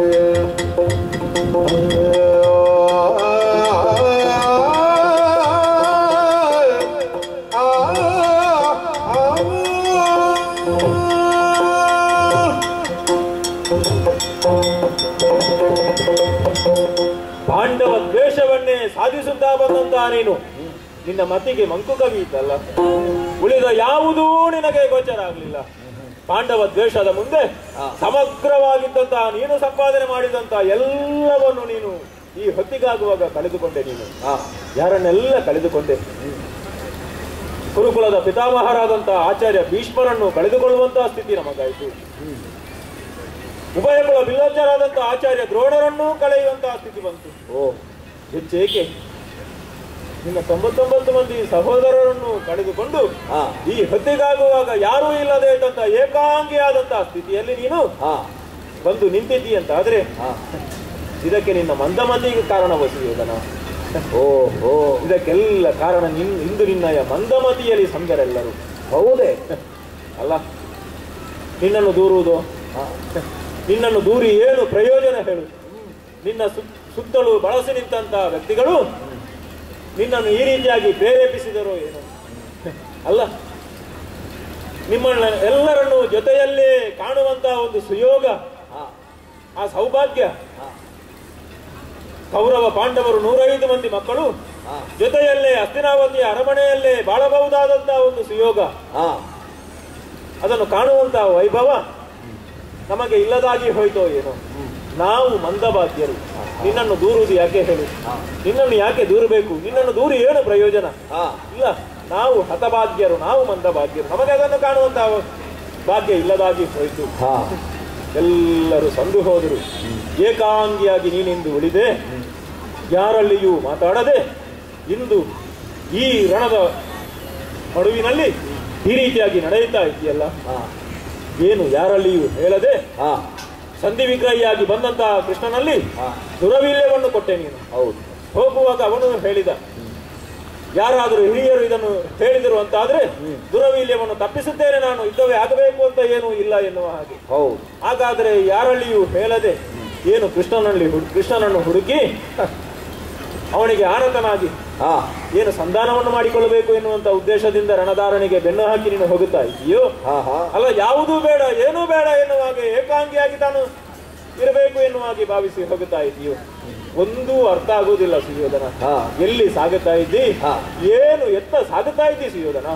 ಪಾಂಡವ ದ್ವೇಷವನ್ನೇ ಸಾಧಿಸುತ್ತಾ ಬಂದಂತಹ ನೀನು ನಿನ್ನ ಮತಿಗೆ ಮಂಕು ಕವಿಯಿತಲ್ಲ ಉಳಿದ ಯಾವುದೂ ನಿನಗೆ ಗೋಚರ ಆಗಲಿಲ್ಲ ಪಾಂಡವ ದ್ವೇಷದ ಮುಂದೆ ಸಮಗ್ರವಾಗಿದ್ದಂತಹ ನೀನು ಸಂಪಾದನೆ ಮಾಡಿದಂತಹ ಎಲ್ಲವನ್ನು ನೀನು ಈ ಹೊತ್ತಿಗಾಗುವಾಗ ಕಳೆದುಕೊಂಡೆ ನೀನು ಯಾರನ್ನೆಲ್ಲ ಕಳೆದುಕೊಂಡೆ ಕುರುಕುಲದ ಪಿತಾಮಹರಾದಂತಹ ಆಚಾರ್ಯ ಭೀಷ್ಮರನ್ನು ಕಳೆದುಕೊಳ್ಳುವಂತಹ ಸ್ಥಿತಿ ನಮಗಾಯಿತು ಉಭಯಕುಲ ಬಿಲ್ಲಜ್ಜರಾದಂತಹ ಆಚಾರ್ಯ ದ್ರೋಣರನ್ನೂ ಕಳೆಯುವಂತಹ ಸ್ಥಿತಿ ಬಂತು ಓ ಹೆಚ್ಚೇಕೆ ನಿನ್ನ ತೊಂಬತ್ತೊಂಬತ್ತು ಮಂದಿ ಸಹೋದರರನ್ನು ಕಳೆದುಕೊಂಡು ಹಾ. ಈ ಹೊತ್ತಿಗಾಗುವಾಗ ಯಾರೂ ಇಲ್ಲದೆ ಇದ್ದಂತ ಏಕಾಂಗಿಯಾದಂತಹ ಸ್ಥಿತಿಯಲ್ಲಿ ನೀನು ಹಾ ಬಂದು ನಿಂತಿದ್ದೀ ಅಂತ ಆದ್ರೆ ಹಾ ಇದಕ್ಕೆ ನಿನ್ನ ಮಂದ ಮಂದಿಗೆ ಕಾರಣ ವಸುವುದನ ಓ ಓ ಇದಕ್ಕೆಲ್ಲ ಕಾರಣ ನಿನ್ ಇಂದು ನಿನ್ನಯ ಮಂದಮತಿಯಲ್ಲಿ ಸಂಗರೆಲ್ಲರೂ ಹೌದೇ ಅಲ್ಲ ನಿನ್ನನ್ನು ದೂರುವುದು ನಿನ್ನನ್ನು ದೂರಿ ಏನು ಪ್ರಯೋಜನ ಹೇಳು ನಿನ್ನ ಸುತ್- ಸುತ್ತಲೂ ಬಳಸಿ ನಿಂತಹ ವ್ಯಕ್ತಿಗಳು ನಿನ್ನನ್ನು ಈ ರೀತಿಯಾಗಿ ಪ್ರೇರೇಪಿಸಿದರೋ ಏನು ಅಲ್ಲ ನಿಮ್ಮನ್ನ ಎಲ್ಲರನ್ನು ಜೊತೆಯಲ್ಲೇ ಕಾಣುವಂತಹ ಒಂದು ಸುಯೋಗ ಆ ಸೌಭಾಗ್ಯ ಕೌರವ ಪಾಂಡವರು ನೂರೈದು ಮಂದಿ ಮಕ್ಕಳು ಜೊತೆಯಲ್ಲೇ ಹಸ್ತಿನಾವತಿಯ ಅರಮನೆಯಲ್ಲೇ ಬಾಳಬಹುದಾದಂತಹ ಒಂದು ಸುಯೋಗ ಹಾ ಅದನ್ನು ಕಾಣುವಂತಹ ವೈಭವ ನಮಗೆ ಇಲ್ಲದಾಗಿ ಹೋಯ್ತೋ ಏನೋ ನಾವು ಮಂದಭಾಗ್ಯರು ನಿನ್ನನ್ನು ದೂರುವುದು ಯಾಕೆ ಹೇಳು ನಿನ್ನನ್ನು ಯಾಕೆ ದೂರಬೇಕು ನಿನ್ನನ್ನು ದೂರಿ ಏನು ಪ್ರಯೋಜನ ಹಾ ಇಲ್ಲ ನಾವು ಹತಭಾಗ್ಯರು ನಾವು ಮಂದಭಾಗ್ಯರು ನಮಗೆ ಅದನ್ನು ಕಾಣುವಂತಹ ಭಾಗ್ಯ ಇಲ್ಲದಾಗಿ ಹೋಯಿತು ಹಾ ಎಲ್ಲರೂ ಸಂದು ಹೋದರು ಏಕಾಂಗಿಯಾಗಿ ನೀನಿಂದು ಉಳಿದೆ ಯಾರಲ್ಲಿಯೂ ಮಾತಾಡದೆ ಇಂದು ಈ ರಣದ ಮಡುವಿನಲ್ಲಿ ಈ ರೀತಿಯಾಗಿ ನಡೆಯುತ್ತಾ ಇದೆಯಲ್ಲ ಏನು ಯಾರಲ್ಲಿಯೂ ಹೇಳದೆ ಹಾ ಸಂಧಿ ವಿಗ್ರಹಿಯಾಗಿ ಬಂದಂತಹ ಕೃಷ್ಣನಲ್ಲಿ ಹಾ. ದುರವೀಲ್ಯವನ್ನು ಕೊಟ್ಟೆ ನೀನು ಹೌದು ಹೋಗುವಾಗ ಅವನು ಹೇಳಿದ ಯಾರಾದರೂ ಹಿರಿಯರು ಇದನ್ನು ಹೇಳಿದರು ಅಂತಾದ್ರೆ ದುರವೀಲ್ಯವನ್ನು ತಪ್ಪಿಸುತ್ತೇನೆ ನಾನು ಯುದ್ಧವೇ ಆಗಬೇಕು ಅಂತ ಏನೂ ಇಲ್ಲ ಎನ್ನುವ ಹಾಗೆ ಹೌದು ಹಾಗಾದರೆ ಯಾರಲ್ಲಿಯೂ ಹೇಳದೆ ಏನು ಕೃಷ್ಣನಲ್ಲಿ ಹುಡು- ಕೃಷ್ಣನನ್ನು ಹುಡುಕಿ ಅವನಿಗೆ ಆನಂದನಾಗಿ ಹಾ ಏನು ಸಂಧಾನವನ್ನು ಮಾಡಿಕೊಳ್ಳಬೇಕು ಎನ್ನುವಂತ ಉದ್ದೇಶದಿಂದ ರಣಧಾರಣಿಗೆ ಬೆನ್ನು ಹಾಕಿ ನೀನು ಹೋಗುತ್ತಾ ಇದೆಯೋ ಹಾ ಹಾ ಅಲ್ಲ ಯಾವುದೂ ಬೇಡ ಏನೂ ಬೇಡ ಎನ್ನುವ ಹಾಗೆ ಏಕಾಂಗಿಯಾಗಿ ತಾನು ಇರಬೇಕು ಎನ್ನುವ ಹಾಗೆ ಭಾವಿಸಿ ಹೋಗುತ್ತಾ ಇದೆಯೋ ಒಂದೂ ಅರ್ಥ ಆಗುವುದಿಲ್ಲ ಸುಯೋಧನ ಹಾ. ಎಲ್ಲಿ ಸಾಗುತ್ತಾ ಇದ್ದಿ ಹಾ. ಏನು ಎತ್ತ ಸಾಗುತ್ತಾ ಇದ್ದಿ ಸುಯೋಧನ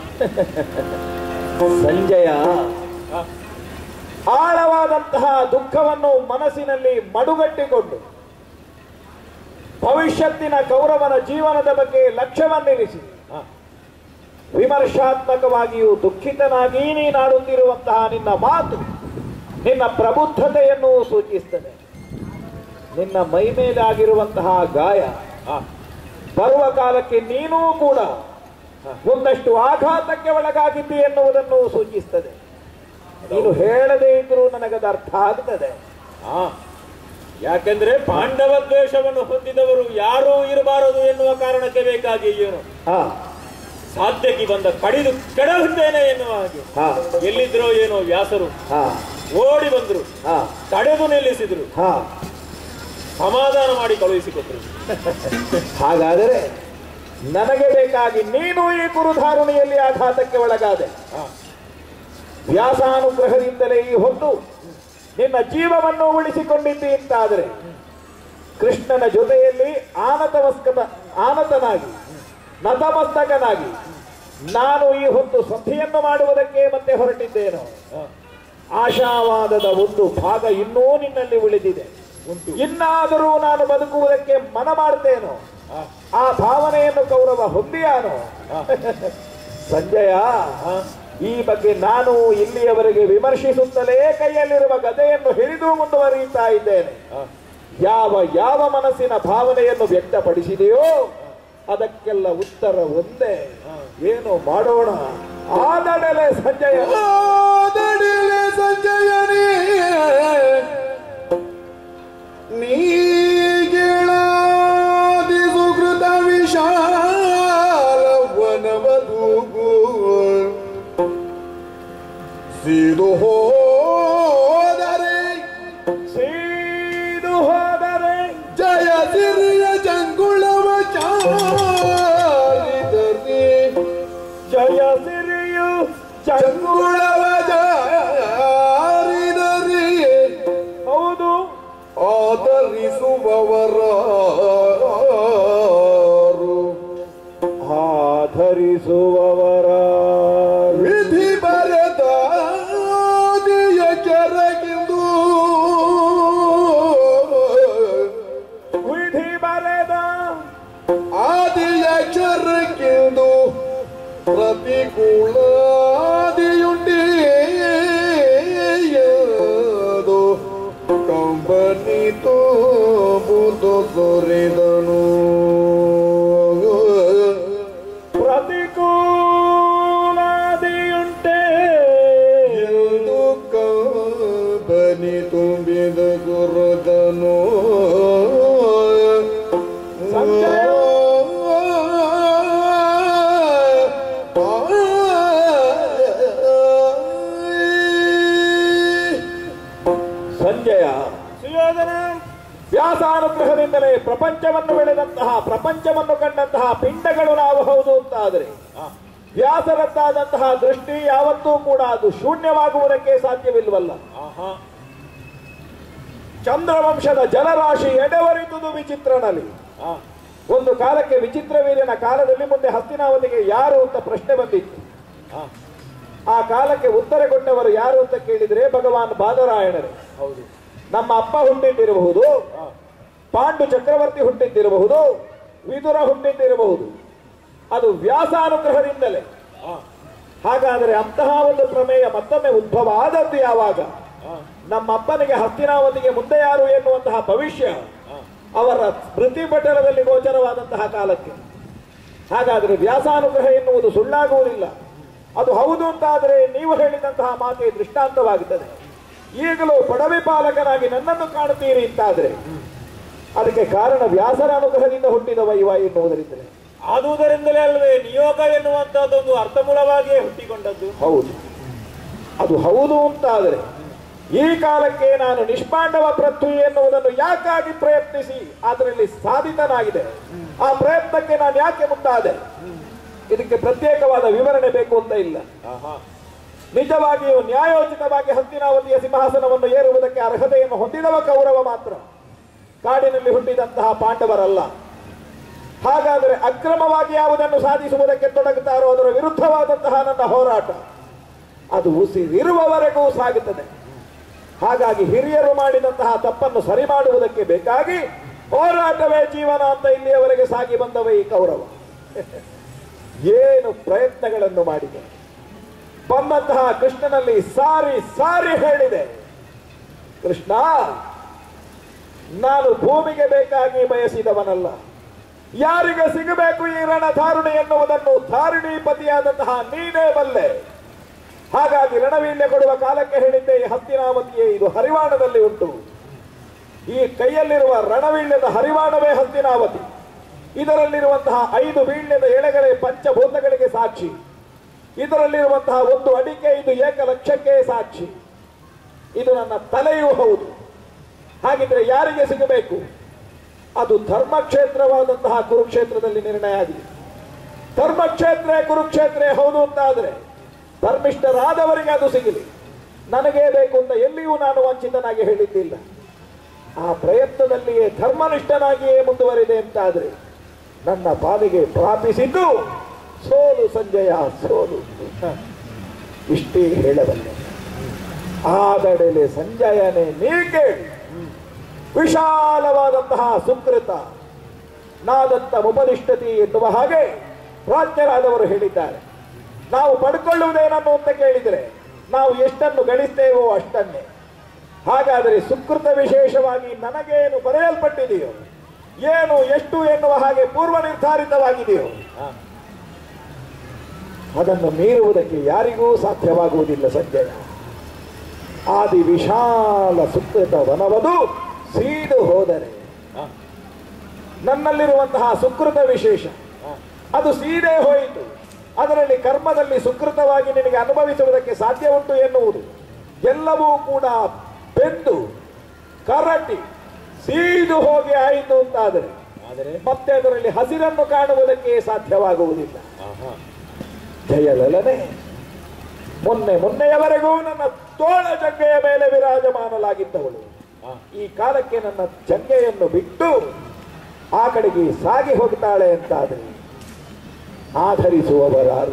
ಸಂಜಯ ಹಾ. ಆಳವಾದಂತಹ ದುಃಖವನ್ನು ಮನಸ್ಸಿನಲ್ಲಿ ಮಡುಗಟ್ಟಿಕೊಂಡು ಭವಿಷ್ಯತ್ತಿನ ಕೌರವನ ಜೀವನದ ಬಗ್ಗೆ ಲಕ್ಷ್ಯವನ್ನಿರಿಸಿ ಹಾ. ವಿಮರ್ಶಾತ್ಮಕವಾಗಿಯೂ ದುಃಖಿತನಾಗಿ ನೀನಾಡುತ್ತಿರುವಂತಹ ನಿನ್ನ ಮಾತು ನಿನ್ನ ಪ್ರಬುದ್ಧತೆಯನ್ನು ಸೂಚಿಸ್ತದೆ ನಿನ್ನ ಮೈ ಮೇಲೆ ಆಗಿರುವಂತಹ ಗಾಯ ಹಾ. ಬರುವ ಕಾಲಕ್ಕೆ ನೀನೂ ಕೂಡ ಒಂದಷ್ಟು ಆಘಾತಕ್ಕೆ ಒಳಗಾಗಿದ್ದಿ ಎನ್ನುವುದನ್ನು ಸೂಚಿಸ್ತದೆ ನೀನು ಹೇಳದೇ ಇದ್ರೂ ನನಗದು ಅರ್ಥ ಆಗ್ತದೆ ಹಾ. ಯಾಕೆಂದ್ರೆ ಪಾಂಡವ ದ್ವೇಷವನ್ನು ಹೊಂದಿದವರು ಯಾರೂ ಇರಬಾರದು ಎನ್ನುವ ಕಾರಣಕ್ಕೆ ಬೇಕಾಗಿ ಏನು ಹಾ ಸಾಧ್ಯಕ್ಕೆ ಬಂದ ಕಡಿದು ಕೆಡಹುತ್ತೇನೆ ಎನ್ನುವ ಹಾಗೆ ಹಾ ಎಲ್ಲಿದ್ರೋ ಏನೋ ವ್ಯಾಸರು ಹಾ ಓಡಿ ಬಂದ್ರು ಹಾ ತಡೆದು ನಿಲ್ಲಿಸಿದ್ರು ಹಾ ಸಮಾಧಾನ ಮಾಡಿ ಕಳುಹಿಸಿಕೊಟ್ರು ಹಾಗಾದರೆ ನನಗೆ ಬೇಕಾಗಿ ನೀನು ಈ ಕುರುಧಾರುಣಿಯಲ್ಲಿ ಆಘಾತಕ್ಕೆ ಒಳಗಾದೆ ಹಾ. ವ್ಯಾಸಾನುಗ್ರಹದಿಂದಲೇ ಈ ಹೊತ್ತು ನಿನ್ನ ಜೀವವನ್ನು ಉಳಿಸಿಕೊಂಡಿದ್ದಿ ಅಂತಾದರೆ ಕೃಷ್ಣನ ಜೊತೆಯಲ್ಲಿ ಆನತಮಸ್ಕತ ಆನತನಾಗಿ ನತಮಸ್ತಕನಾಗಿ ನಾನು ಈ ಹೊತ್ತು ಸಂಧಿಯನ್ನು ಮಾಡುವುದಕ್ಕೆ ಮತ್ತೆ ಹೊರಟಿದ್ದೇನೋ ಆಶಾವಾದದ ಒಂದು ಭಾಗ ಇನ್ನೂ ನಿನ್ನಲ್ಲಿ ಉಳಿದಿದೆ ಇನ್ನಾದರೂ ನಾನು ಬದುಕುವುದಕ್ಕೆ ಮನ ಮಾಡ್ತೇನೋ ಆ ಭಾವನೆಯನ್ನು ಕೌರವ ಹೊಂದಿಯಾನೋ ಸಂಜಯ ಈ ಬಗ್ಗೆ ನಾನು ಇಲ್ಲಿಯವರೆಗೆ ವಿಮರ್ಶಿಸುತ್ತಲೇ ಕೈಯಲ್ಲಿರುವ ಗದೆಯನ್ನು ಹಿಡಿದು ಮುಂದುವರಿಯುತ್ತಾ ಇದ್ದೇನೆ ಯಾವ ಯಾವ ಮನಸ್ಸಿನ ಭಾವನೆಯನ್ನು ವ್ಯಕ್ತಪಡಿಸಿದೆಯೋ ಅದಕ್ಕೆಲ್ಲ ಉತ್ತರ ಒಂದೇ ಏನು ಮಾಡೋಣ ಆ ನಡಲೆ ಸಂಜಯ ಆದಡಿಲೆ ಸಂಜಯನೇ ನೀಗಿಳಾದಿ ಸುಕೃತ ವಿಶಾಲ ವನವಧೂಗು ಸಿದು ಹೋದರೆ ಸೀದು ಹೋದರೆ ಜಯ ಸಿರಿಯ ಜಂಗುಳವ ಚಾರಿದರೆ ಜಯ ಸಿರಿಯು ಚಂಗು ಜಂಗುಳವ ಜಾರಿದರೆ ಹೌದು ಆದರಿಸುವವರಾರು ಆಧರಿಸುವವರ ವಿಧಿ ಬರೆದ ಆದಿಯ ಕೆರಗಿಂದು ವಿಧಿ ಬರೆದ ಆದಿಯ ಕೆರಗಿಂದು ಪ್ರತಿಕೂಲಾದಿಯುಂಡಿ ಕಂಬನಿ ತೋಬುದು ತೊರೆದನು ಪ್ರತಿಕೂಲಾದಿಯುಂಟೆ ಎಂದು ಕಂಬನಿ ತುಂಬಿದ ಗುರುದನು ಸಂಜಯ. ಸಂಜಯ ಸುಯೋಧನ ವ್ಯಾಸಾನುಗ್ರಹದಿಂದಲೇ ಪ್ರಪಂಚವನ್ನು ಬೆಳೆದಂತಹ ಪ್ರಪಂಚವನ್ನು ಕಂಡಂತಹ ಪಿಂಡಗಳು ನಾವು ಹೌದು ಅಂತಾದರೆ ವ್ಯಾಸರದ್ದಾದಂತಹ ದೃಷ್ಟಿ ಯಾವತ್ತೂ ಕೂಡ ಅದು ಶೂನ್ಯವಾಗುವುದಕ್ಕೆ ಸಾಧ್ಯವಿಲ್ವಲ್ಲ ಆಹಾ ಚಂದ್ರವಂಶದ ಜಲರಾಶಿ ಎಡೆವರಿದುದು ವಿಚಿತ್ರನಲ್ಲಿ ಆ, ಒಂದು ಕಾಲಕ್ಕೆ ವಿಚಿತ್ರವೀರ್ಯನ ಕಾಲದಲ್ಲಿ ಮುಂದೆ ಹಸ್ತಿನಾವತಿಗೆ ಯಾರು ಅಂತ ಪ್ರಶ್ನೆ ಬಂದಿತ್ತು ಆ, ಆ ಕಾಲಕ್ಕೆ ಉತ್ತರ ಕೊಟ್ಟವರು ಯಾರು ಅಂತ ಕೇಳಿದ್ರೆ ಭಗವಾನ್ ಬಾದರಾಯಣರೇ ಹೌದು ನಮ್ಮ ಅಪ್ಪ ಹುಟ್ಟಿದ್ದಿರಬಹುದು ಪಾಂಡು ಚಕ್ರವರ್ತಿ ಹುಟ್ಟಿದ್ದಿರಬಹುದು ವಿದುರ ಹುಟ್ಟಿದ್ದಿರಬಹುದು ಅದು ವ್ಯಾಸಾನುಗ್ರಹದಿಂದಲೇ ಆ, ಹಾಗಾದರೆ ಅಂತಹ ಒಂದು ಪ್ರಮೇಯ ಮತ್ತೊಮ್ಮೆ ಉದ್ಭವ ಆದದ್ದು ಯಾವಾಗ ಆ, ನಮ್ಮ ಅಪ್ಪನಿಗೆ ಹಸ್ತಿನಾವತಿಗೆ ಮುಂದೆ ಯಾರು ಎನ್ನುವಂತಹ ಭವಿಷ್ಯ ಅವರ ಸ್ಮೃತಿ ಪಟಲದಲ್ಲಿ ಗೋಚರವಾದಂತಹ ಕಾಲಕ್ಕೆ ಹಾಗಾದರೆ ವ್ಯಾಸಾನುಗ್ರಹ ಎನ್ನುವುದು ಸುಳ್ಳಾಗುವುದಿಲ್ಲ ಅದು ಹೌದು ಅಂತಾದರೆ ನೀವು ಹೇಳಿದಂತಹ ಮಾತೆ ದೃಷ್ಟಾಂತವಾಗುತ್ತದೆ ಈಗಲೂ ಪಡವೆ ಪಾಲಕನಾಗಿ ನನ್ನನ್ನು ಕಾಣುತ್ತೀರಿ ಅಂತಾದ್ರೆ ಅದಕ್ಕೆ ಕಾರಣ ವ್ಯಾಸರ ಅನುಗ್ರಹದಿಂದ ಹುಟ್ಟಿದ ವೈವ ಎನ್ನುವುದರಿಂದಲೇ ಆದುದರಿಂದಲೇ ಅಲ್ವೇ ನಿಯೋಗ ಎನ್ನುವಂತಹದ್ದೊಂದು ಅರ್ಥಮೂಲವಾಗಿಯೇ ಹುಟ್ಟಿಕೊಂಡದ್ದು ಹೌದು ಅದು ಹೌದು ಅಂತಾದರೆ ಈ ಕಾಲಕ್ಕೆ ನಾನು ನಿಷ್ಪಾಂಡವ ಪೃಥ್ವಿ ಎನ್ನುವುದನ್ನು ಯಾಕಾಗಿ ಪ್ರಯತ್ನಿಸಿ ಅದರಲ್ಲಿ ಸಾಧಿತನಾಗಿದೆ ಆ ಪ್ರಯತ್ನಕ್ಕೆ ನಾನು ಯಾಕೆ ಮುಂದಾದೆ ಇದಕ್ಕೆ ಪ್ರತ್ಯೇಕವಾದ ವಿವರಣೆ ಬೇಕು ಅಂತ ಇಲ್ಲ ಆಹಾ ನಿಜವಾಗಿಯೂ ನ್ಯಾಯೋಚಿತವಾಗಿ ಹಸ್ತಿನಾವತಿಯ ಸಿಂಹಾಸನವನ್ನು ಏರುವುದಕ್ಕೆ ಅರ್ಹತೆಯನ್ನು ಹೊಂದಿದವ ಕೌರವ ಮಾತ್ರ ಕಾಡಿನಲ್ಲಿ ಹುಟ್ಟಿದಂತಹ ಪಾಂಡವರಲ್ಲ ಹಾಗಾದರೆ ಅಕ್ರಮವಾಗಿ ಯಾವುದನ್ನು ಸಾಧಿಸುವುದಕ್ಕೆ ತೊಡಗುತ್ತಾರೋ ಅದರ ವಿರುದ್ಧವಾದಂತಹ ನನ್ನ ಹೋರಾಟ ಅದು ಉಸಿರಿರುವವರೆಗೂ ಸಾಗುತ್ತದೆ ಹಾಗಾಗಿ ಹಿರಿಯರು ಮಾಡಿದಂತಹ ತಪ್ಪನ್ನು ಸರಿ ಮಾಡುವುದಕ್ಕೆ ಬೇಕಾಗಿ ಹೋರಾಟವೇ ಜೀವನ ಅಂತ ಇಲ್ಲಿಯವರೆಗೆ ಸಾಗಿ ಬಂದವ ಈ ಕೌರವ ಏನು ಪ್ರಯತ್ನಗಳನ್ನು ಮಾಡಿದೆ ಬಂದಂತಹ ಕೃಷ್ಣನಲ್ಲಿ ಸಾರಿ ಸಾರಿ ಹೇಳಿದೆ ಕೃಷ್ಣ ನಾನು ಭೂಮಿಗೆ ಬೇಕಾಗಿ ಬಯಸಿದವನಲ್ಲ ಯಾರಿಗೆ ಸಿಗಬೇಕು ಈ ರಣಧಾರುಣಿ ಎನ್ನುವುದನ್ನು ಧಾರುಣೀಪತಿಯಾದಂತಹ ನೀನೇ ಬಲ್ಲೆ ಹಾಗಾಗಿ ರಣವೀಳ್ಯ ಕೊಡುವ ಕಾಲಕ್ಕೆ ಹೇಳಿದ್ದೆ ಈ ಹಸ್ತಿನಾವತಿಯೇ ಇದು ಹರಿವಾಣದಲ್ಲಿ ಉಂಟು ಈ ಕೈಯಲ್ಲಿರುವ ರಣವೀಳ್ಯದ ಹರಿವಾಣವೇ ಹಸ್ತಿನಾವತಿ ಇದರಲ್ಲಿರುವಂತಹ ಐದು ವೀಳ್ಯದ ಎಳೆಗಳೇ ಪಂಚಭೂತಗಳಿಗೆ ಸಾಕ್ಷಿ ಇದರಲ್ಲಿರುವಂತಹ ಒಂದು ಅಡಿಕೆ ಇದು ಏಕಲಕ್ಷಕ್ಕೆ ಸಾಕ್ಷಿ ಇದು ನನ್ನ ತಲೆಯೂ ಹೌದು ಹಾಗಿದ್ರೆ ಯಾರಿಗೆ ಸಿಗಬೇಕು ಅದು ಧರ್ಮಕ್ಷೇತ್ರವಾದಂತಹ ಕುರುಕ್ಷೇತ್ರದಲ್ಲಿ ನಿರ್ಣಯ ಆಗಿದೆ ಧರ್ಮಕ್ಷೇತ್ರ ಕುರುಕ್ಷೇತ್ರ ಹೌದು ಅಂತಾದ್ರೆ ಧರ್ಮಿಷ್ಠರಾದವರಿಗೆ ಅದು ಸಿಗಲಿ ನನಗೇ ಬೇಕು ಅಂತ ಎಲ್ಲಿಯೂ ನಾನು ವಂಚಿತನಾಗಿ ಹೇಳಿದ್ದಿಲ್ಲ ಆ ಪ್ರಯತ್ನದಲ್ಲಿಯೇ ಧರ್ಮನಿಷ್ಠನಾಗಿಯೇ ಮುಂದುವರಿದೆ ಅಂತಾದ್ರೆ ನನ್ನ ಪಾಲಿಗೆ ಪ್ರಾಪಿಸಿದ್ದು ಸೋಲು ಸಂಜಯ ಸೋಲು ಇಷ್ಟೇ ಹೇಳಬಲ್ಲೆ ಆದಡೆಲೆ ಸಂಜಯನೇ ನೀ ಕೇಳಿ ವಿಶಾಲವಾದಂತಹ ಸುಕೃತ ನಾದಂತ ಉಪನಿಷ್ಠತಿ ಎನ್ನುವ ಹಾಗೆ ಪ್ರಾಜ್ಞರಾದವರು ಹೇಳಿದ್ದಾರೆ ನಾವು ಪಡ್ಕೊಳ್ಳುವುದೇನನ್ನು ಅಂತ ಕೇಳಿದರೆ ನಾವು ಎಷ್ಟನ್ನು ಗಳಿಸ್ತೇವೋ ಅಷ್ಟನ್ನೇ ಹಾಗಾದರೆ ಸುಕೃತ ವಿಶೇಷವಾಗಿ ನನಗೇನು ಬರೆಯಲ್ಪಟ್ಟಿದೆಯೋ ಏನು ಎಷ್ಟು ಎನ್ನುವ ಹಾಗೆ ಪೂರ್ವ ನಿರ್ಧಾರಿತವಾಗಿದೆಯೋ ಅದನ್ನು ಮೀರುವುದಕ್ಕೆ ಯಾರಿಗೂ ಸಾಧ್ಯವಾಗುವುದಿಲ್ಲ ಸಂಜಯ ಆದಿ ವಿಶಾಲ ಸುಕೃತ ವನವದು ಸೀದು ಹೋದರೆ ನನ್ನಲ್ಲಿರುವಂತಹ ಸುಕೃತ ವಿಶೇಷ ಅದು ಸೀದೆ ಹೋಯಿತು ಅದರಲ್ಲಿ ಕರ್ಮದಲ್ಲಿ ಸುಕೃತವಾಗಿ ನಿನಗೆ ಅನುಭವಿಸುವುದಕ್ಕೆ ಸಾಧ್ಯ ಉಂಟು ಎನ್ನುವುದು ಎಲ್ಲವೂ ಕೂಡ ಬೆಂದು ಕರಟಿ ಸೀದು ಹೋಗಿ ಆಯಿತು ಅಂತಾದರೆ ಆದರೆ ಮತ್ತೆ ಅದರಲ್ಲಿ ಹಸಿರನ್ನು ಕಾಣುವುದಕ್ಕೆ ಸಾಧ್ಯವಾಗುವುದಿಲ್ಲ ಆಹಾ ಜಯಲಲನೆ ಮೊನ್ನೆ ಮೊನ್ನೆಯವರೆಗೂ ನನ್ನ ತೋಳ ಜಂಗೆಯ ಮೇಲೆ ವಿರಾಜಮಾನಲಾಗಿದ್ದವಳು ಆ. ಈ ಕಾಲಕ್ಕೆ ನನ್ನ ಜಂಗೆಯನ್ನು ಬಿಟ್ಟು ಆ ಕಡೆಗೆ ಸಾಗಿ ಹೋಗ್ತಾಳೆ ಅಂತಾದ್ರೆ ಆಧರಿಸುವವರಾರು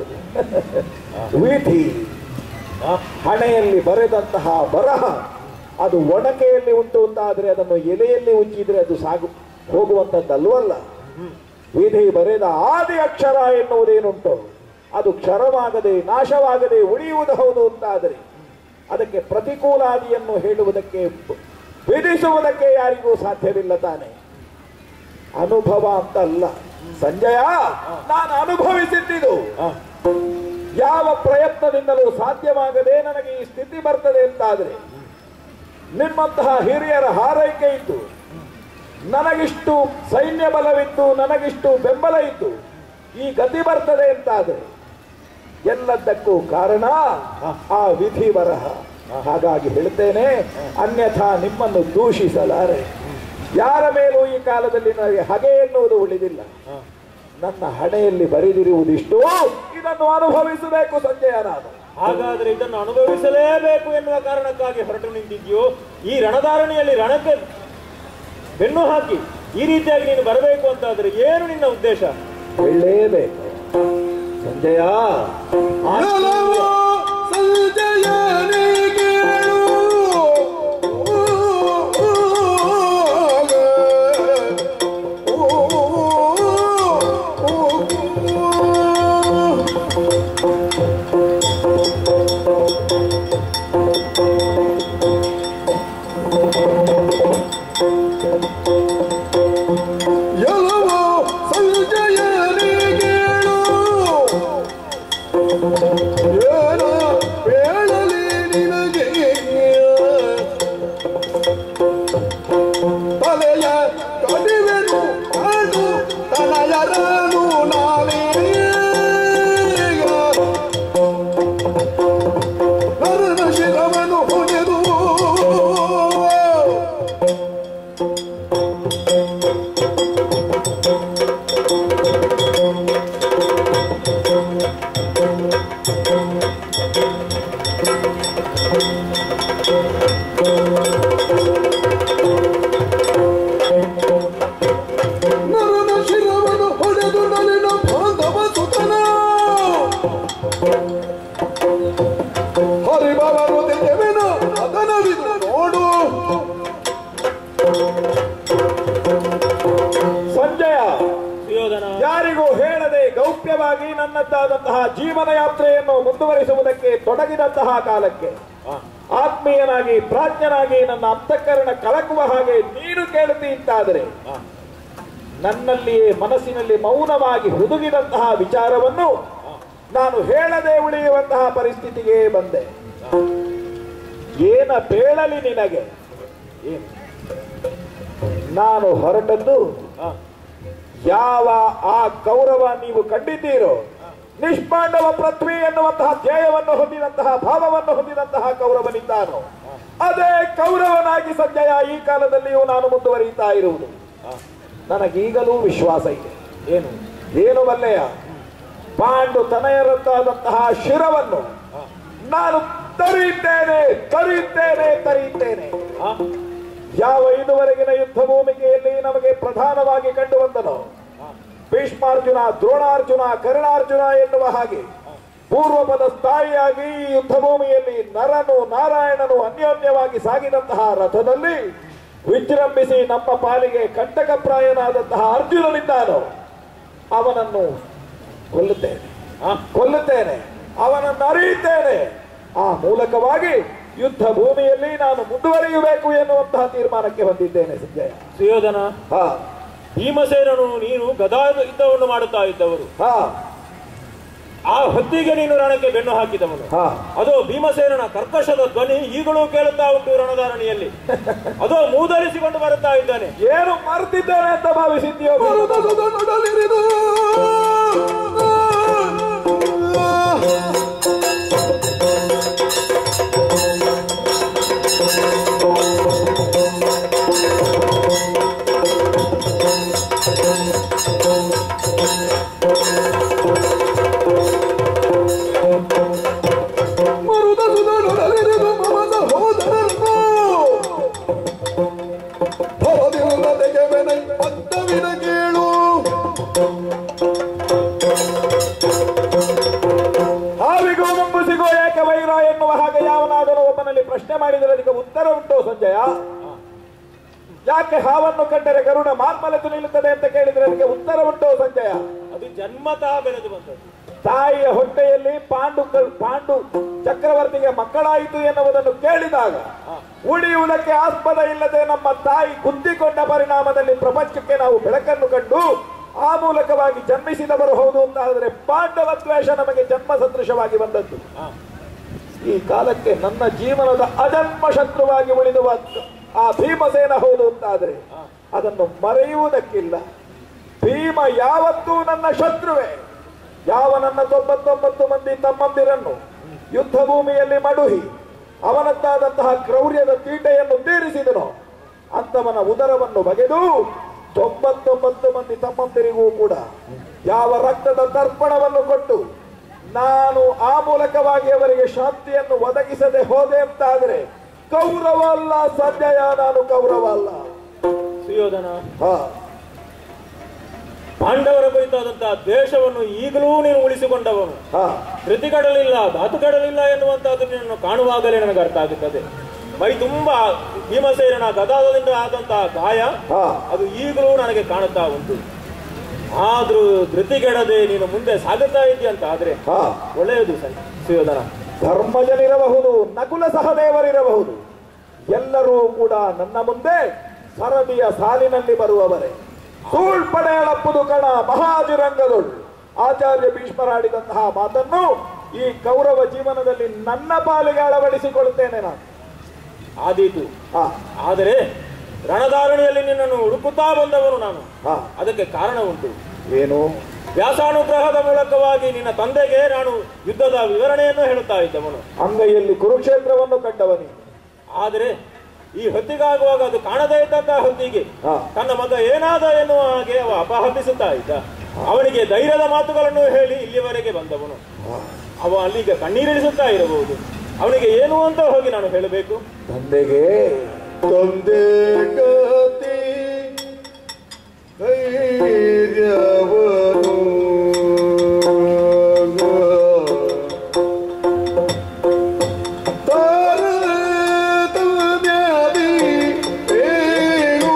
ವಿಧಿ ಆ, ಹಣೆಯಲ್ಲಿ ಬರೆದಂತಹ ಬರಹ ಅದು ಒಣಕೆಯಲ್ಲಿ ಉಂಟು ಅಂತಾದ್ರೆ ಅದನ್ನು ಎಲೆಯಲ್ಲಿ ಉಜ್ಜಿದ್ರೆ ಅದು ಸಾಗು ಹೋಗುವಂಥದ್ದಲ್ವಲ್ಲ ವಿಧಿ ಬರೆದ ಆದಿ ಅಕ್ಷರ ಎನ್ನುವುದೇನುಂಟು ಅದು ಕ್ಷರವಾಗದೆ ನಾಶವಾಗದೆ ಉಳಿಯುವುದು ಹೌದು ಅಂತಾದರೆ ಅದಕ್ಕೆ ಪ್ರತಿಕೂಲಾದಿಯನ್ನು ಹೇಳುವುದಕ್ಕೆ ವಿಧಿಸುವುದಕ್ಕೆ ಯಾರಿಗೂ ಸಾಧ್ಯವಿಲ್ಲ ತಾನೆ ಅನುಭವ ಅಂತ ಅಲ್ಲ ಸಂಜಯ ನಾನು ಅನುಭವಿಸಿದ್ದಿದು ಆ, ಯಾವ ಪ್ರಯತ್ನದಿಂದಲೂ ಸಾಧ್ಯವಾಗದೆ ನನಗೆ ಈ ಸ್ಥಿತಿ ಬರ್ತದೆ ಅಂತಾದ್ರೆ ನಿಮ್ಮಂತಹ ಹಿರಿಯರ ಹಾರೈಕೆ ಇತ್ತು ನನಗಿಷ್ಟು ಸೈನ್ಯ ಬಲವಿತ್ತು ನನಗಿಷ್ಟು ಬೆಂಬಲ ಇತ್ತು ಈ ಗತಿ ಬರ್ತದೆ ಅಂತಾದ್ರೆ ಎಲ್ಲದಕ್ಕೂ ಕಾರಣ ಆ ವಿಧಿ ಬರಹ ಹಾಗಾಗಿ ಹೇಳ್ತೇನೆ ಅನ್ಯಥಾ ನಿಮ್ಮನ್ನು ದೂಷಿಸಲಾರೆ ಯಾರ ಮೇಲೂ ಈ ಕಾಲದಲ್ಲಿ ನನಗೆ ಹಗೆ ಎನ್ನುವುದು ಉಳಿದಿಲ್ಲ ನನ್ನ ಹಣೆಯಲ್ಲಿ ಬರೆದಿರುವುದಿಷ್ಟು ಇದನ್ನು ಅನುಭವಿಸಬೇಕು ಸಂಜಯ ನಾನು ಹಾಗಾದ್ರೆ ಇದನ್ನು ಅನುಭವಿಸಲೇಬೇಕು ಎನ್ನುವ ಕಾರಣಕ್ಕಾಗಿ ಹೊರಟು ನಿಂತಿದ್ಯೋ ಈ ರಣಧಾರಣಿಯಲ್ಲಿ ರಣಕ್ಕೆ ಬೆನ್ನು ಹಾಕಿ ಈ ರೀತಿಯಾಗಿ ನೀನು ಬರಬೇಕು ಅಂತಾದ್ರೆ ಏನು ನಿನ್ನ ಉದ್ದೇಶ ಹೇಳಲೇಬೇಕು ಸಂಜಯ ಆ ಎಲ್ಲವೂ ಸಂಜಯನೇ ಕೇಳು. ಎಲ್ಲವೂ ಸಂಜಯನೇ ಕೇಳು ನನ್ನದ್ದಾದಂತಹ ಜೀವನ ಯಾತ್ರೆಯನ್ನು ಮುಂದುವರಿಸುವುದಕ್ಕೆ ತೊಡಗಿದಂತಹ ಕಾಲಕ್ಕೆ ಆತ್ಮೀಯನಾಗಿ ಪ್ರಾಜ್ಞನಾಗಿ ನನ್ನ ಅಂತಃಕರಣ ಕಳಕುವ ಹಾಗೆ ನೀನು ಕೇಳುತ್ತಿ ಅಂತಾದರೆ ನನ್ನಲ್ಲಿಯೇ ಮನಸ್ಸಿನಲ್ಲಿ ಮೌನವಾಗಿ ಹುದುಗಿದಂತಹ ವಿಚಾರವನ್ನು ನಾನು ಹೇಳದೆ ಉಳಿಯುವಂತಹ ಪರಿಸ್ಥಿತಿಗೆ ಬಂದೆ ಏನ ಬೇಳಲಿ ನಿನಗೆ ಏನು ನಾನು ಹೊರಟದ್ದು ಯಾವ ಆ ಗೌರವ ನೀವು ಕಂಡಿದ್ದೀರೋ ನಿಷ್ಪಾಂಡವ ಪೃಥ್ವಿ ಎನ್ನುವಂತಹ ಧ್ಯೇಯವನ್ನು ಹೊಂದಿದಂತಹ ಭಾವವನ್ನು ಹೊಂದಿದಂತಹ ಕೌರವನಿದ್ದಾನೋ ಅದೇ ಕೌರವನಾಗಿ ಸಂಜಯ ಈ ಕಾಲದಲ್ಲಿಯೂ ನಾನು ಮುಂದುವರಿಯುತ್ತಾ ಇರುವುದು ನನಗೀಗಲೂ ವಿಶ್ವಾಸ ಇದೆ ಏನು ಏನು ಬಲ್ಲೆಯ ಪಾಂಡು ತನಯರಂತಾದಂತಹ ಶಿರವನ್ನು ನಾನು ತರಿಯುತ್ತೇನೆ ತರಿಯುತ್ತೇನೆ ತರಿಯುತ್ತೇನೆ ಆ? ಯಾವ ಇದುವರೆಗಿನ ಯುದ್ಧ ಭೂಮಿಕೆಯಲ್ಲಿ ನಮಗೆ ಪ್ರಧಾನವಾಗಿ ಕಂಡು ಬಂದನೋ ಭೀಷ್ಮಾರ್ಜುನ ದ್ರೋಣಾರ್ಜುನ ಕರ್ಣಾರ್ಜುನ ಎನ್ನುವ ಹಾಗೆ ಪೂರ್ವಪದ ಸ್ಥಾಯಿಯಾಗಿ ಈ ಯುದ್ಧ ಭೂಮಿಯಲ್ಲಿ ನರನು ನಾರಾಯಣನು ಅನ್ಯೋನ್ಯವಾಗಿ ಸಾಗಿದಂತಹ ರಥದಲ್ಲಿ ವಿಜೃಂಭಿಸಿ ನಮ್ಮ ಪಾಲಿಗೆ ಕಂಟಕಪ್ರಾಯನಾದಂತಹ ಅರ್ಜುನನಿದ್ದಾನೋ ಅವನನ್ನು ಕೊಲ್ಲುತ್ತೇನೆ ಆ? ಕೊಲ್ಲುತ್ತೇನೆ ಅವನನ್ನು ಅರಿಯುತ್ತೇನೆ ಆ ಮೂಲಕವಾಗಿ ಯುದ್ಧ ಭೂಮಿಯಲ್ಲಿ ನಾನು ಮುಂದುವರಿಯಬೇಕು ಎನ್ನುವಂತಹ ತೀರ್ಮಾನಕ್ಕೆ ಬಂದಿದ್ದೇನೆ ಸಂಜಯ ಸುಯೋಧನ ಹಾ ಭೀಮಸೇನನು ನೀನು ಗದಾ ಯುದ್ಧವನ್ನು ಮಾಡುತ್ತಾ ಇದ್ದವರು ಹಾ ಆ ಹೊತ್ತಿಗೆ ನೀನು ರಣಕ್ಕೆ ಬೆನ್ನು ಹಾಕಿದವನು ಹಾ ಅದು ಭೀಮಸೇನನ ಕರ್ಕಶದ ಧ್ವನಿ ಈಗಲೂ ಕೇಳುತ್ತಾ ಉಂಟು ರಣಧಾರಣಿಯಲ್ಲಿ ಅದು ಮೂದಲಿಸಿಕೊಂಡು ಬರುತ್ತಾ ಇದ್ದಾನೆ ಏನು ಮರೆತಿದ್ದೇನೆ ಅಂತ ಭಾವಿಸಿದ್ಯೋ ಮರುದಸದ ನಡಲಿರಿದು ಮರುದಸದ ನಡಲಿರಿದು ಮಮದ ಹೋದರನ್ನು ಭವದಿಲ್ಲದೆಗೆ ಬೆನೈ ಪದ್ದವಿನ ಕೇಳು ಹಾವಿಗೂ ಮುಂಬುಸಿಗೋ ಏಕೆ ವೈರ ಎನ್ನುವ ಹಾಗೆ ಯಾವನಾದರೂ ಒಬ್ಬನಲ್ಲಿ ಪ್ರಶ್ನೆ ಮಾಡಿದರೆ ಅದಕ್ಕೆ ಉತ್ತರ ಉಂಟು ಸಂಜಯ ಯಾಕೆ ಹಾವನ್ನು ಕಂಡರೆ ಗರುಡ ಮಾರ್ಮಲೆತು ನಿಲ್ಲುತ್ತದೆ ಅಂತ ಕೇಳಿದರೆ ಅದಕ್ಕೆ ಉತ್ತರ ಉಂಟು ಸಂಜಯ ಅದು ಜನ್ಮತಃ ಬೆಳೆದು ಬಂದದ್ದು ತಾಯಿಯ ಹೊಟ್ಟೆಯಲ್ಲಿ ಪಾಂಡು ಪಾಂಡು ಚಕ್ರವರ್ತಿಗೆ ಮಕ್ಕಳಾಯಿತು ಎನ್ನುವುದನ್ನು ಕೇಳಿದಾಗ ಉಳಿಯುವುದಕ್ಕೆ ಆಸ್ಪದ ಇಲ್ಲದೆ ನಮ್ಮ ತಾಯಿ ಗುದ್ದಿಕೊಂಡ ಪರಿಣಾಮದಲ್ಲಿ ಪ್ರಪಂಚಕ್ಕೆ ನಾವು ಬೆಳಕನ್ನು ಕಂಡು ಆ ಮೂಲಕವಾಗಿ ಜನ್ಮಿಸಿದವರು ಹೌದು ಅಂತಾದರೆ ಪಾಂಡವ ದ್ವೇಷ ನಮಗೆ ಜನ್ಮ ಸದೃಶವಾಗಿ ಬಂದದ್ದು ಈ ಕಾಲಕ್ಕೆ ನನ್ನ ಜೀವನದ ಅಜನ್ಮ ಶತ್ರುವಾಗಿ ಉಳಿದುವ ಆ ಭೀಮಸೇನ ಹೌದು ಅಂತಾದ್ರೆ ಅದನ್ನು ಮರೆಯುವುದಕ್ಕಿಲ್ಲ ಭೀಮ ಯಾವತ್ತೂ ನನ್ನ ಶತ್ರುವೇ ಯಾವ ನನ್ನ ತೊಂಬತ್ತೊಂಬತ್ತು ಮಂದಿ ತಮ್ಮಂದಿರನ್ನು ಯುದ್ಧ ಭೂಮಿಯಲ್ಲಿ ಮಡುಹಿ ಅವನದ್ದಾದಂತಹ ಕ್ರೌರ್ಯದ ತೀಟೆಯನ್ನು ತೀರಿಸಿದನು ಅಂತವನ ಉದರವನ್ನು ಬಗೆದು ತೊಂಬತ್ತೊಂಬತ್ತು ಮಂದಿ ತಮ್ಮಂದಿರಿಗೂ ಕೂಡ ಯಾವ ರಕ್ತದ ತರ್ಪಣವನ್ನು ಕೊಟ್ಟು ನಾನು ಆ ಮೂಲಕವಾಗಿ ಅವರಿಗೆ ಶಾಂತಿಯನ್ನು ಒದಗಿಸದೆ ಹೋದೆ ಅಂತಾದ್ರೆ ಕೌರವ ಅಲ್ಲ ಸದ್ಯಯ ನಾನು ಕೌರವ ಅಲ್ಲ ಸುಯೋಧನ ಹಾ ಪಾಂಡವರ ಕುರಿತಾದಂತಹ ದ್ವೇಷವನ್ನು ಈಗಲೂ ನೀನು ಉಳಿಸಿಕೊಂಡವನು ಹಾ ಕೃತಿಗಡಲಿಲ್ಲ ಧಾತುಗಡಲಿಲ್ಲ ಎನ್ನುವಂತಹದ್ದು ನಿನ್ನನ್ನು ಕಾಣುವಾಗಲೇ ನನಗೆ ಅರ್ಥ ಆಗುತ್ತದೆ ಮೈ ತುಂಬಾ ಭೀಮಸೇನನ ಗದಾದಿಂದ ಆದಂತಹ ಗಾಯ ಹಾ ಅದು ಈಗಲೂ ನನಗೆ ಕಾಣುತ್ತಾ ಉಂಟು ಆದ್ರೂ ಧೃತಿಗೆಡದೆ ನೀನು ಮುಂದೆ ಸಾಗುತ್ತಾ ಇದೆಯಂತ ಆದ್ರೆ ಹಾ ಒಳ್ಳೆಯದು ಸರಿ ಸುಯೋಧನ ಧರ್ಮಜನಿರಬಹುದು ನಕುಲ ಸಹದೇವರಿರಬಹುದು ಎಲ್ಲರೂ ಕೂಡ ನನ್ನ ಮುಂದೆ ಸರದಿಯ ಸಾಲಿನಲ್ಲಿ ಬರುವವರೇ ಸೂಳ್ಪಡೆಯಳಪ್ಪುದು ಕಣ ಮಹಾಜಿರಂಗದೊಳು ಆಚಾರ್ಯ ಭೀಷ್ಮರಾಡಿದಂತಹ ಮಾತನ್ನು ಈ ಕೌರವ ಜೀವನದಲ್ಲಿ ನನ್ನ ಪಾಲಿಗೆ ಅಳವಡಿಸಿಕೊಳ್ಳುತ್ತೇನೆ ನಾನು ಆದೀತು ಹಾ ಆದರೆ ರಣಧಾರಣಿಯಲ್ಲಿ ನಿನ್ನನ್ನು ಹುಡುಕುತ್ತಾ ಬಂದವನು ನಾನು ಹಾ ಅದಕ್ಕೆ ಕಾರಣ ಉಂಟು ಏನು ವ್ಯಾಸಾನುಗ್ರಹದ ಮೂಲಕವಾಗಿ ನಿನ್ನ ತಂದೆಗೆ ನಾನು ಯುದ್ಧದ ವಿವರಣೆಯನ್ನು ಹೇಳುತ್ತಾ ಇದ್ದವನು ಅಂಗೈಯಲ್ಲಿ ಕುರುಕ್ಷೇತ್ರವನ್ನು ಕಂಡವನಿ ಆದರೆ ಈ ಹೊತ್ತಿಗಾಗುವಾಗ ಅದು ಕಾಣದೇ ಇದ್ದಂತಹ ಹೊತ್ತಿಗೆ ಹಾ. ತನ್ನ ಮಗ ಏನಾದ ಎನ್ನುವ ಹಾಗೆ ಅವ ಅಪಹರಿಸುತ್ತಾ ಇದ್ದ ಅವನಿಗೆ ಧೈರ್ಯದ ಮಾತುಗಳನ್ನು ಹೇಳಿ ಇಲ್ಲಿವರೆಗೆ ಬಂದವನು ಅವ ಅಲ್ಲಿಗೆ ಕಣ್ಣೀರಿಳಿಸುತ್ತಾ ಇರಬಹುದು ಅವನಿಗೆ ಏನು ಅಂತ ಹೋಗಿ ನಾನು ಹೇಳಬೇಕು ತಂದೆಗೆ ತಂದೆ ಗತಿ ಧೈರ್ಯವನು ತಾರತಮ್ಯದಿ ಏನು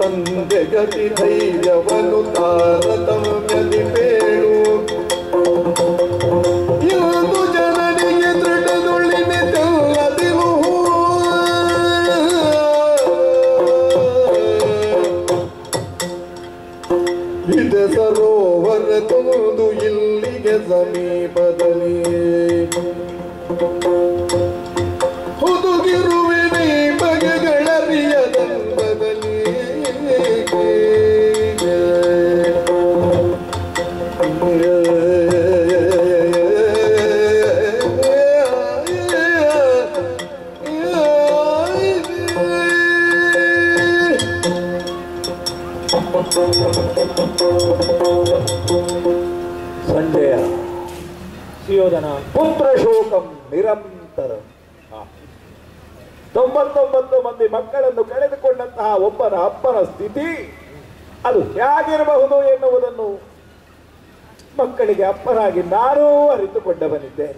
ತಂದೆಗತಿ ಧೈರ್ಯವನ್ನು ತಾರತಮ್ಯದಿ ಬೇಡು ಇಂದು ಜನರಿಗೆ ದೃಢದುಳ್ಳಿನ ತೆಲ್ಲದಿರು ಇದೆ ಸರೋವರ ತಂದು ಇಲ್ಲಿಗೆ ಸಮೀಪದಲ್ಲಿ ಹುದುಗಿರುವೆ ನೀ ಬಗೆಗಳರಿಯದಂಬದಲ್ಲಿ ಸಂಜಯ ಸುಯೋಧನ ಪುತ್ರ ಶೋಕಂ ನಿರಂತರ ತೊಂಬತ್ತೊಂಬತ್ತು ಮಂದಿ ಮಕ್ಕಳನ್ನು ಕಳೆದುಕೊಂಡಂತಹ ಒಬ್ಬನ ಅಪ್ಪನ ಸ್ಥಿತಿ ಅದು ಹೇಗಿರಬಹುದು ಎನ್ನುವುದನ್ನು ಮಕ್ಕಳಿಗೆ ಅಪ್ಪನಾಗಿ ನಾನೂ ಅರಿತುಕೊಂಡ ಬಂದಿದ್ದೇನೆ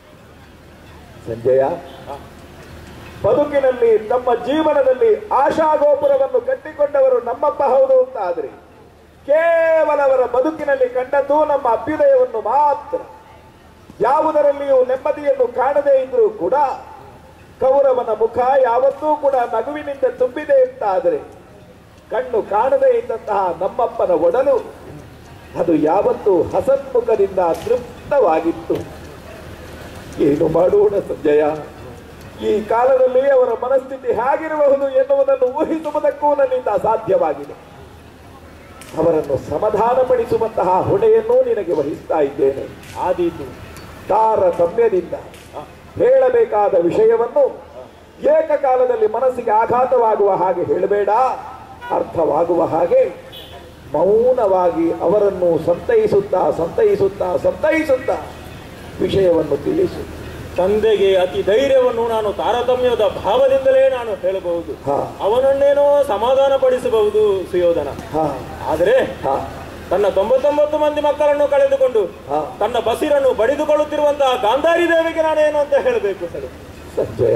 ಸಂಜಯ ಬದುಕಿನಲ್ಲಿ ತಮ್ಮ ಜೀವನದಲ್ಲಿ ಆಶಾಗೋಪುರವನ್ನು ಕಟ್ಟಿಕೊಂಡವರು ನಮ್ಮಪ್ಪ ಹೌದು ಅಂತ ಆದ್ರೆ ಕೇವಲ ಅವರ ಬದುಕಿನಲ್ಲಿ ಕಂಡದ್ದು ನಮ್ಮ ಅಭ್ಯುದಯವನ್ನು ಮಾತ್ರ ಯಾವುದರಲ್ಲಿಯೂ ನೆಮ್ಮದಿಯನ್ನು ಕಾಣದೇ ಇದ್ರೂ ಕೂಡ ಕೌರವನ ಮುಖ ಯಾವತ್ತೂ ಕೂಡ ನಗುವಿನಿಂದ ತುಂಬಿದೆ ಅಂತ ಆದರೆ ಕಣ್ಣು ಕಾಣದೇ ಇದ್ದಂತಹ ನಮ್ಮಪ್ಪನ ಒಡಲು ಅದು ಯಾವತ್ತೂ ಹಸನ್ಮುಖದಿಂದ ತೃಪ್ತವಾಗಿತ್ತು ಏನು ಮಾಡೋಣ ಸಂಜಯ ಈ ಕಾಲದಲ್ಲಿ ಅವರ ಮನಸ್ಥಿತಿ ಹೇಗಿರಬಹುದು ಎನ್ನುವುದನ್ನು ಊಹಿಸುವುದಕ್ಕೂ ನನ್ನಿಂದ ಅಸಾಧ್ಯವಾಗಿದೆ ಅವರನ್ನು ಸಮಾಧಾನಪಡಿಸುವಂತಹ ಹೊಣೆಯನ್ನು ನಿನಗೆ ವಹಿಸ್ತಾ ಇದ್ದೇನೆ ಆದೀತು ತಾರತಮ್ಯದಿಂದ ಹೇಳಬೇಕಾದ ವಿಷಯವನ್ನು ಏಕಕಾಲದಲ್ಲಿ ಮನಸ್ಸಿಗೆ ಆಘಾತವಾಗುವ ಹಾಗೆ ಹೇಳಬೇಡ ಅರ್ಥವಾಗುವ ಹಾಗೆ ಮೌನವಾಗಿ ಅವರನ್ನು ಸಂತೈಸುತ್ತಾ ಸಂತೈಸುತ್ತಾ ಸಂತೈಸುತ್ತಾ ವಿಷಯವನ್ನು ತಿಳಿಸು ತಂದೆಗೆ ಅತಿ ಧೈರ್ಯವನ್ನು ನಾನು ತಾರತಮ್ಯದ ಭಾವದಿಂದಲೇ ನಾನು ಹೇಳಬಹುದು ಹಾ. ಅವನನ್ನೇನೋ ಸಮಾಧಾನ ಪಡಿಸಬಹುದು ಸುಯೋಧನ ಹಾ ಆದರೆ ಹಾ ತನ್ನ ತೊಂಬತ್ತೊಂಬತ್ತು ಮಂದಿ ಮಕ್ಕಳನ್ನು ಕಳೆದುಕೊಂಡು ಹಾ. ತನ್ನ ಬಸಿರನ್ನು ಬಡಿದುಕೊಳ್ಳುತ್ತಿರುವಂತಹ ಗಾಂಧಾರಿ ದೇವಿಗೆ ನಾನೇನು ಅಂತ ಹೇಳಬೇಕು ಹೇಳು ಸಂಜಯ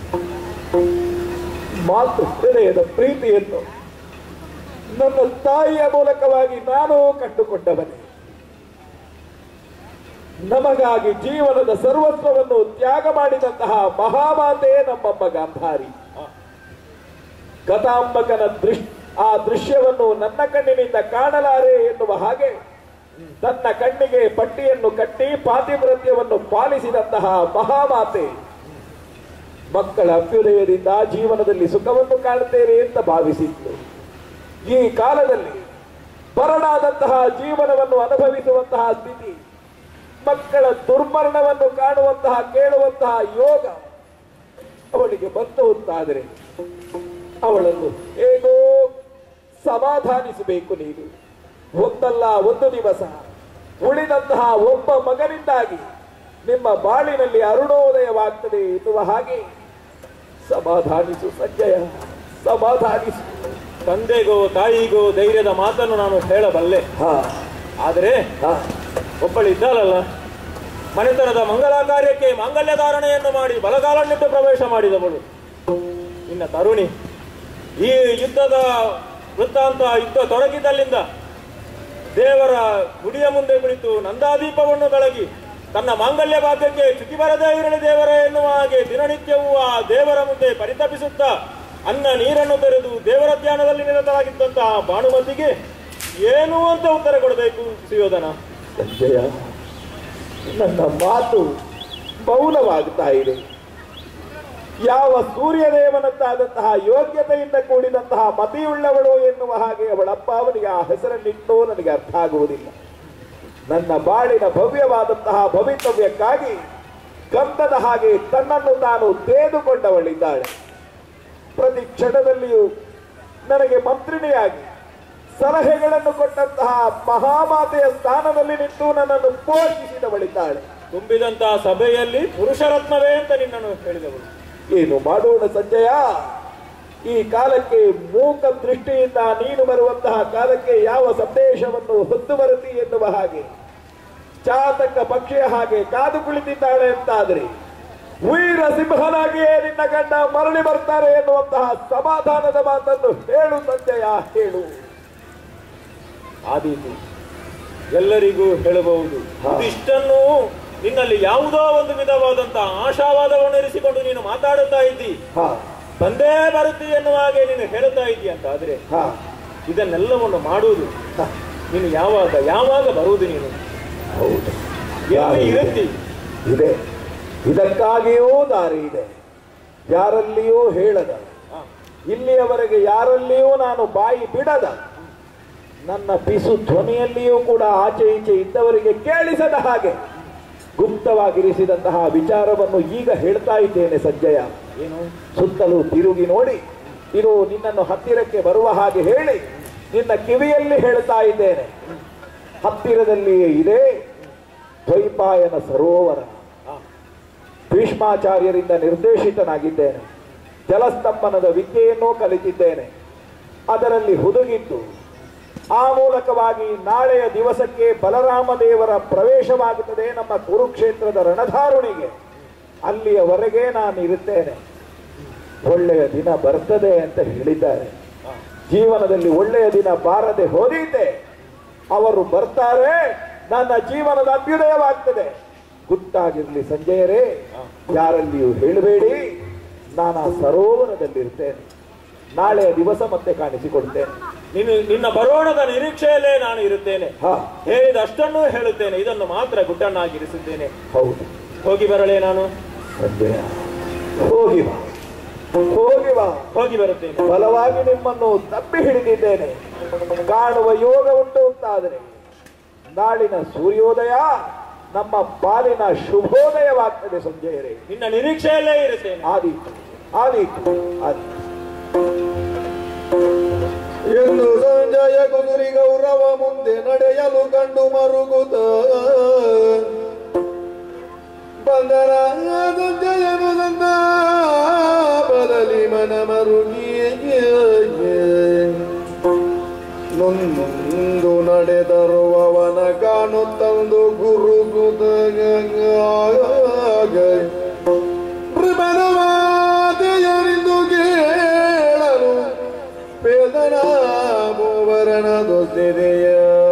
ಮಾತೃ ಹೃದಯದ ಪ್ರೀತಿಯನ್ನು ನನ್ನ ತಾಯಿಯ ಮೂಲಕವಾಗಿ ನಾನು ಕಂಡುಕೊಂಡವನೇ ನಮಗಾಗಿ ಜೀವನದ ಸರ್ವಸ್ವವನ್ನು ತ್ಯಾಗ ಮಾಡಿದಂತಹ ಮಹಾಮಾತೆ ನಮ್ಮಮ್ಮ ಗಾಂಧಾರಿ ಗತಾಂಬಕನ ದೃಶ್ ಆ ದೃಶ್ಯವನ್ನು ನನ್ನ ಕಣ್ಣಿನಿಂದ ಕಾಣಲಾರೆ ಎನ್ನುವ ಹಾಗೆ ತನ್ನ ಕಣ್ಣಿಗೆ ಪಟ್ಟಿಯನ್ನು ಕಟ್ಟಿ ಪಾತಿವ್ರತ್ಯವನ್ನು ಪಾಲಿಸಿದಂತಹ ಮಹಾಮಾತೆ ಮಕ್ಕಳ ಅಭ್ಯುದಯದಿಂದ ಜೀವನದಲ್ಲಿ ಸುಖವನ್ನು ಕಾಣುತ್ತೇವೆ ಅಂತ ಭಾವಿಸಿದ್ಲು ಈ ಕಾಲದಲ್ಲಿ ಬರಡಾದಂತಹ ಜೀವನವನ್ನು ಅನುಭವಿಸುವಂತಹ ಸ್ಥಿತಿ ಮಕ್ಕಳ ದುರ್ಮರಣವನ್ನು ಕಾಣುವಂತಹ ಕೇಳುವಂತಹ ಯೋಗ ಅವಳಿಗೆ ಬಂತು ಅಂತಾದರೆ ಅವಳನ್ನು ಹೇಗೋ ಸಮಾಧಾನಿಸಬೇಕು ನೀನು ಒಂದಲ್ಲ ಒಂದು ದಿವಸ ಉಳಿದಂತಹ ಒಬ್ಬ ಮಗನಿಂದಾಗಿ ನಿಮ್ಮ ಬಾಳಿನಲ್ಲಿ ಅರುಣೋದಯವಾಗ್ತದೆ ಎನ್ನುವ ಹಾಗೆ ಸಮಾಧಾನಿಸು ಸಂಜಯ ಸಮಾಧಾನಿಸು ತಂದೆಗೋ ತಾಯಿಗೋ ಧೈರ್ಯದ ಮಾತನ್ನು ನಾನು ಹೇಳಬಲ್ಲೆ ಹಾ ಆದರೆ ಹಾ ಒಬ್ಬಳು ಇದ್ದಾಳಲ್ಲ ಮನೆತನದ ಮಂಗಲ ಕಾರ್ಯಕ್ಕೆ ಮಾಂಗಲ್ಯ ಧಾರಣೆಯನ್ನು ಮಾಡಿ ಬಲಗಾಲನ್ನಿಟ್ಟು ಪ್ರವೇಶ ಮಾಡಿದವಳು ಇನ್ನ ತರುಣಿ ಈ ಯುದ್ಧದ ವೃತ್ತಾಂತ ಯುದ್ಧ ತೊಡಗಿದಲ್ಲಿಂದ ದೇವರ ಗುಡಿಯ ಮುಂದೆ ಕುಳಿತು ನಂದಾದೀಪವನ್ನು ಬೆಳಗಿ ತನ್ನ ಮಾಂಗಲ್ಯ ಭಾಗ್ಯಕ್ಕೆ ಚ್ಯುತಿ ಬರದೇ ಇರಲಿ ದೇವರ ಎನ್ನುವ ಹಾಗೆ ದಿನನಿತ್ಯವೂ ಆ ದೇವರ ಮುಂದೆ ಪರಿತಪಿಸುತ್ತಾ ಅನ್ನ ನೀರನ್ನು ತೆರೆದು ದೇವರ ಧ್ಯಾನದಲ್ಲಿ ನಿರತರಾಗಿದ್ದಂತಹ ಭಾನುಮತಿಗೆ ಏನು ಅಂತ ಉತ್ತರ ಕೊಡಬೇಕು ಸುಯೋಧನ ಸಂಜಯ ನನ್ನ ಮಾತು ಮೌನವಾಗ್ತಾ ಇದೆ ಯಾವ ಸೂರ್ಯದೇವನದ್ದಾದಂತಹ ಯೋಗ್ಯತೆಯಿಂದ ಕೂಡಿದಂತಹ ಮತಿಯುಳ್ಳವಳು ಎನ್ನುವ ಹಾಗೆ ಅವಳಪ್ಪ ಅವನಿಗೆ ಆ ಹೆಸರನ್ನಿಟ್ಟೋ ನನಗೆ ಅರ್ಥ ಆಗುವುದಿಲ್ಲ ನನ್ನ ಬಾಳಿನ ಭವ್ಯವಾದಂತಹ ಭವಿತವ್ಯಕ್ಕಾಗಿ ಗಂಧದ ಹಾಗೆ ತನ್ನನ್ನು ತಾನು ತೇದುಕೊಂಡವಳಿದ್ದಾಳೆ ಪ್ರತಿ ಕ್ಷಣದಲ್ಲಿಯೂ ನನಗೆ ಮಂತ್ರಿಣಿಯಾಗಿ ಸಲಹೆಗಳನ್ನು ಕೊಟ್ಟಂತಹ ಮಹಾಮಾತೆಯ ಸ್ಥಾನದಲ್ಲಿ ನಿಂತು ನನ್ನನ್ನು ಪೋಷಿಸಿದವಳಿದ್ದಾಳೆ ತುಂಬಿದಂತಹ ಸಭೆಯಲ್ಲಿ ಪುರುಷರತ್ನವೇ ಅಂತ ನಿನ್ನನ್ನು ಹೇಳಿದವಳು ಏನು ಮಾಡೋಣ ಸಂಜಯ ಈ ಕಾಲಕ್ಕೆ ಮೂಕ ದೃಷ್ಟಿಯಿಂದ ನೀನು ಬರುವಂತಹ ಕಾಲಕ್ಕೆ ಯಾವ ಸಂದೇಶವನ್ನು ಹೊತ್ತು ಬರುತ್ತಿ ಎನ್ನುವ ಹಾಗೆ ಚಾತಕ ಪಕ್ಷಿಯ ಹಾಗೆ ಕಾದು ಕುಳಿತಿದ್ದಾಳೆ ಅಂತಾದರೆ ವೀರ ಸಿಂಹನಾಗಿಯೇ ನಿನ್ನ ಗಂಡ ಮರಳಿ ಬರ್ತಾರೆ ಎನ್ನುವಂತಹ ಸಮಾಧಾನದ ಮಾತನ್ನು ಹೇಳು ಸಂಜಯ ಹೇಳು ಆದೀತು ಎಲ್ಲರಿಗೂ ಹೇಳಬಹುದು ಹಾ. ಇಷ್ಟನ್ನು ನಿನ್ನಲ್ಲಿ ಯಾವುದೋ ಒಂದು ವಿಧವಾದಂತಹ ಆಶಾವಾದವನ್ನು ಇರಿಸಿಕೊಂಡು ನೀನು ಮಾತಾಡುತ್ತಾ ಇದ್ದಿ ಹಾ ಬಂದೇ ಬರುತ್ತಿ ಎನ್ನುವ ಹಾಗೆ ನೀನು ಹೇಳುತ್ತಾ ಇದ್ದಿ ಅಂತ ಆದ್ರೆ ಹಾ ಇದನ್ನೆಲ್ಲವನ್ನು ಮಾಡುವುದು ಹಾ. ನೀನು ಯಾವಾಗ ಯಾವಾಗ ಬರುವುದು ನೀನು ಹೌದು ಎಲ್ಲಿ ದಾರಿ ಇದೆ. ಇರುತ್ತಿ ಇದೆ ಇದಕ್ಕಾಗಿಯೂ ದಾರಿ ಇದೆ ಯಾರಲ್ಲಿಯೂ ಹೇಳದ ಹಾ. ಇಲ್ಲಿಯವರೆಗೆ ಯಾರಲ್ಲಿಯೂ ನಾನು ಬಾಯಿ ಬಿಡದ ನನ್ನ ಪಿಸು ಧ್ವನಿಯಲ್ಲಿಯೂ ಕೂಡ ಆಚೆ ಈಚೆ ಇದ್ದವರಿಗೆ ಕೇಳಿಸದ ಹಾಗೆ ಗುಪ್ತವಾಗಿರಿಸಿದಂತಹ ವಿಚಾರವನ್ನು ಈಗ ಹೇಳ್ತಾ ಇದ್ದೇನೆ ಸಂಜಯ ಏನು ಸುತ್ತಲೂ ತಿರುಗಿ ನೋಡಿ ಇದು ನಿನ್ನನ್ನು ಹತ್ತಿರಕ್ಕೆ ಬರುವ ಹಾಗೆ ಹೇಳಿ ನಿನ್ನ ಕಿವಿಯಲ್ಲಿ ಹೇಳ್ತಾ ಇದ್ದೇನೆ ಹತ್ತಿರದಲ್ಲಿಯೇ ಇದೆ ದ್ವೈಪಾಯನ ಸರೋವರ ಹಾ. ಭೀಷ್ಮಾಚಾರ್ಯರಿಂದ ನಿರ್ದೇಶಿತನಾಗಿದ್ದೇನೆ ಜಲಸ್ತಂಭನದ ವಿದ್ಯೆಯನ್ನೂ ಕಲಿತಿದ್ದೇನೆ ಅದರಲ್ಲಿ ಹುದುಗಿದ್ದು ಆ ಮೂಲಕವಾಗಿ ನಾಳೆಯ ದಿವಸಕ್ಕೆ ಬಲರಾಮ ದೇವರ ಪ್ರವೇಶವಾಗುತ್ತದೆ ನಮ್ಮ ಕುರುಕ್ಷೇತ್ರದ ರಣಧಾರುಣಿಗೆ ಅಲ್ಲಿಯವರೆಗೆ ನಾನು ಇರುತ್ತೇನೆ ಒಳ್ಳೆಯ ದಿನ ಬರ್ತದೆ ಅಂತ ಹೇಳಿದ್ದಾರೆ ಜೀವನದಲ್ಲಿ ಒಳ್ಳೆಯ ದಿನ ಬಾರದೆ ಹೋದೀತೆ ಅವರು ಬರ್ತಾರೆ ನನ್ನ ಜೀವನದ ಅಭ್ಯುದಯವಾಗ್ತದೆ ಗುಟ್ಟಾಗಿರ್ಲಿ ಸಂಜಯರೇ ಯಾರಲ್ಲಿಯೂ ಹೇಳಬೇಡಿ ನಾನು ಆ ಸರೋವರದಲ್ಲಿರ್ತೇನೆ ನಾಳೆಯ ದಿವಸ ಮತ್ತೆ ಕಾಣಿಸಿಕೊಡ್ತೇನೆ ನೀನು ನಿನ್ನ ಬರೋಣದ ನಿರೀಕ್ಷೆಯಲ್ಲೇ ನಾನು ಇರುತ್ತೇನೆ ಹಾ ಹೇಳಿದಷ್ಟನ್ನೂ ಹೇಳುತ್ತೇನೆ ಇದನ್ನು ಮಾತ್ರ ಗುಟ್ಟನ್ನಾಗಿರಿಸುತ್ತೇನೆ ಹೌದು ಹೋಗಿ ಬರಲೇ ನಾನು ಸಂಜಯ ಹೋಗಿ ಬಾ ಹೋಗಿ ಬಾ ಹೋಗಿ ಬರುತ್ತೇನೆ ಬಲವಾಗಿ ನಿಮ್ಮನ್ನು ತಪ್ಪಿ ಹಿಡಿದಿದ್ದೇನೆ ಕಾಣುವ ಯೋಗ ಉಂಟು ಅಂತಾದರೆ ನಾಳಿನ ಸೂರ್ಯೋದಯ ನಮ್ಮ ಪಾಲಿನ ಶುಭೋದಯವಾಗ್ತದೆ ಸಂಜಯರೇ ನಿನ್ನ ನಿರೀಕ್ಷೆಯಲ್ಲೇ ಇರುತ್ತೇನೆ ಆದೀತು ಆದೀತು ಆದೀತು ಎಂದು ಸಂಜಯ ಕುದುರಿ ಗೌರವ ಮುಂದೆ ನಡೆಯಲು ಕಂಡು ಮರುಗುತ್ತ ಬಂದರ ಸಂಜಯನು ನನ್ನ ಬದಲಿ ಮನ ಮರುಗಿಯೇ ನೊಂದು ನಡೆದರುವವನ ಕಾಣುತ್ತಂದು ಗುರು ಮಾತೆಯರಿಂದು ಕೇಳಲು ವೇದನ ಮೂವರನ ದೊಸ್ತಿದೆಯ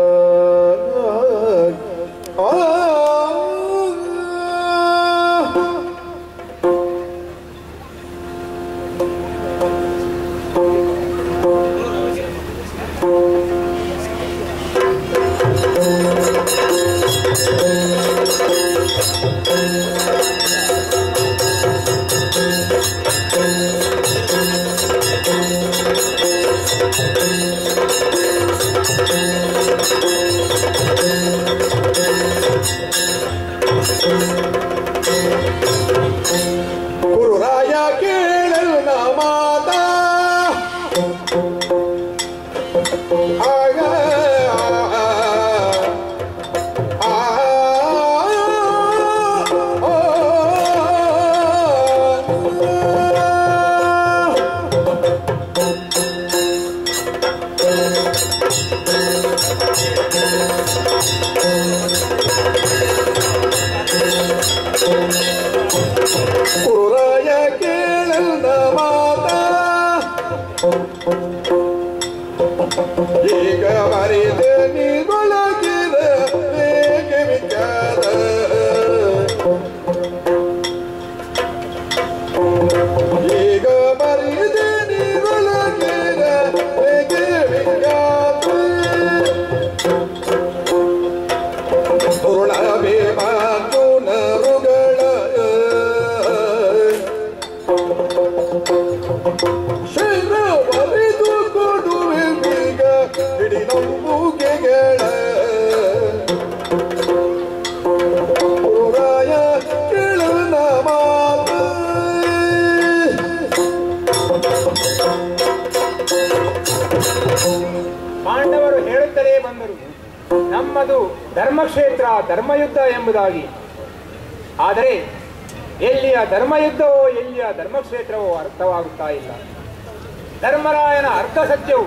ಗುರುರಾಯ ಕೇಳಲು ನ ಮಾತ ಆಗ ಆ, ಗುರುರಾಯ ಕೇಳಲ್ಲ ಮಾತ ಈಗ ಮರಿದ ನೀಗೊಳಗಿರ ಬೇಗೆ ವಿಚಾರ ಈಗ ಮರಿದ ನೀಗೊಳಗಿರ ಬೇಗೆ ವಿಚಾರ ಸುರುಳ ಭೀಮಾತು ನರುಗಳ ಶೈಲ ಬರಿದು ಕೊಡುವೆ ಬೇಗ ಹಿಡಿ ನಂಬುಗೆಗಳ ಗುರುರಾಯ ಕೇಳನ ಮಾತ ಪಾಂಡವರು ಹೇಳುತ್ತಲೇ ಬಂದರು ನಮ್ಮದು ಧರ್ಮಕ್ಷೇತ್ರ ಧರ್ಮಯುದ್ಧ ಎಂಬುದಾಗಿ ಆದರೆ ಎಲ್ಲಿಯ ಧರ್ಮಯುದ್ಧವೋ ಎಲ್ಲಿಯ ಧರ್ಮಕ್ಷೇತ್ರವೋ ಅರ್ಥವಾಗುತ್ತಾ ಇಲ್ಲ ಧರ್ಮರಾಯನ ಅರ್ಥ ಸತ್ಯವು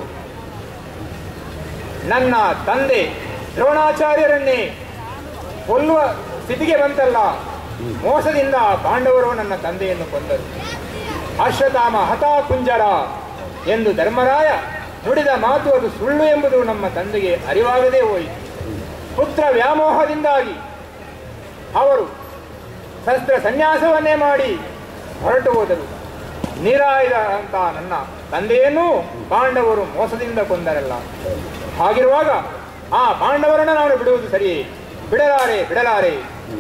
ನನ್ನ ತಂದೆ ದ್ರೋಣಾಚಾರ್ಯರನ್ನೇ ಕೊಲ್ಲುವ ಸ್ಥಿತಿಗೆ ಬಂತಲ್ಲ ಮೋಸದಿಂದ ಪಾಂಡವರು ನನ್ನ ತಂದೆಯನ್ನು ಕೊಂದರು ಅಶ್ವತ್ಥಾಮ ಹತಾ ಕುಂಜರ ಎಂದು ಧರ್ಮರಾಯ ನುಡಿದ ಮಾತು ಅದು ಸುಳ್ಳು ಎಂಬುದು ನಮ್ಮ ತಂದೆಗೆ ಅರಿವಾಗದೇ ಹೋಯಿತು ಪುತ್ರ ವ್ಯಾಮೋಹದಿಂದಾಗಿ ಅವರು ಶಸ್ತ್ರ ಸನ್ಯಾಸವನ್ನೇ ಮಾಡಿ ಹೊರಟು ಹೋದರು ನೀರಾಯ್ದ ಅಂತ ನನ್ನ ತಂದೆಯನ್ನೂ ಪಾಂಡವರು ಮೋಸದಿಂದ ಕೊಂದರಲ್ಲ ಹಾಗಿರುವಾಗ ಆ ಪಾಂಡವರನ್ನು ನಾನು ಬಿಡುವುದು ಸರಿಯೇ ಬಿಡಲಾರೆ ಬಿಡಲಾರೆ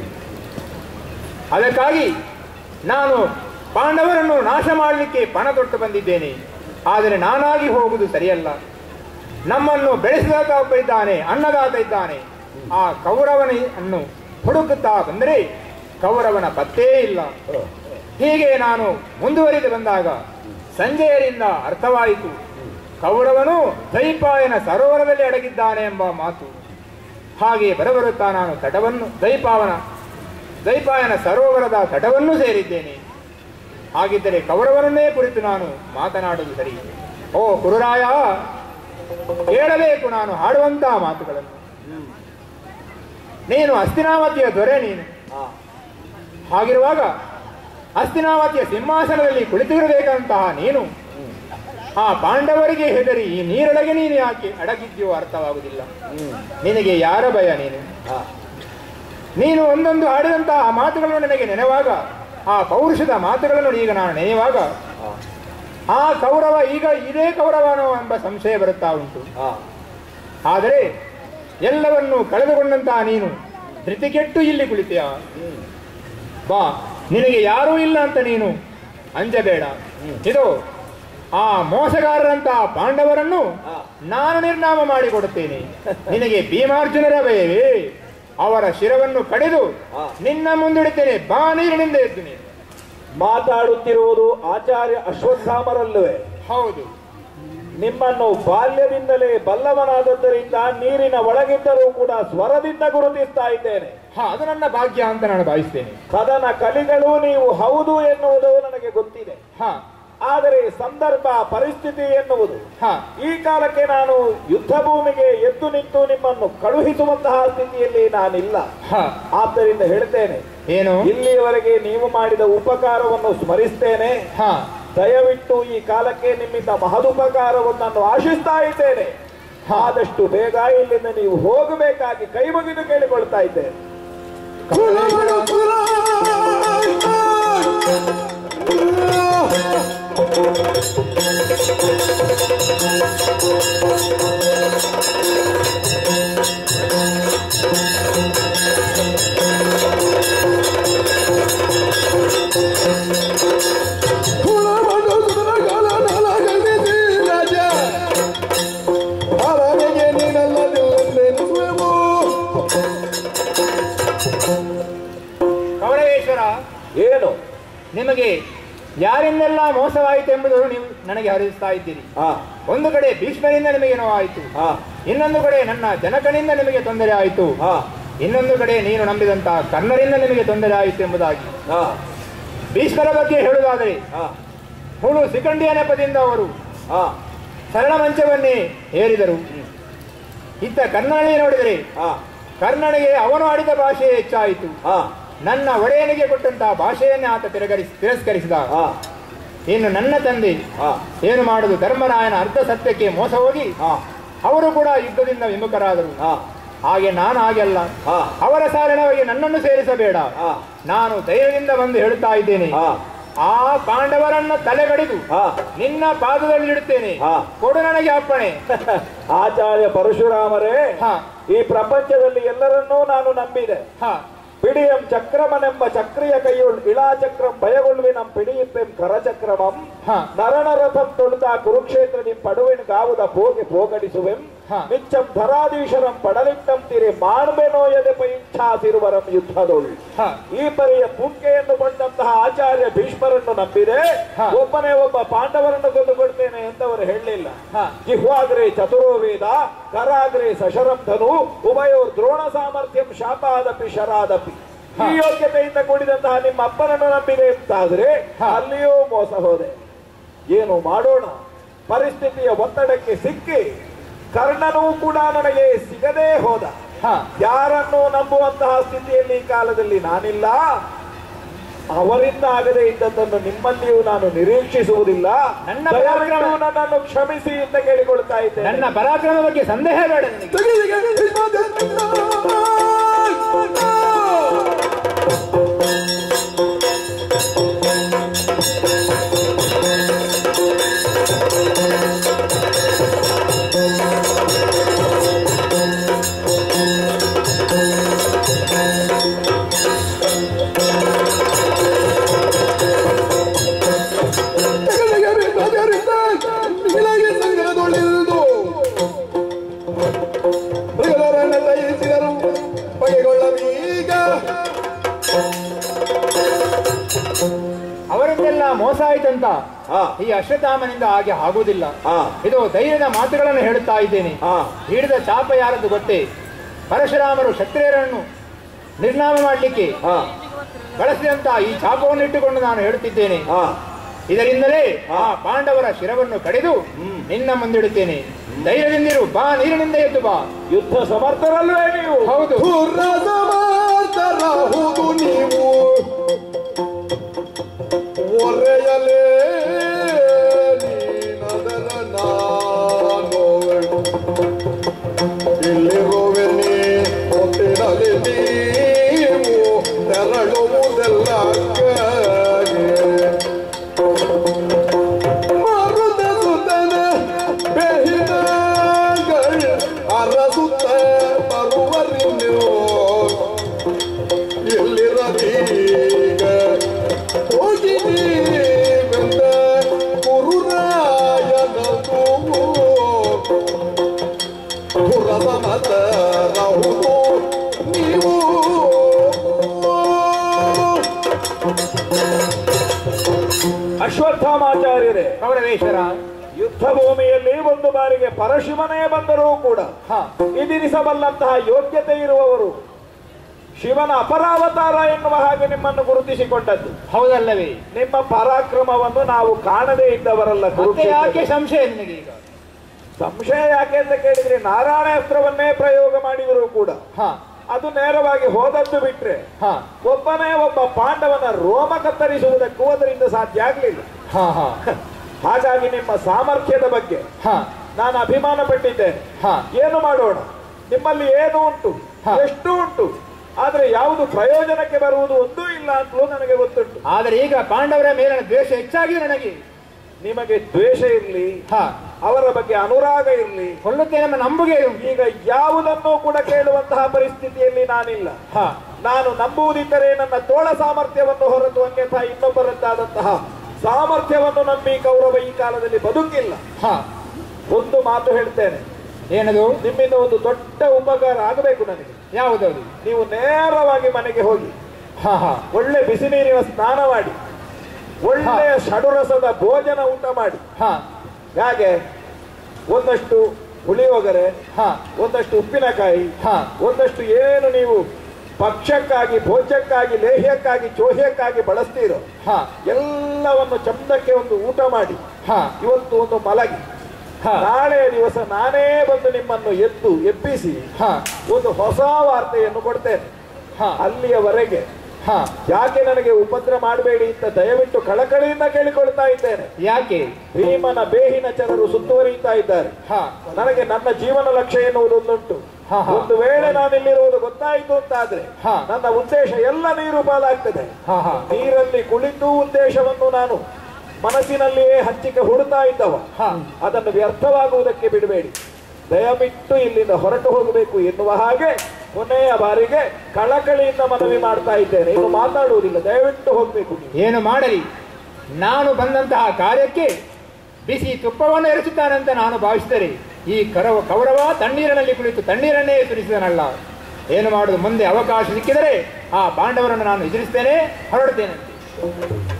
ಅದಕ್ಕಾಗಿ ನಾನು ಪಾಂಡವರನ್ನು ನಾಶ ಮಾಡಲಿಕ್ಕೆ ಪಣ ತೊಟ್ಟು ಬಂದಿದ್ದೇನೆ ಆದರೆ ನಾನಾಗಿ ಹೋಗುವುದು ಸರಿಯಲ್ಲ ನಮ್ಮನ್ನು ಬೆಳೆಸಿದಾತ ಒಬ್ಬ ಇದ್ದಾನೆ ಅನ್ನದಾತ ಇದ್ದಾನೆ ಆ ಕೌರವನನ್ನು ಹುಡುಕುತ್ತಾ ಬಂದರೆ ಕೌರವನ ಪತ್ತೇ ಇಲ್ಲ ಹೀಗೆ ನಾನು ಮುಂದುವರಿದು ಬಂದಾಗ ಸಂಜಯರಿಂದ ಅರ್ಥವಾಯಿತು ಕೌರವನು ದೈಪಾಯನ ಸರೋವರದಲ್ಲಿ ಅಡಗಿದ್ದಾನೆ ಎಂಬ ಮಾತು ಹಾಗೆ ಬರಬರುತ್ತಾ ನಾನು ತಟವನ್ನು ದೈಪಾವನ ದೈಪಾಯನ ಸರೋವರದ ತಟವನ್ನು ಸೇರಿದ್ದೇನೆ ಹಾಗಿದ್ದರೆ ಕೌರವನನ್ನೇ ಕುರಿತು ನಾನು ಮಾತನಾಡುವುದು ಸರಿ ಓ ಕುರುರಾಯ ಕೇಳಬೇಕು ನಾನು ಹಾಡುವಂತಹ ಮಾತುಗಳನ್ನು ನೀನು ಹಸ್ತಿನಾವತಿಯ ದೊರೆ ನೀನು ಹಾಗಿರುವಾಗ ಹಸ್ತಿನಾವತಿಯ ಸಿಂಹಾಸನದಲ್ಲಿ ಕುಳಿತಿರಬೇಕಂತಹ ನೀನು ಆ ಪಾಂಡವರಿಗೆ ಹೆದರಿ ಈ ನೀರೊಳಗೆ ನೀನು ಯಾಕೆ ಅಡಗಿದ್ಯೋ ಅರ್ಥವಾಗುವುದಿಲ್ಲ ನಿನಗೆ ಯಾರ ಭಯ ನೀನು ನೀನು ಒಂದೊಂದು ಆಡಿದಂತಹ ಆ ಮಾತುಗಳನ್ನು ನನಗೆ ನೆನೆವಾಗ ಆ ಪೌರುಷದ ಮಾತುಗಳನ್ನು ಈಗ ನಾನು ನೆನೆಯುವಾಗ ಆ ಕೌರವ ಈಗ ಇದೇ ಕೌರವನೋ ಎಂಬ ಸಂಶಯ ಬರುತ್ತಾ ಉಂಟು ಆದರೆ ಎಲ್ಲವನ್ನು ಕಳೆದುಕೊಂಡಂತಹ ನೀನು ಧೃತಿಗೆಟ್ಟು ಇಲ್ಲಿ ಕುಳಿತೀಯ ಬಾ ನಿನಗೆ ಯಾರೂ ಇಲ್ಲ ಅಂತ ನೀನು ಅಂಜಬೇಡ ಇದು ಆ ಮೋಸಗಾರರಂತಹ ಪಾಂಡವರನ್ನು ನಾನು ನಿರ್ನಾಮ ಮಾಡಿಕೊಡುತ್ತೇನೆ ನಿನಗೆ ಭೀಮಾರ್ಜುನರ ಭಯವೇ ಅವರ ಶಿರವನ್ನು ಕಡಿದು ನಿನ್ನ ಮುಂದಿಡುತ್ತೇನೆ ಬಾ ನೀರಿನಿಂದ ಎದ್ದು ನೀನು ಮಾತಾಡುತ್ತಿರುವುದು ಆಚಾರ್ಯ ಅಶ್ವತ್ಥಾಮರಲ್ಲವೇ ಹೌದು ನಿಮ್ಮನ್ನು ಬಾಲ್ಯದಿಂದಲೇ ಬಲ್ಲವನಾದದ್ದರಿಂದ ನೀರಿನ ಒಳಗಿದ್ದರೂ ಕೂಡ ಸ್ವರದಿಂದ ಗುರುತಿಸ್ತಾ ಇದ್ದೇನೆ ಹಾ ಅದು ನನ್ನ ಭಾಗ್ಯ ಅಂತ ನಾನು ಭಾವಿಸ್ತೇನೆ ಕದನ ಕಲಿಗಳು ನೀವು ಹೌದು ಎನ್ನುವುದು ನನಗೆ ಗೊತ್ತಿದೆ ಹಾ ಆದರೆ ಸಂದರ್ಭ ಪರಿಸ್ಥಿತಿ ಎನ್ನುವುದು ಹಾ ಈ ಕಾಲಕ್ಕೆ ನಾನು ಯುದ್ಧ ಭೂಮಿಗೆ ಎದ್ದು ನಿಂತು ನಿಮ್ಮನ್ನು ಕಳುಹಿಸುವಂತಹ ಸ್ಥಿತಿಯಲ್ಲಿ ನಾನಿಲ್ಲ ಹಾ ಆದ್ದರಿಂದ ಹೇಳ್ತೇನೆ ಏನು ಇಲ್ಲಿಯವರೆಗೆ ನೀವು ಮಾಡಿದ ಉಪಕಾರವನ್ನು ಸ್ಮರಿಸ್ತೇನೆ ಹಾ ದಯವಿಟ್ಟು ಈ ಕಾಲಕ್ಕೆ ನಿಮ್ಮಿಂದ ಮಹದುಪಕಾರವನ್ನು ಆಶಿಸ್ತಾ ಇದ್ದೇನೆ ಆದಷ್ಟು ಬೇಗ ಇಲ್ಲಿಂದ ನೀವು ಹೋಗಬೇಕಾಗಿ ಕೈ ಮುಗಿದು ಕೇಳಿಕೊಳ್ತಾ ಇದ್ದೇನೆ ಅವನಿಗೆ ನೀನಲ್ಲದಿಲ್ಲೆನ್ನುವೆವು. ಕೌರವೇಶ್ವರ ಏನು ನಿಮಗೆ ಯಾರಿಂದೆಲ್ಲ ಮೋಸವಾಯಿತು ಎಂಬುದು ನೀವು ನನಗೆ ಹರಿಸ್ತಾ ಇದ್ದೀರಿ ಹಾ ಒಂದು ಕಡೆ ಭೀಷ್ಮರಿಂದ ನಿಮಗೆ ನೋವಾಯಿತು ಹಾ ಇನ್ನೊಂದು ಕಡೆ ನನ್ನ ಜನಕನಿಂದ ನಿಮಗೆ ತೊಂದರೆ ಆಯಿತು ಹಾ ಇನ್ನೊಂದು ಕಡೆ ನೀನು ನಂಬಿದಂತಹ ಕರ್ಣರಿಂದ ನಿಮಗೆ ತೊಂದರೆ ಆಯಿತು ಎಂಬುದಾಗಿ ಹಾ ಭೀಷ್ಮರ ಬಗ್ಗೆ ಹೇಳುವುದಾದರೆ ಹಾ ಹುಳು ಸಿಕಂಡಿಯ ನೆಪದಿಂದ ಅವರು ಹಾ ಸರಳ ಮಂಚವನ್ನೇ ಏರಿದರು ಇತ್ತ ಕರ್ಣನಿಗೆ ನೋಡಿದರೆ ಹಾ ಕರ್ಣನಿಗೆ ಅವನು ಆಡಿದ ಭಾಷೆ ಹೆಚ್ಚಾಯಿತು ಹಾ ನನ್ನ ಒಡೆಯನಿಗೆ ಕೊಟ್ಟಂತಹ ಭಾಷೆಯನ್ನೇ ಆತ ತಿರಗರಿಸಿ ತಿರಸ್ಕರಿಸಿದ ಹಾ ಇನ್ನು ನನ್ನ ತಂದೆ ಹಾ ಏನು ಮಾಡುದು ಧರ್ಮರಾಯನ ಅರ್ಧ ಸತ್ಯಕ್ಕೆ ಮೋಸ ಹೋಗಿ ಹಾ ಅವರು ಕೂಡ ಯುದ್ಧದಿಂದ ವಿಮುಖರಾದರು ಹಾ ಹಾಗೆ ನಾನು ಹಾಗೆಲ್ಲ ಹಾ ಅವರ ಸಾಲಿನವರಿಗೆ ನನ್ನನ್ನು ಸೇರಿಸಬೇಡ ಹಾ ನಾನು ಧೈರ್ಯದಿಂದ ಬಂದು ಹೇಳುತ್ತಾ ಇದ್ದೇನೆ ಹಾ ಆ ಪಾಂಡವರನ್ನ ತಲೆಗಡಿದು ಹಾ ನಿನ್ನ ಪಾದದಲ್ಲಿ ಇಡುತ್ತೇನೆ ಹಾ. ಕೊಡು ನನಗೆ ಅಪ್ಪಣೆ ಆಚಾರ್ಯ ಪರಶುರಾಮರೇ ಹಾ ಈ ಪ್ರಪಂಚದಲ್ಲಿ ಎಲ್ಲರನ್ನೂ ನಾನು ನಂಬಿದೆ ಹಾ ಪಿಡಿಯಂ ಚಕ್ರಮನೆಂಬ ಚಕ್ರಿಯ ಕೈಯುಳ್ ಇಳಾಚಕ್ರಂ ಭಯಗೊಳ್ಳುವಿನಂ ಪಿಡಿಯಿಪ್ಪೆಂ ಕರಚಕ್ರಮಂ ಹಾ. ನರಣರಥಂ ತೊಳುತ ಕುರುಕ್ಷೇತ್ರದಿ ಪಡುವೆನ್ ಗಾವುದ ಭೋಗಿ ಭೋಗಡಿಸುವೆಂ ಹಾ. ಮಿಚ್ಚಂ ಧರಾಧೀಶರಂ ಪಡಲಿಟ್ಟಂ ತಿರಿ ಮಾಡ್ಬೆನೋಯದೆ ಪೈಚ್ಛಾಸಿರುವರಂ ಯುದ್ಧದೊಳ್ ಹಾ. ಈ ಪರಿಯ ಪುಂಕೆಯನ್ನು ಕೊಂಡಂತಹ ಆಚಾರ್ಯ ಭೀಷ್ಮರನ್ನು ನಂಬಿದೆ ಹಾ. ಒಬ್ಬನೇ ಒಬ್ಬ ಪಾಂಡವರನ್ನು ಕೊಂದುಕೊಡ್ತೇನೆ ಅಂತವರು ಹೇಳಲಿಲ್ಲ ಹಾ. ಜಿಹ್ವಾಗ್ರೆ ಚತುರೋ ವೇದ ಕರಾಗ್ರೆ ಸಶರಂ ಧನು ಉಭಯೋರ್ ದ್ರೋಣ ಸಾಮರ್ಥ್ಯಂ ಶಾಪಾದಪಿ ಶರಾದಪಿ ಈ ಯೋಗ್ಯತೆಯಿಂದ ಕೂಡಿದಂತಹ ನಿಮ್ಮ ಅಪ್ಪನನ್ನು ನಂಬಿದೆ ಅಂತಾದ್ರೆ ಅಲ್ಲಿಯೂ ಮೋಸ ಹೋದೆ ಏನು ಮಾಡೋಣ ಪರಿಸ್ಥಿತಿಯ ಒತ್ತಡಕ್ಕೆ ಸಿಕ್ಕಿ ಕರ್ಣನೂ ಕೂಡ ನನಗೆ ಸಿಗದೇ ಹೋದ ಹಾ ಯಾರನ್ನು ನಂಬುವಂತಹ ಸ್ಥಿತಿಯಲ್ಲಿ ಈ ಕಾಲದಲ್ಲಿ ನಾನಿಲ್ಲ ಅವರಿಂದ ಆಗದೆ ಇದ್ದದ್ದನ್ನು ನಿಮ್ಮಲ್ಲಿಯೂ ನಾನು ನಿರೀಕ್ಷಿಸುವುದಿಲ್ಲ ನನ್ನ ದಯವಿಟ್ಟು ಪರಾಕ್ರಮ- ನನ್ನನ್ನು ಕ್ಷಮಿಸಿ ಅಂತ ಕೇಳಿಕೊಳ್ತಾ ಇದ್ದೇನೆ ನನ್ನ ಪರಾಕ್ರಮ ಬಗ್ಗೆ ಸಂದೇಹ ಬೇಡ ನನಗೆ ಸಂಗ್ರಹದೊಳಿಲ್ದು ಮೃಗದವರನ್ನ ದಯಿಸಿದರು ಬಗೆಗೊಳ್ಳವೀಗ ಅವರಿಂದೆಲ್ಲ ಮೋಸ ಆಯ್ತಂತ ಹಾ ಈ ಅಶ್ವತ್ಥಾಮನಿಂದ ಹಾಗೆ ಆಗುವುದಿಲ್ಲ ಹಾ ಇದು ಧೈರ್ಯದ ಮಾತುಗಳನ್ನು ಹೇಳುತ್ತಾ ಇದ್ದೇನೆ ಹಾ ಹಿಡಿದ ಚಾಪ ಯಾರದ್ದು ಗೊತ್ತೇ ಪರಶುರಾಮರು ಕ್ಷತ್ರಿಯರನ್ನು ನಿರ್ನಾಮ ಮಾಡಲಿಕ್ಕೆ ಹಾ ಬಳಸಿದಂತಹ ಈ ಚಾಪವನ್ನು ಇಟ್ಟುಕೊಂಡು ನಾನು ಹೇಳುತ್ತಿದ್ದೇನೆ ಹಾ ಇದರಿಂದಲೇ ಆ ಪಾಂಡವರ ಶಿರವನ್ನು ಕಡಿದು ನಿನ್ನ ಮುಂದಿಡುತ್ತೇನೆ ಧೈರ್ಯದಿಂದಿರು ಬಾ ನೀರಿನಿಂದ ಎದ್ದು ಬಾ ಯುದ್ಧ ಸಮರ್ಥರಲ್ವೇ ನೀವು ಹೌದು ಹುರಸಮಾರ್ತರಾಹುದು ನೀವು ಒರೆಯಲೇ ನೀನದರ ನಾನು ಇಲ್ಲಿರುವೆ ನೀ ನೀವು ತೆರಳುವುದೆಲ್ಲ ಮರುದ ಸುತನ ಬೆಹಿನಗಳು ಅರಸುತ್ತ ಬರುವರಿನ್ನು ಎಲ್ಲಿರದೀಗ ಹೋಗಿ ನೀವೆಂದ ಕುರುರಾಯನದು ಪುರದ ಮತರಹುದು ನೀವು ಅಶ್ವತ್ಥಾಮಾಚಾರ್ಯರೇ ಕೌರವೇಶ್ವರ ಯುದ್ಧ ಭೂಮಿಯಲ್ಲಿ ಒಂದು ಬಾರಿಗೆ ಪರಶಿವನೇ ಬಂದರೂ ಕೂಡ ಹ ಎದಿರಿಸಬಲ್ಲಂತಹ ಯೋಗ್ಯತೆ ಇರುವವರು ಶಿವನ ಅಪರಾವತಾರ ಎನ್ನುವ ಹಾಗೆ ನಿಮ್ಮನ್ನು ಗುರುತಿಸಿಕೊಂಡದ್ದು ಹೌದಲ್ಲವೇ ನಿಮ್ಮ ಪರಾಕ್ರಮವನ್ನು ನಾವು ಕಾಣದೇ ಇದ್ದವರಲ್ಲ ಮತ್ತೆ ಯಾಕೆ ಕುರುಕ್ಷೇತ್ರದಲ್ಲಿ. ಸಂಶಯ ನಿನಗೆ ಈಗ ಸಂಶಯ ಯಾಕೆ ಅಂತ ಕೇಳಿದ್ರೆ ನಾರಾಯಣಾಸ್ತ್ರವನ್ನೇ ಪ್ರಯೋಗ ಮಾಡಿದರೂ ಕೂಡ ಹ ಅದು ನೇರವಾಗಿ ಹೋದದ್ದು ಬಿಟ್ರೆ ಹ ಒಬ್ಬನೇ ಒಬ್ಬ ಪಾಂಡವನ ರೋಮ ಕತ್ತರಿಸುವುದಕ್ಕೂ ಅದರಿಂದ ಸಾಧ್ಯ ಆಗಲಿಲ್ಲ ಹ ಹ ಹಾಗಾಗಿ ನಿಮ್ಮ ಸಾಮರ್ಥ್ಯದ ಬಗ್ಗೆ ಹ ನಾನು ಅಭಿಮಾನ ಪಟ್ಟಿದ್ದೇನೆ ಹ ಏನು ಮಾಡೋಣ ನಿಮ್ಮಲ್ಲಿ ಏನು ಉಂಟು ಹ. ಎಷ್ಟು ಉಂಟು ಆದ್ರೆ ಯಾವುದು ಪ್ರಯೋಜನಕ್ಕೆ ಬರುವುದು ಒಂದೂ ಇಲ್ಲ ಅಂತಲೂ ನನಗೆ ಗೊತ್ತುಂಟು ಆದರೆ ಈಗ ಪಾಂಡವರ ಮೇಲಿನ ದ್ವೇಷ ಹೆಚ್ಚಾಗಿದೆ ನನಗೆ ನಿಮಗೆ ದ್ವೇಷ ಇರಲಿ ಹ ಅವರ ಬಗ್ಗೆ ಅನುರಾಗ ಇರಲಿ ಕೊಲ್ಲುತ್ತೆ ನಮ್ಮ ನಂಬುಗೆ ಉಂಟು ಈಗ ಯಾವುದನ್ನೂ ಕೂಡ ಕೇಳುವಂತಹ ಪರಿಸ್ಥಿತಿಯಲ್ಲಿ ನಾನಿಲ್ಲ ಹ ನಾನು ನಂಬುವುದಿದ್ದರೆ ನನ್ನ ತೋಳ ಸಾಮರ್ಥ್ಯವನ್ನು ಹೊರತು ಅನ್ಯಥಾ ಇನ್ನೊಬ್ಬರದ್ದಾದಂತಹ ಸಾಮರ್ಥ್ಯವನ್ನು ನಂಬಿ ಕೌರವ ಈ ಕಾಲದಲ್ಲಿ ಬದುಕಿಲ್ಲ ಹ ಒಂದು ಮಾತು ಹೇಳ್ತೇನೆ ಏನದು ನಿಮ್ಮಿಂದ ಒಂದು ದೊಡ್ಡ ಉಪಕಾರ ಆಗಬೇಕು ನನಗೆ ಯಾವುದದು ನೀವು ನೇರವಾಗಿ ಮನೆಗೆ ಹೋಗಿ ಹ ಹ ಒಳ್ಳೆ ಬಿಸಿ ನೀರಿನ ಸ್ನಾನ ಮಾಡಿ ಒಳ್ಳೆಯ ಷಡುರಸದ ಭೋಜನ ಊಟ ಮಾಡಿ ಹ ಹೇಗೆ ಒಂದಷ್ಟು ಪುಳಿಯೋಗರೆ ಹ ಒಂದಷ್ಟು ಉಪ್ಪಿನಕಾಯಿ ಹ ಒಂದಷ್ಟು ಏನು ನೀವು ಪಕ್ಷಕ್ಕಾಗಿ ಭೋಜ್ಯಕ್ಕಾಗಿ ಲೇಹ್ಯಕ್ಕಾಗಿ ಚೋಹ್ಯಕ್ಕಾಗಿ ಬಳಸ್ತೀರೋ ಹ ಎಲ್ಲವನ್ನು ಚಂದಕ್ಕೆ ಒಂದು ಊಟ ಮಾಡಿ ಹ ಇವತ್ತು ಒಂದು ಮಲಗಿ ಹ ನಾಳೆ ದಿವಸ ನಾನೇ ಬಂದು ನಿಮ್ಮನ್ನು ಎದ್ದು ಎಬ್ಬಿಸಿ ಹ ಒಂದು ಹೊಸ ವಾರ್ತೆಯನ್ನು ಕೊಡ್ತೇನೆ ಹ ಅಲ್ಲಿಯವರೆಗೆ ಹ ಯಾಕೆ ನನಗೆ ಉಪದ್ರ ಮಾಡಬೇಡಿ ಅಂತ ದಯವಿಟ್ಟು ಕಳಕಳಿಯಿಂದ ಕೇಳಿಕೊಳ್ತಾ ಇದ್ದೇನೆ ಯಾಕೆ ಭೀಮನ ಬೇಹಿನ ಜನರು ಸುತ್ತುವರಿಯುತ್ತಾ ಇದ್ದಾರೆ ಹ ನನಗೆ ನನ್ನ ಜೀವನ ಲಕ್ಷ್ಯ ಎನ್ನುವುದು ಒಂದುಂಟು ಹ, ಹ. ಒಂದು ವೇಳೆ ನಾನಿಲ್ಲಿರುವುದು ಗೊತ್ತಾಯಿತು ಅಂತಾದ್ರೆ ಹ. ನನ್ನ ಉದ್ದೇಶ ಎಲ್ಲ ನೀರು ಪಾಲಾಗ್ತದೆ ಹ ಹ ನೀರಲ್ಲಿ ಕುಳಿತು ಉದ್ದೇಶವನ್ನು ನಾನು ಮನಸ್ಸಿನಲ್ಲಿಯೇ ಹಂಚಿಕೆ ಹುಡುತಾ ಇದ್ದವ ಹ ಅದನ್ನು ವ್ಯರ್ಥವಾಗುವುದಕ್ಕೆ ಬಿಡಬೇಡಿ ದಯವಿಟ್ಟು ಇಲ್ಲಿಂದ ಹೊರಟು ಹೋಗಬೇಕು ಎನ್ನುವ ಹಾಗೆ ಕೊನೆಯ ಬಾರಿಗೆ ಕಳಕಳಿಯಿಂದ ಮನವಿ ಮಾಡ್ತಾ ಇದ್ದೇನೆ ಇನ್ನು ಮಾತಾಡುವುದಿಲ್ಲ ದಯವಿಟ್ಟು ಹೋಗಬೇಕು ನೀವು ಏನು ಮಾಡಲಿ ನಾನು ಬಂದಂತಹ ಕಾರ್ಯಕ್ಕೆ ಬಿಸಿ ತುಪ್ಪವನ್ನು ಎರಚುತ್ತಾನಂತ ನಾನು ಭಾವಿಸಿದರೆ ಈ ಕರವ ಕೌರವ ತಣ್ಣೀರಿನಲ್ಲಿ ಕುಳಿತು ತಣ್ಣೀರನ್ನೇ ಸುರಿಸಿದನಲ್ಲ ಏನು ಮಾಡುದು ಮುಂದೆ ಅವಕಾಶ ಸಿಕ್ಕಿದರೆ ಆ ಪಾಂಡವರನ್ನು ನಾನು ಎದುರಿಸ್ತೇನೆ ಹೊರಡ್ತೇನೆ